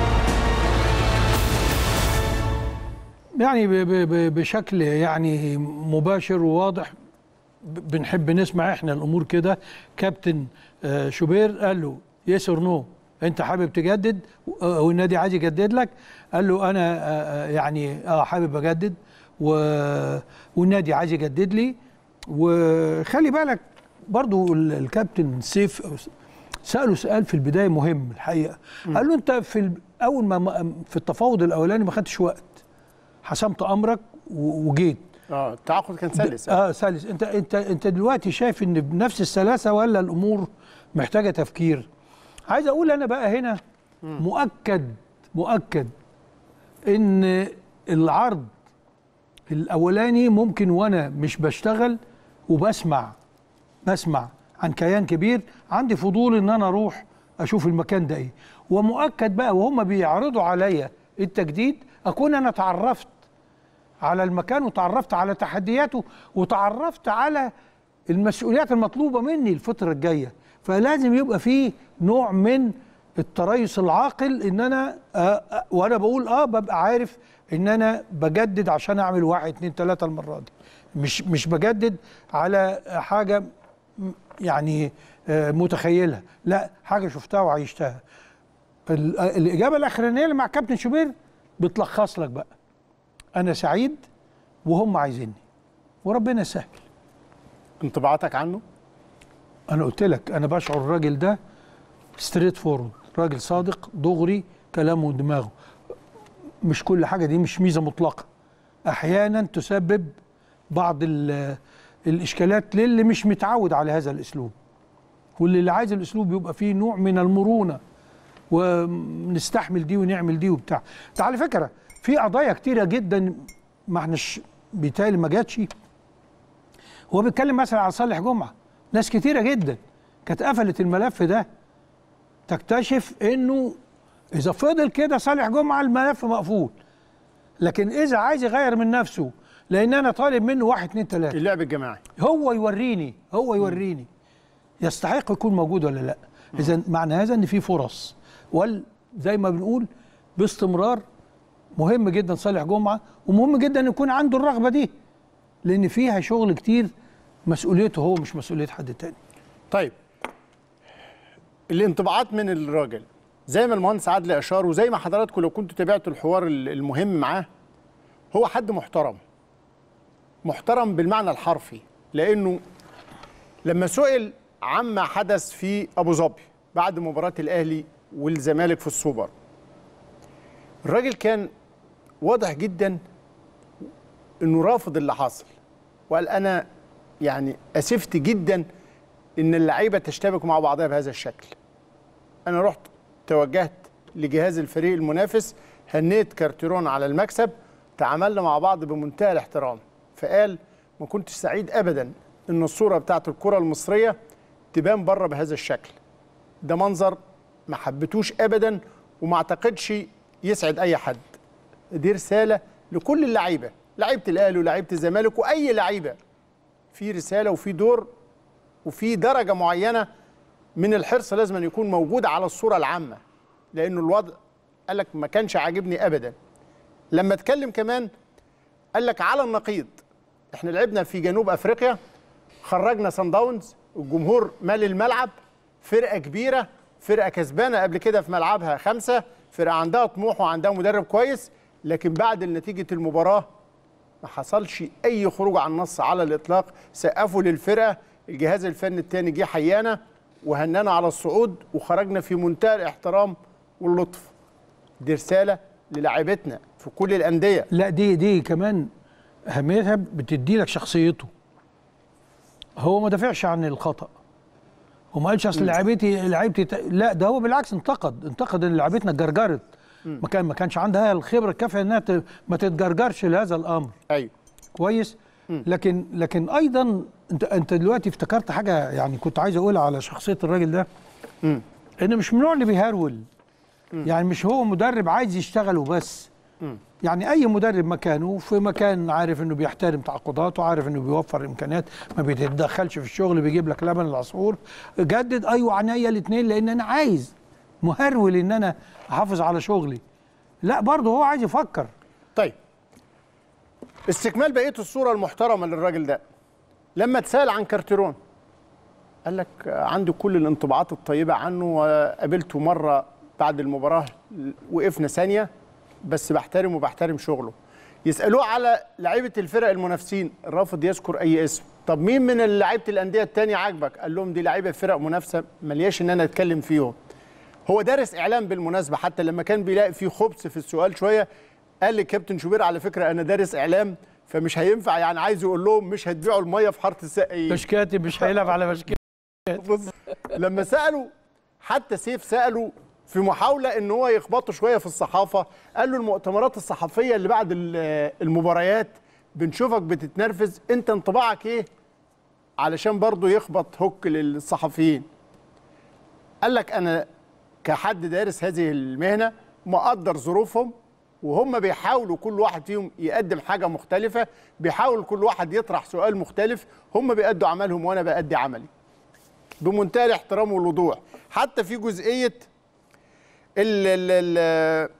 يعني ب- ب- ب- بشكل يعني مباشر وواضح ب- بنحب نسمع احنا الامور كده كابتن آه، شوبير قال له يس اور نو انت حابب تجدد و- والنادي عايز يجدد لك قال له انا آه، آه، يعني اه حابب اجدد و... والنادي عايز يجدد لي وخلي بالك برضو ال- الكابتن سيف ساله سؤال في البدايه مهم الحقيقه قال له انت في ال- اول ما- ما في التفاوض الاولاني ما خدتش وقت حسمت امرك و- وجيت اه التعاقد كان سلس اه سلس انت انت انت دلوقتي شايف ان بنفس السلاسه ولا الامور محتاجه تفكير عايز اقول انا بقى هنا مؤكد مؤكد ان العرض الاولاني ممكن وانا مش بشتغل وبسمع بسمع عن كيان كبير عندي فضول ان انا اروح اشوف المكان ده ايه ومؤكد بقى وهم بيعرضوا عليا التجديد اكون انا تعرفت على المكان وتعرفت على تحدياته وتعرفت على المسؤوليات المطلوبة مني الفترة الجاية فلازم يبقى فيه نوع من التريث العاقل ان انا آه آه وانا بقول اه ببقى عارف ان انا بجدد عشان اعمل واحد اتنين تلاتة المرة دي مش مش بجدد على حاجة م- يعني آه متخيلها لا حاجة شفتها وعيشتها ال- الإجابة الأخرانية اللي مع كابتن شوبير بتلخص لك بقى انا سعيد وهم عايزيني وربنا يسهل انطباعاتك عنه انا قلت لك انا بشعر الراجل ده ستريت فورورد راجل صادق دغري كلامه ودماغه مش كل حاجه دي مش ميزه مطلقه احيانا تسبب بعض ال- الاشكالات للي مش متعود على هذا الاسلوب واللي اللي عايز الاسلوب يبقى فيه نوع من المرونه ونستحمل دي ونعمل دي وبتاع ده على فكره في قضايا كتيره جدا ما احناش بيتهيألي ما جاتش هو بيتكلم مثلا على صالح جمعه ناس كتيره جدا كانت قفلت الملف ده تكتشف انه اذا فضل كده صالح جمعه الملف مقفول لكن اذا عايز يغير من نفسه لان انا طالب منه واحد اتنين تلاته اللعب الجماعي هو يوريني هو يوريني يستحق يكون موجود ولا لا اذا معنى هذا ان في فرص وال زي ما بنقول باستمرار مهم جدا صالح جمعه ومهم جدا يكون عنده الرغبه دي لان فيها شغل كتير مسؤوليته هو مش مسؤوليه حد تاني طيب الانطباعات من الراجل زي ما المهندس عادل اشار وزي ما حضراتكم لو كنتوا تابعتوا الحوار ال- المهم معاه هو حد محترم محترم بالمعنى الحرفي لانه لما سئل عما حدث في ابو ظبي بعد مباراه الاهلي والزمالك في السوبر الراجل كان واضح جدا انه رافض اللي حصل وقال انا يعني اسفت جدا ان اللعيبه تشتبك مع بعضها بهذا الشكل انا رحت توجهت لجهاز الفريق المنافس هنيت كارتيرون على المكسب تعاملنا مع بعض بمنتهى الاحترام فقال ما كنتش سعيد ابدا ان الصوره بتاعت الكره المصريه تبان بره بهذا الشكل ده منظر ما حبيتوش ابدا وما اعتقدش يسعد اي حد دي رساله لكل اللعيبه لعيبه الاهلي ولعيبه الزمالك واي لعيبه في رساله وفي دور وفي درجه معينه من الحرص لازم أن يكون موجود على الصوره العامه لانه الوضع قال لك ما كانش عاجبني ابدا لما اتكلم كمان قال لك على النقيض احنا لعبنا في جنوب افريقيا خرجنا سان داونز الجمهور مال الملعب فرقه كبيره فرقه كسبانه قبل كده في ملعبها خمسه فرقه عندها طموح وعندها مدرب كويس لكن بعد نتيجه المباراه ما حصلش اي خروج عن النص على الاطلاق سقفوا للفرقه الجهاز الفني الثاني جه حيانا وهنانا على الصعود وخرجنا في منتهى الاحترام واللطف دي رساله للاعيبتنا في كل الانديه لا دي دي كمان اهميتها بتدي لك شخصيته هو ما دافعش عن الخطا وما قالش اصل لعيبتي لعيبتي ت- لا ده هو بالعكس انتقد انتقد ان لعيبتنا اتجرجرت ما كان ما كانش عندها الخبره الكافيه انها ت- ما تتجرجرش لهذا الامر ايوه كويس لكن لكن ايضا انت انت دلوقتي افتكرت حاجه يعني كنت عايز اقولها على شخصيه الراجل ده ان مش من النوع اللي بيهرول يعني مش هو مدرب عايز يشتغل وبس يعني اي مدرب مكانه في مكان عارف انه بيحترم تعاقداته عارف انه بيوفر امكانيات ما بيتدخلش في الشغل بيجيب لك لبن العصفور جدد ايوه عينيا الاثنين لان انا عايز مهرول ان انا احافظ على شغلي لا برضه هو عايز يفكر طيب استكمال بقيه الصوره المحترمه للراجل ده لما اتسال عن كارتيرون قال لك عندي كل الانطباعات الطيبه عنه وقابلته مره بعد المباراه وقفنا ثانيه بس بحترمه وبحترم شغله يسالوه على لعيبه الفرق المنافسين رافض يذكر اي اسم طب مين من لعيبه الانديه التانية عاجبك قال لهم دي لعيبه فرق منافسه ملياش ان انا اتكلم فيهم هو دارس اعلام بالمناسبه حتى لما كان بيلاقي فيه خبث في السؤال شويه قال لكابتن شوبير على فكره انا دارس اعلام فمش هينفع يعني عايز يقول لهم مش هتبيعوا الميه في حاره السقايين مش كاتب مش هيلعب على مش بص لما سالوا حتى سيف سالوا في محاوله ان هو يخبطوا شويه في الصحافه قال له المؤتمرات الصحفيه اللي بعد ال- المباريات بنشوفك بتتنرفز انت انطباعك ايه علشان برضه يخبط هوك للصحفيين قال لك انا كحد دارس هذه المهنه مقدر ظروفهم وهم بيحاولوا كل واحد فيهم يقدم حاجه مختلفه بيحاول كل واحد يطرح سؤال مختلف هم بيأدوا عملهم وانا بأدي عملي بمنتهى الاحترام والوضوح حتى في جزئيه ال ال ال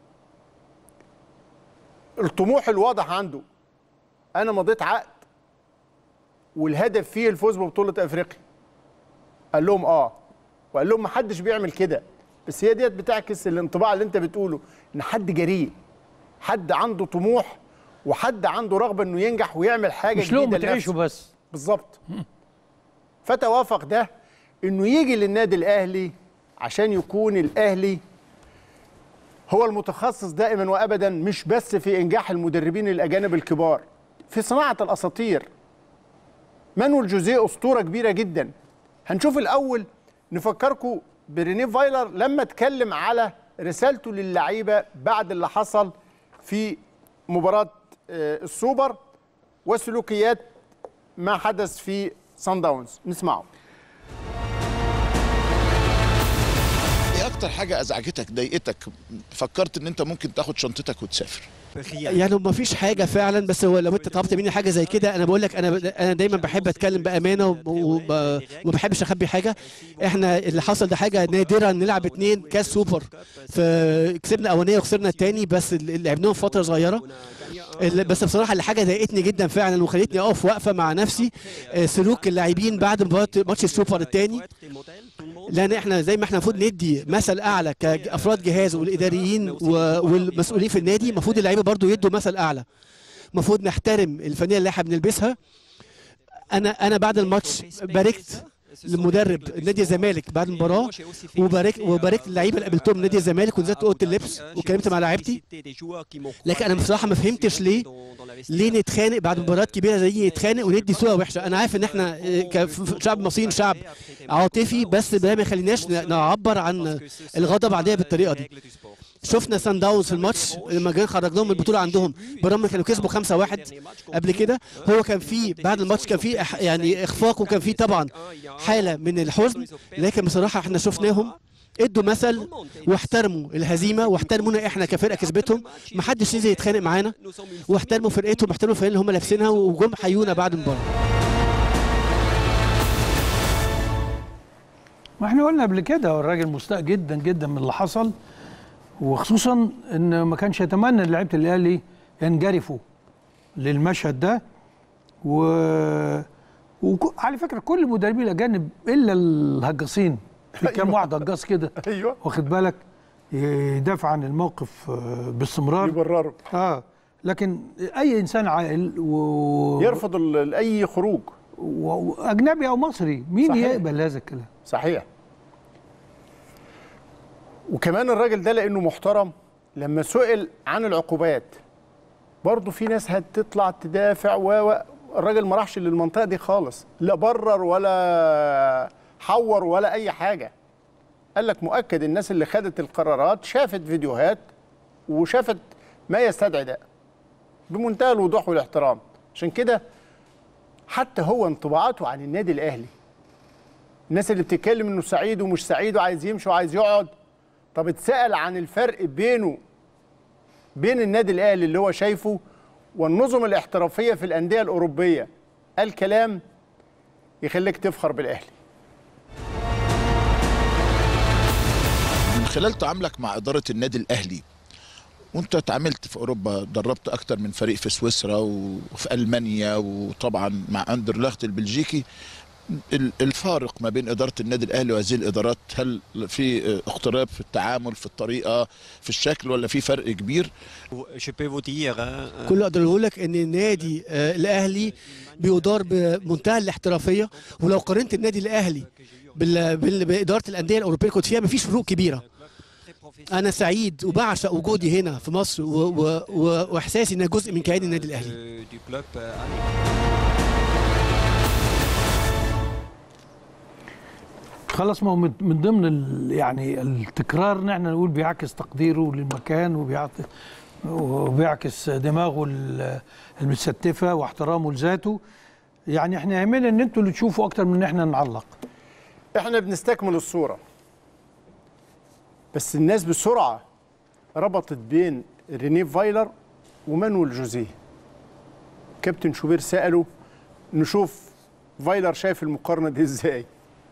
الطموح الواضح عنده انا مضيت عقد والهدف فيه الفوز ببطوله افريقيا قال لهم اه وقال لهم ما حدش بيعمل كده بس هي ديت بتعكس الانطباع اللي انت بتقوله ان حد جريء حد عنده طموح وحد عنده رغبه انه ينجح ويعمل حاجه مش لهم جديدة بتعيشوا لنفسه. بس بالظبط فتوافق ده انه يجي للنادي الاهلي عشان يكون الاهلي هو المتخصص دائما وابدا مش بس في انجاح المدربين الاجانب الكبار في صناعه الاساطير مانويل جوزيه اسطوره كبيره جدا هنشوف الاول نفكركم برينيه فايلر لما اتكلم على رسالته للعيبه بعد اللي حصل في مباراه آه، السوبر وسلوكيات ما حدث في سان داونز نسمعه ايه اكتر حاجه ازعجتك ضايقتك فكرت ان انت ممكن تاخد شنطتك وتسافر يعني ما فيش حاجه فعلا بس هو لو انت طلبت مني حاجه زي كده انا بقول لك انا انا دايما بحب اتكلم بامانه وب- وب- وما بحبش اخبي حاجه احنا اللي حصل ده حاجه نادره نلعب اتنين كاس سوبر فكسبنا اولانيه وخسرنا التاني بس اللي لعبناهم فتره صغيره اللي- بس بصراحه اللي حاجه ضايقتني جدا فعلا وخلتني اقف واقفه مع نفسي آه، سلوك اللاعبين بعد مباراه ماتش السوبر الثاني لان احنا زي ما احنا المفروض ندي مثل اعلى كافراد جهاز والاداريين و- والمسؤولين في النادي المفروض اللعيبه برضو يدوا مثل اعلى المفروض نحترم الفانيله اللي احنا بنلبسها انا انا بعد الماتش باركت لمدرب نادي الزمالك بعد المباراه وبارك وباركت اللعيبه اللي قابلتهم نادي الزمالك ونزلت اوضه اللبس وكلمت مع لعيبتي لكن انا بصراحه ما فهمتش ليه ليه نتخانق بعد مباريات كبيره زي دي نتخانق وندي صوره وحشه انا عارف ان احنا آه، كشعب مصريين شعب عاطفي بس ده ما يخليناش ن- نعبر عن الغضب عليها بالطريقه دي شفنا سان داونز في الماتش لما جينا خرجناهم من البطوله عندهم برغم إن كانوا كسبوا 5 1 قبل كده هو كان في بعد الماتش كان في إح- يعني اخفاق وكان في طبعا حاله من الحزن لكن بصراحه احنا شفناهم ادوا مثل واحترموا الهزيمه واحترمونا احنا كفرقه كسبتهم ما حدش نزل يتخانق معانا واحترموا فرقتهم واحترموا الفرقه اللي هم لابسينها وجم حيونا بعد المباراه ما احنا قلنا قبل كده هو الراجل مستاء جدا جدا من اللي حصل وخصوصا ان ما كانش يتمنى ان لعيبه الاهلي ينجرفوا للمشهد ده و وعلى فكره كل المدربين الاجانب الا الهجاصين في كام واحد هجاص كده ايوه واخد بالك يدافع عن الموقف آه، باستمرار يبرره اه لكن اي انسان عاقل و... يرفض ال- اي خروج و- واجنبي او مصري مين صحيح. يقبل هذا الكلام صحيح وكمان الراجل ده لانه محترم لما سئل عن العقوبات برضه في ناس هتطلع تدافع و و- الراجل ما راحش للمنطقه دي خالص لا برر ولا حور ولا اي حاجه قال لك مؤكد الناس اللي خدت القرارات شافت فيديوهات وشافت ما يستدعي ده بمنتهى الوضوح والاحترام عشان كده حتى هو انطباعاته عن النادي الاهلي الناس اللي بتتكلم انه سعيد ومش سعيد وعايز يمشي وعايز يقعد طب اتسال عن الفرق بينه بين النادي الاهلي اللي هو شايفه والنظم الاحترافيه في الانديه الاوروبيه قال كلام يخليك تفخر بالاهلي من خلال تعاملك مع اداره النادي الاهلي وانت اتعاملت في اوروبا دربت اكتر من فريق في سويسرا وفي المانيا وطبعا مع اندرلخت البلجيكي ال- الفارق ما بين اداره النادي الاهلي وهذه الادارات هل في آه، اختلاف في التعامل في الطريقه في الشكل ولا في فرق كبير Je peux vous dire, hein, كل اللي اقدره لك ان النادي آه، الاهلي بيدار بمنتهى الاحترافيه ولو قارنت النادي الاهلي بال- بال- باداره الانديه الاوروبيه اللي كنت فيها مفيش فروق كبيره انا سعيد وبعشق وجودي هنا في مصر و- و- و- واحساسي ان جزء من كيان النادي الاهلي euh, du club. euh, خلاص ما هو من من ضمن ال- يعني التكرار ان احنا نقول بيعكس تقديره للمكان وبيعكس وبيعكس دماغه ال- المستتفه واحترامه لذاته يعني احنا يهمنا ان انتوا اللي تشوفوا اكتر من ان احنا نعلق احنا بنستكمل الصورة بس الناس بسرعة ربطت بين رينيه فايلر ومانويل جوزيه كابتن شوبير سأله نشوف فايلر شايف المقارنة دي ازاي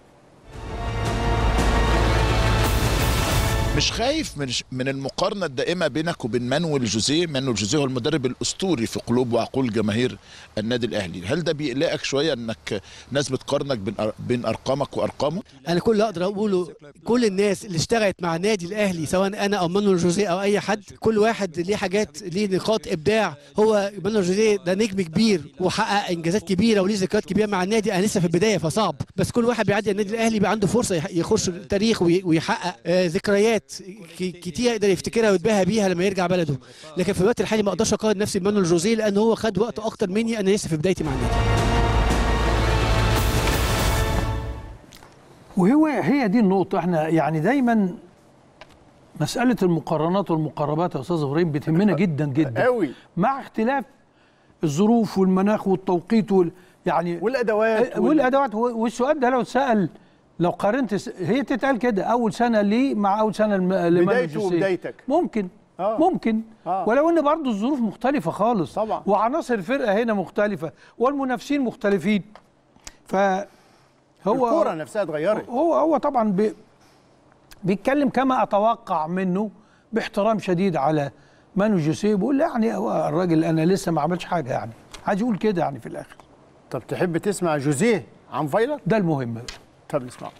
مش خايف من من المقارنه الدائمه بينك وبين مانويل جوزيه مانويل جوزيه هو المدرب الاسطوري في قلوب وعقول جماهير النادي الاهلي هل ده بيقلقك شويه انك ناس بتقارنك بين أر- بين ارقامك وارقامه انا كل اللي اقدر اقوله كل الناس اللي اشتغلت مع النادي الاهلي سواء انا او مانويل جوزيه او اي حد كل واحد ليه حاجات ليه نقاط ابداع هو مانويل جوزيه ده نجم كبير وحقق انجازات كبيره وليه ذكريات كبيره مع النادي انا لسه في البدايه فصعب بس كل واحد بيعدي النادي الاهلي بيبقى عنده فرصه يح- يخش تاريخ وي- ويحقق آه، ذكريات ك- كتير يقدر يفتكرها ويتباهى بيها لما يرجع بلده لكن في الوقت الحالي ما اقدرش اقارن نفسي بمانويل جوزيه لان هو خد وقت اكتر مني انا لسه في بدايتي مع النادي وهو هي دي النقطة احنا يعني دايما مسألة المقارنات والمقاربات يا أستاذ إبراهيم بتهمنا جدا جدا قوي مع اختلاف الظروف والمناخ والتوقيت وال يعني والأدوات وال- والأدوات والسؤال ده لو اتسأل لو قارنت س- هي تتقال كده أول سنة ليه مع أول سنة لم- لمانويل بدايته جوزيه. وبدايتك. ممكن آه. ممكن آه. ولو ان برضه الظروف مختلفة خالص طبعا. وعناصر الفرقة هنا مختلفة والمنافسين مختلفين فهو الكورة نفسها اتغيرت هو هو طبعا بي بيتكلم كما اتوقع منه باحترام شديد على مانو جوسيه بيقول يعني هو الراجل انا لسه ما عملش حاجه يعني عايز يقول كده يعني في الاخر طب تحب تسمع جوزيه عن فايلر ده المهم طب نسمعه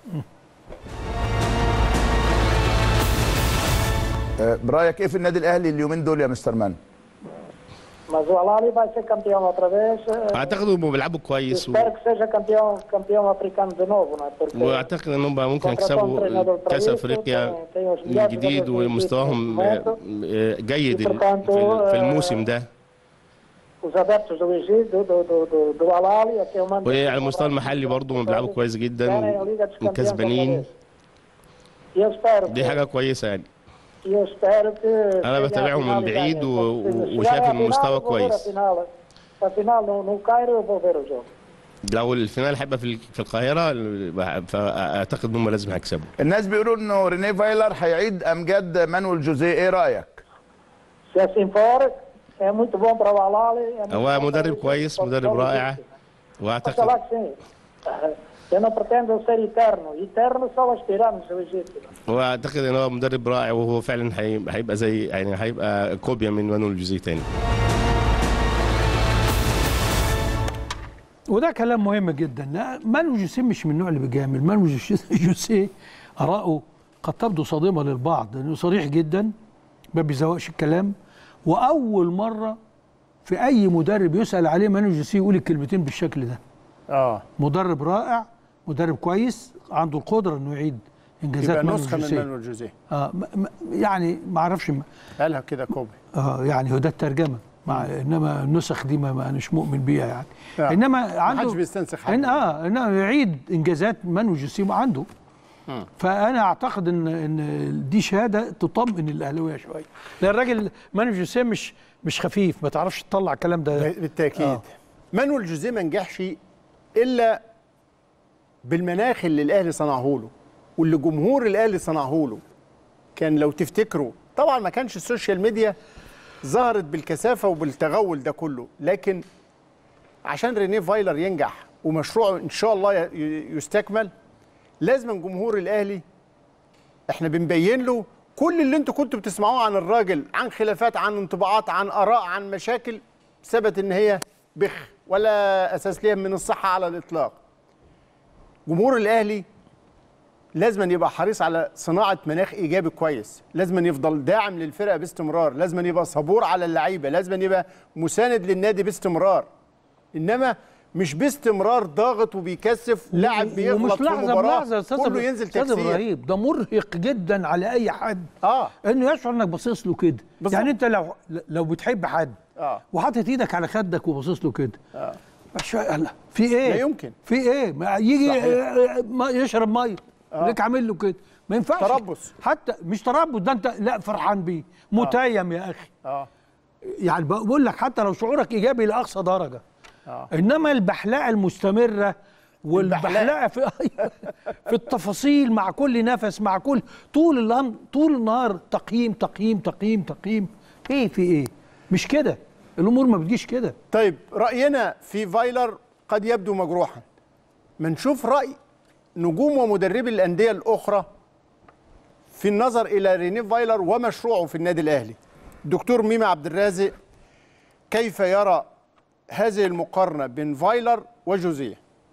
آه، برايك ايه في النادي الاهلي اليومين دول يا مستر مان Mas o Alali vai ser campeão outra vez. eh, اعتقد انهم بيلعبوا كويس و... Espero que seja campeão, campeão africano de novo, não é? Porque واعتقد انهم بقى ممكن contratou um يكسبوا treinador para كاس isso, افريقيا tem, tem os من melhores جديد jogadores do ومستواهم Egito neste آه، آه، جيد ال- portanto, في- في آه، الموسم ده Os adeptos do Egito, do, do, do, do Alali, até o mando. وعلى المستوى المحلي برضه هم بيلعبوا كويس جدا Querem a Liga dos Campeões outra وكسبانين vez. E eu espero دي que, حاجه كويسه يعني e eu espero que انا cheguem à بتابعهم final من e بعيد ganhem. و- Se و- chegarem وشايف à ان final, المستوى eu vou ver a كويس final. A final no, no Cairo eu vou ver o jogo. لو الفينال هيبقى في ال- في القاهره فاعتقد ان هم لازم هيكسبوا الناس بيقولوا انه رينيه فايلر هيعيد امجاد مانويل جوزيه ايه رايك Se assim for, é muito bom para o Alali. É muito هو bom مدرب para o كويس para o مدرب Egito. رائع Oxalá واعتقد que sim. Eu não pretendo ser eterno. Eterno só os tiranos do Egito. واعتقد ان هو مدرب رائع وهو فعلا هي- هيبقى زي يعني هيبقى كوبيا من مانويل جوزيه تاني وده كلام مهم جدا لا، مانو جوسيه مش من النوع اللي بيجامل مانو جوسيه- جوسيه اراءه قد تبدو صادمه للبعض لانه صريح جدا ما بيزوقش الكلام واول مره في اي مدرب يسال عليه مانو جوسيه يقول الكلمتين بالشكل ده اه مدرب رائع مدرب كويس عنده القدره انه يعيد انجازات يبقى مانو نسخه من جوسيه مانويل جوزيه اه م- م- يعني ما اعرفش م- قالها كده كوبي اه يعني هو ده الترجمه مع انما النسخ دي ما ما اناش مؤمن بيها يعني آه. انما ما عنده حدش بيستنسخ حد. إن اه انه يعيد انجازات مانو جوسيه عنده مم. فانا اعتقد ان ان دي شهاده تطمئن الاهلاويه شويه لان الراجل مانو جوسيه مش مش خفيف ما تعرفش تطلع الكلام ده بالتاكيد آه. آه. مانويل جوزيه ما نجحش الا بالمناخ اللي الاهلي صنعه له واللي جمهور الاهلي صنعه له كان لو تفتكروا طبعا ما كانش السوشيال ميديا ظهرت بالكثافه وبالتغول ده كله لكن عشان رينيه فايلر ينجح ومشروعه ان شاء الله ي- ي- يستكمل لازم جمهور الاهلي احنا بنبين له كل اللي انتوا كنتوا بتسمعوه عن الراجل عن خلافات عن انطباعات عن اراء عن مشاكل ثبت ان هي بخ ولا اساس ليها من الصحه على الاطلاق جمهور الاهلي لازم يبقى حريص على صناعه مناخ ايجابي كويس لازم يفضل داعم للفرقه باستمرار لازم يبقى صبور على اللعيبه لازم يبقى مساند للنادي باستمرار انما مش باستمرار ضاغط وبيكثف لاعب بيغلط ومش في لحظه مباراه بلحظه يا استاذ كله ينزل أستاذ تكسير ابراهيم ده مرهق جدا على اي حد اه انه يشعر انك باصص له كده يعني انت لو لو بتحب حد اه وحاطط ايدك على خدك وباصص له كده اه مش الله في ايه؟ لا يمكن. في ايه؟ ما يجي صحيح. آه، ما يشرب ميه آه. ليك عامل له كده ما ينفعش تربص. حتى مش تربص ده انت لا فرحان بيه متيم يا اخي اه يعني بقول لك حتى لو شعورك ايجابي لاقصى درجه اه انما البحلقه المستمره والبحلقه في في التفاصيل مع كل نفس مع كل طول النهار طول النهار تقييم تقييم تقييم تقييم ايه في ايه مش كده الامور ما بتجيش كده طيب راينا في فايلر قد يبدو مجروحا ما نشوف راي نجوم ومدربي الانديه الاخرى في النظر الى ريني فايلر ومشروعه في النادي الاهلي دكتور ميمي عبد الرازق كيف يرى هذه المقارنه بين فايلر وجوزيه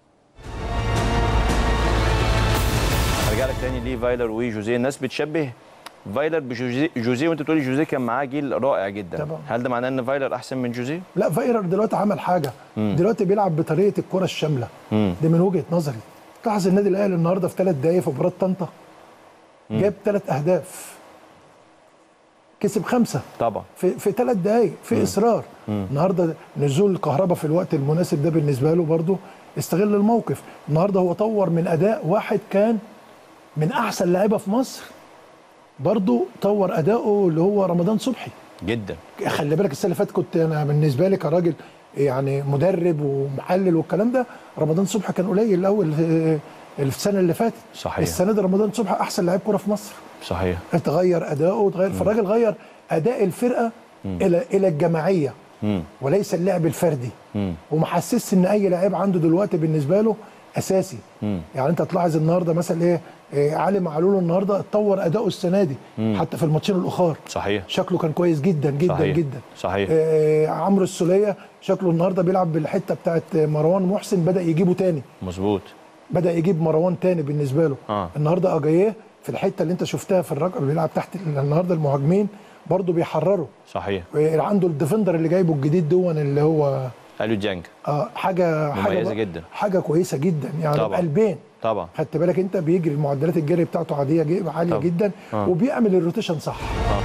ارجع لك تاني ليه فايلر وجوزيه الناس بتشبه فايلر بجوزيه جوزيه وانت بتقولي جوزيه كان معاه جيل رائع جدا طبعا. هل ده معناه ان فايلر احسن من جوزيه؟ لا فايرر دلوقتي عمل حاجه مم. دلوقتي بيلعب بطريقه الكره الشامله مم. دي من وجهه نظري لاحظ النادي الاهلي النهارده في ثلاث دقائق في مباراه طنطا مم. جاب ثلاث اهداف كسب خمسه طبعا في في ثلاث دقائق في مم. اصرار مم. النهارده نزول الكهرباء في الوقت المناسب ده بالنسبه له برضه استغل الموقف النهارده هو طور من اداء واحد كان من احسن لعيبه في مصر برضه طور اداؤه اللي هو رمضان صبحي جدا خلي بالك السنه اللي فاتت كنت انا بالنسبه لي كراجل يعني مدرب ومحلل والكلام ده رمضان صبحي كان قليل الاول آه، السنه اللي فاتت صحيح. السنه دي رمضان صبحي احسن لعيب كوره في مصر صحيح اتغير اداؤه اتغير فالراجل غير اداء الفرقه مم. الى الى الجماعيه مم. وليس اللعب الفردي مم. ومحسسش ان اي لعيب عنده دلوقتي بالنسبه له اساسي مم. يعني انت تلاحظ النهارده مثلا ايه, إيه علي معلول النهارده اتطور اداؤه السنه دي مم. حتى في الماتشين الاخر صحيح شكله كان كويس جدا جدا صحيح. جدا صحيح آه عمرو السوليه شكله النهارده بيلعب بالحته بتاعت مروان محسن بدا يجيبه تاني مظبوط بدا يجيب مروان تاني بالنسبه له اه النهارده اجاييه في الحته اللي انت شفتها في الرقم بيلعب تحت النهارده المهاجمين برضه بيحرروا صحيح آه، عنده الديفندر اللي جايبه الجديد دون اللي هو اليو ديانج اه حاجه حاجه مميزه بقى- جدا حاجه كويسه جدا يعني طبعا. بقلبين طبعا خدت بالك انت بيجري المعدلات الجري بتاعته عاديه جي- عاليه طبعا. جدا آه. وبيعمل الروتيشن صح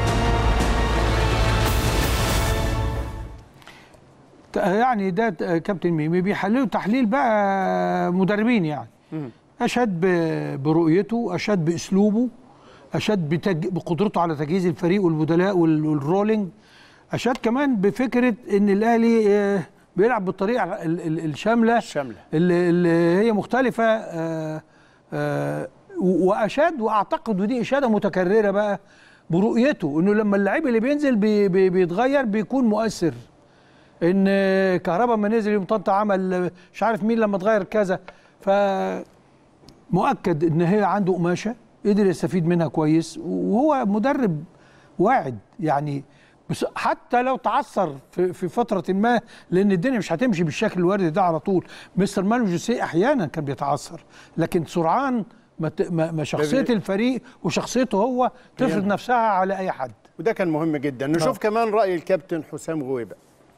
ت- يعني ده ت- كابتن ميمي بيحللوا تحليل بقى مدربين يعني اشاد ب- برؤيته اشاد باسلوبه اشاد بتج... بقدرته على تجهيز الفريق والبدلاء وال- والرولينج اشاد كمان بفكره ان الاهلي آه، بيلعب بالطريقه ال- ال- الشامله الشامله اللي, اللي هي مختلفه آه، آه، و- واشاد واعتقد ودي اشاده متكرره بقى برؤيته انه لما اللعيب اللي بينزل بي بي بيتغير بيكون مؤثر ان كهربا ما نزل يوم طنطا عمل مش عارف مين لما اتغير كذا ف مؤكد ان هي عنده قماشه قدر يستفيد منها كويس وهو مدرب واعد يعني بس حتى لو تعثر في, في فتره ما لان الدنيا مش هتمشي بالشكل الوردي ده على طول مستر مانو جوسيه احيانا كان بيتعثر لكن سرعان ما, ت- ما ما شخصيه بي- الفريق وشخصيته هو تفرض بينهم. نفسها على اي حد وده كان مهم جدا نشوف كمان راي الكابتن حسام غويبه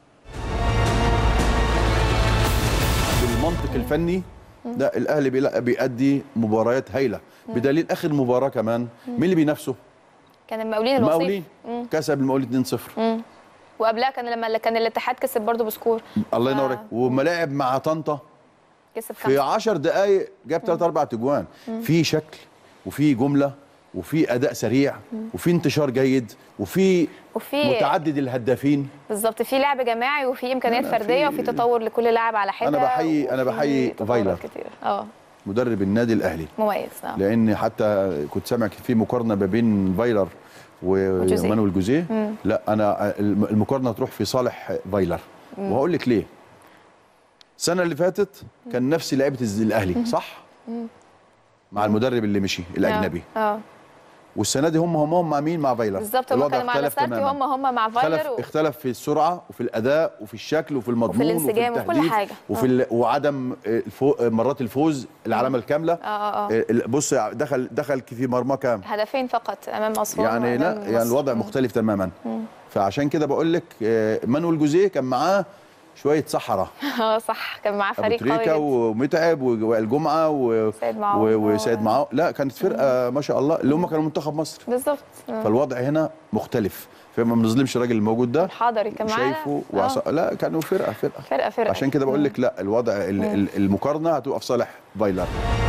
بالمنطق الفني لا الاهلي بيلا- بيأدي مباريات هايله بدليل اخر مباراه كمان مين اللي بينافسه؟ كان المقاولين الوصيف المقاولين مم. كسب المقاولين 2-0 مم. وقبلها كان لما كان الاتحاد كسب برضه بسكور الله ينور آه. عليك وما لعب مع طنطا كسب في خمسة 10 دقائق جاب 3 4 تجوان مم. في شكل وفي جمله وفي اداء سريع مم. وفي انتشار جيد وفي وفي متعدد الهدافين بالظبط في لعب جماعي وفي امكانيات لا، لا، فرديه في- وفي تطور لكل لاعب على حده انا بحيي انا وفي بحيي تطورات فايلر كتير اه مدرب النادي الاهلي مميز اه لان حتى كنت سامع في مقارنه ما بين فايلر وجوزيه. ومانويل جوزيه مم. لا انا الم- المقارنه تروح في صالح فايلر مم. وهقول لك ليه السنه اللي فاتت كان نفس لعيبه الز- الاهلي مم. صح مم. مع المدرب اللي مشي الاجنبي اه آه. والسنه دي هم هم هم مع مين مع فايلر بالظبط هم الوضع كانوا مع اختلف لاسارتي تماماً. هم هم مع اختلف فايلر و... اختلف في السرعه وفي الاداء وفي الشكل وفي المضمون الانسجام وفي كل التهديف حاجة. وفي آه. ال... وعدم الفو... مرات الفوز العلامه الكامله اه اه اه ال- بص دخل دخل في مرمى كام هدفين فقط امام اسوان يعني لا وأمام يعني مصر. الوضع مم. مختلف تماما مم. فعشان كده بقول لك آه، مانويل جوزيه كان معاه شويه صحراء اه صح كان معاه ابو فريق قوي تريكه جدا ومتعب ووائل جمعه و... سيد معوض. و... وسيد معاذ لا كانت فرقه ما شاء الله اللي هم كانوا منتخب مصر بالظبط آه. فالوضع هنا مختلف فما بنظلمش الراجل الموجود ده الحضري كان معانا شايفه آه. وعصا... لا كانوا فرقه فرقه فرقه فرقه عشان كده بقول لك لا الوضع ال... مم. ال- المقارنه هتبقى في صالح فايلر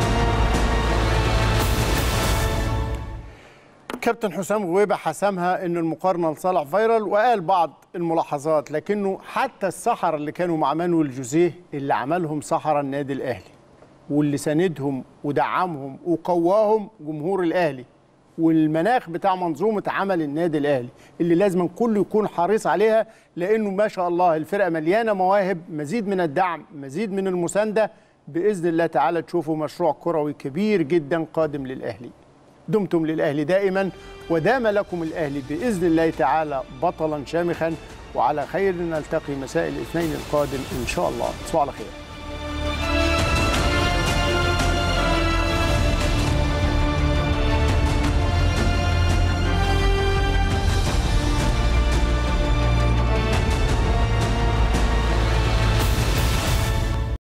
كابتن حسام غويبة حسمها ان المقارنه لصالح فايرال وقال بعض الملاحظات لكنه حتى السحرة اللي كانوا مع مانويل جوزيه اللي عملهم سحرة النادي الاهلي واللي ساندهم ودعمهم وقواهم جمهور الاهلي والمناخ بتاع منظومه عمل النادي الاهلي اللي لازم كله يكون حريص عليها لانه ما شاء الله الفرقه مليانه مواهب مزيد من الدعم مزيد من المسانده باذن الله تعالى تشوفوا مشروع كروي كبير جدا قادم للاهلي دمتم للأهلي دائما ودام لكم الأهلي بإذن الله تعالى بطلا شامخا وعلى خير نلتقي مساء الاثنين القادم إن شاء الله تصبحوا على خير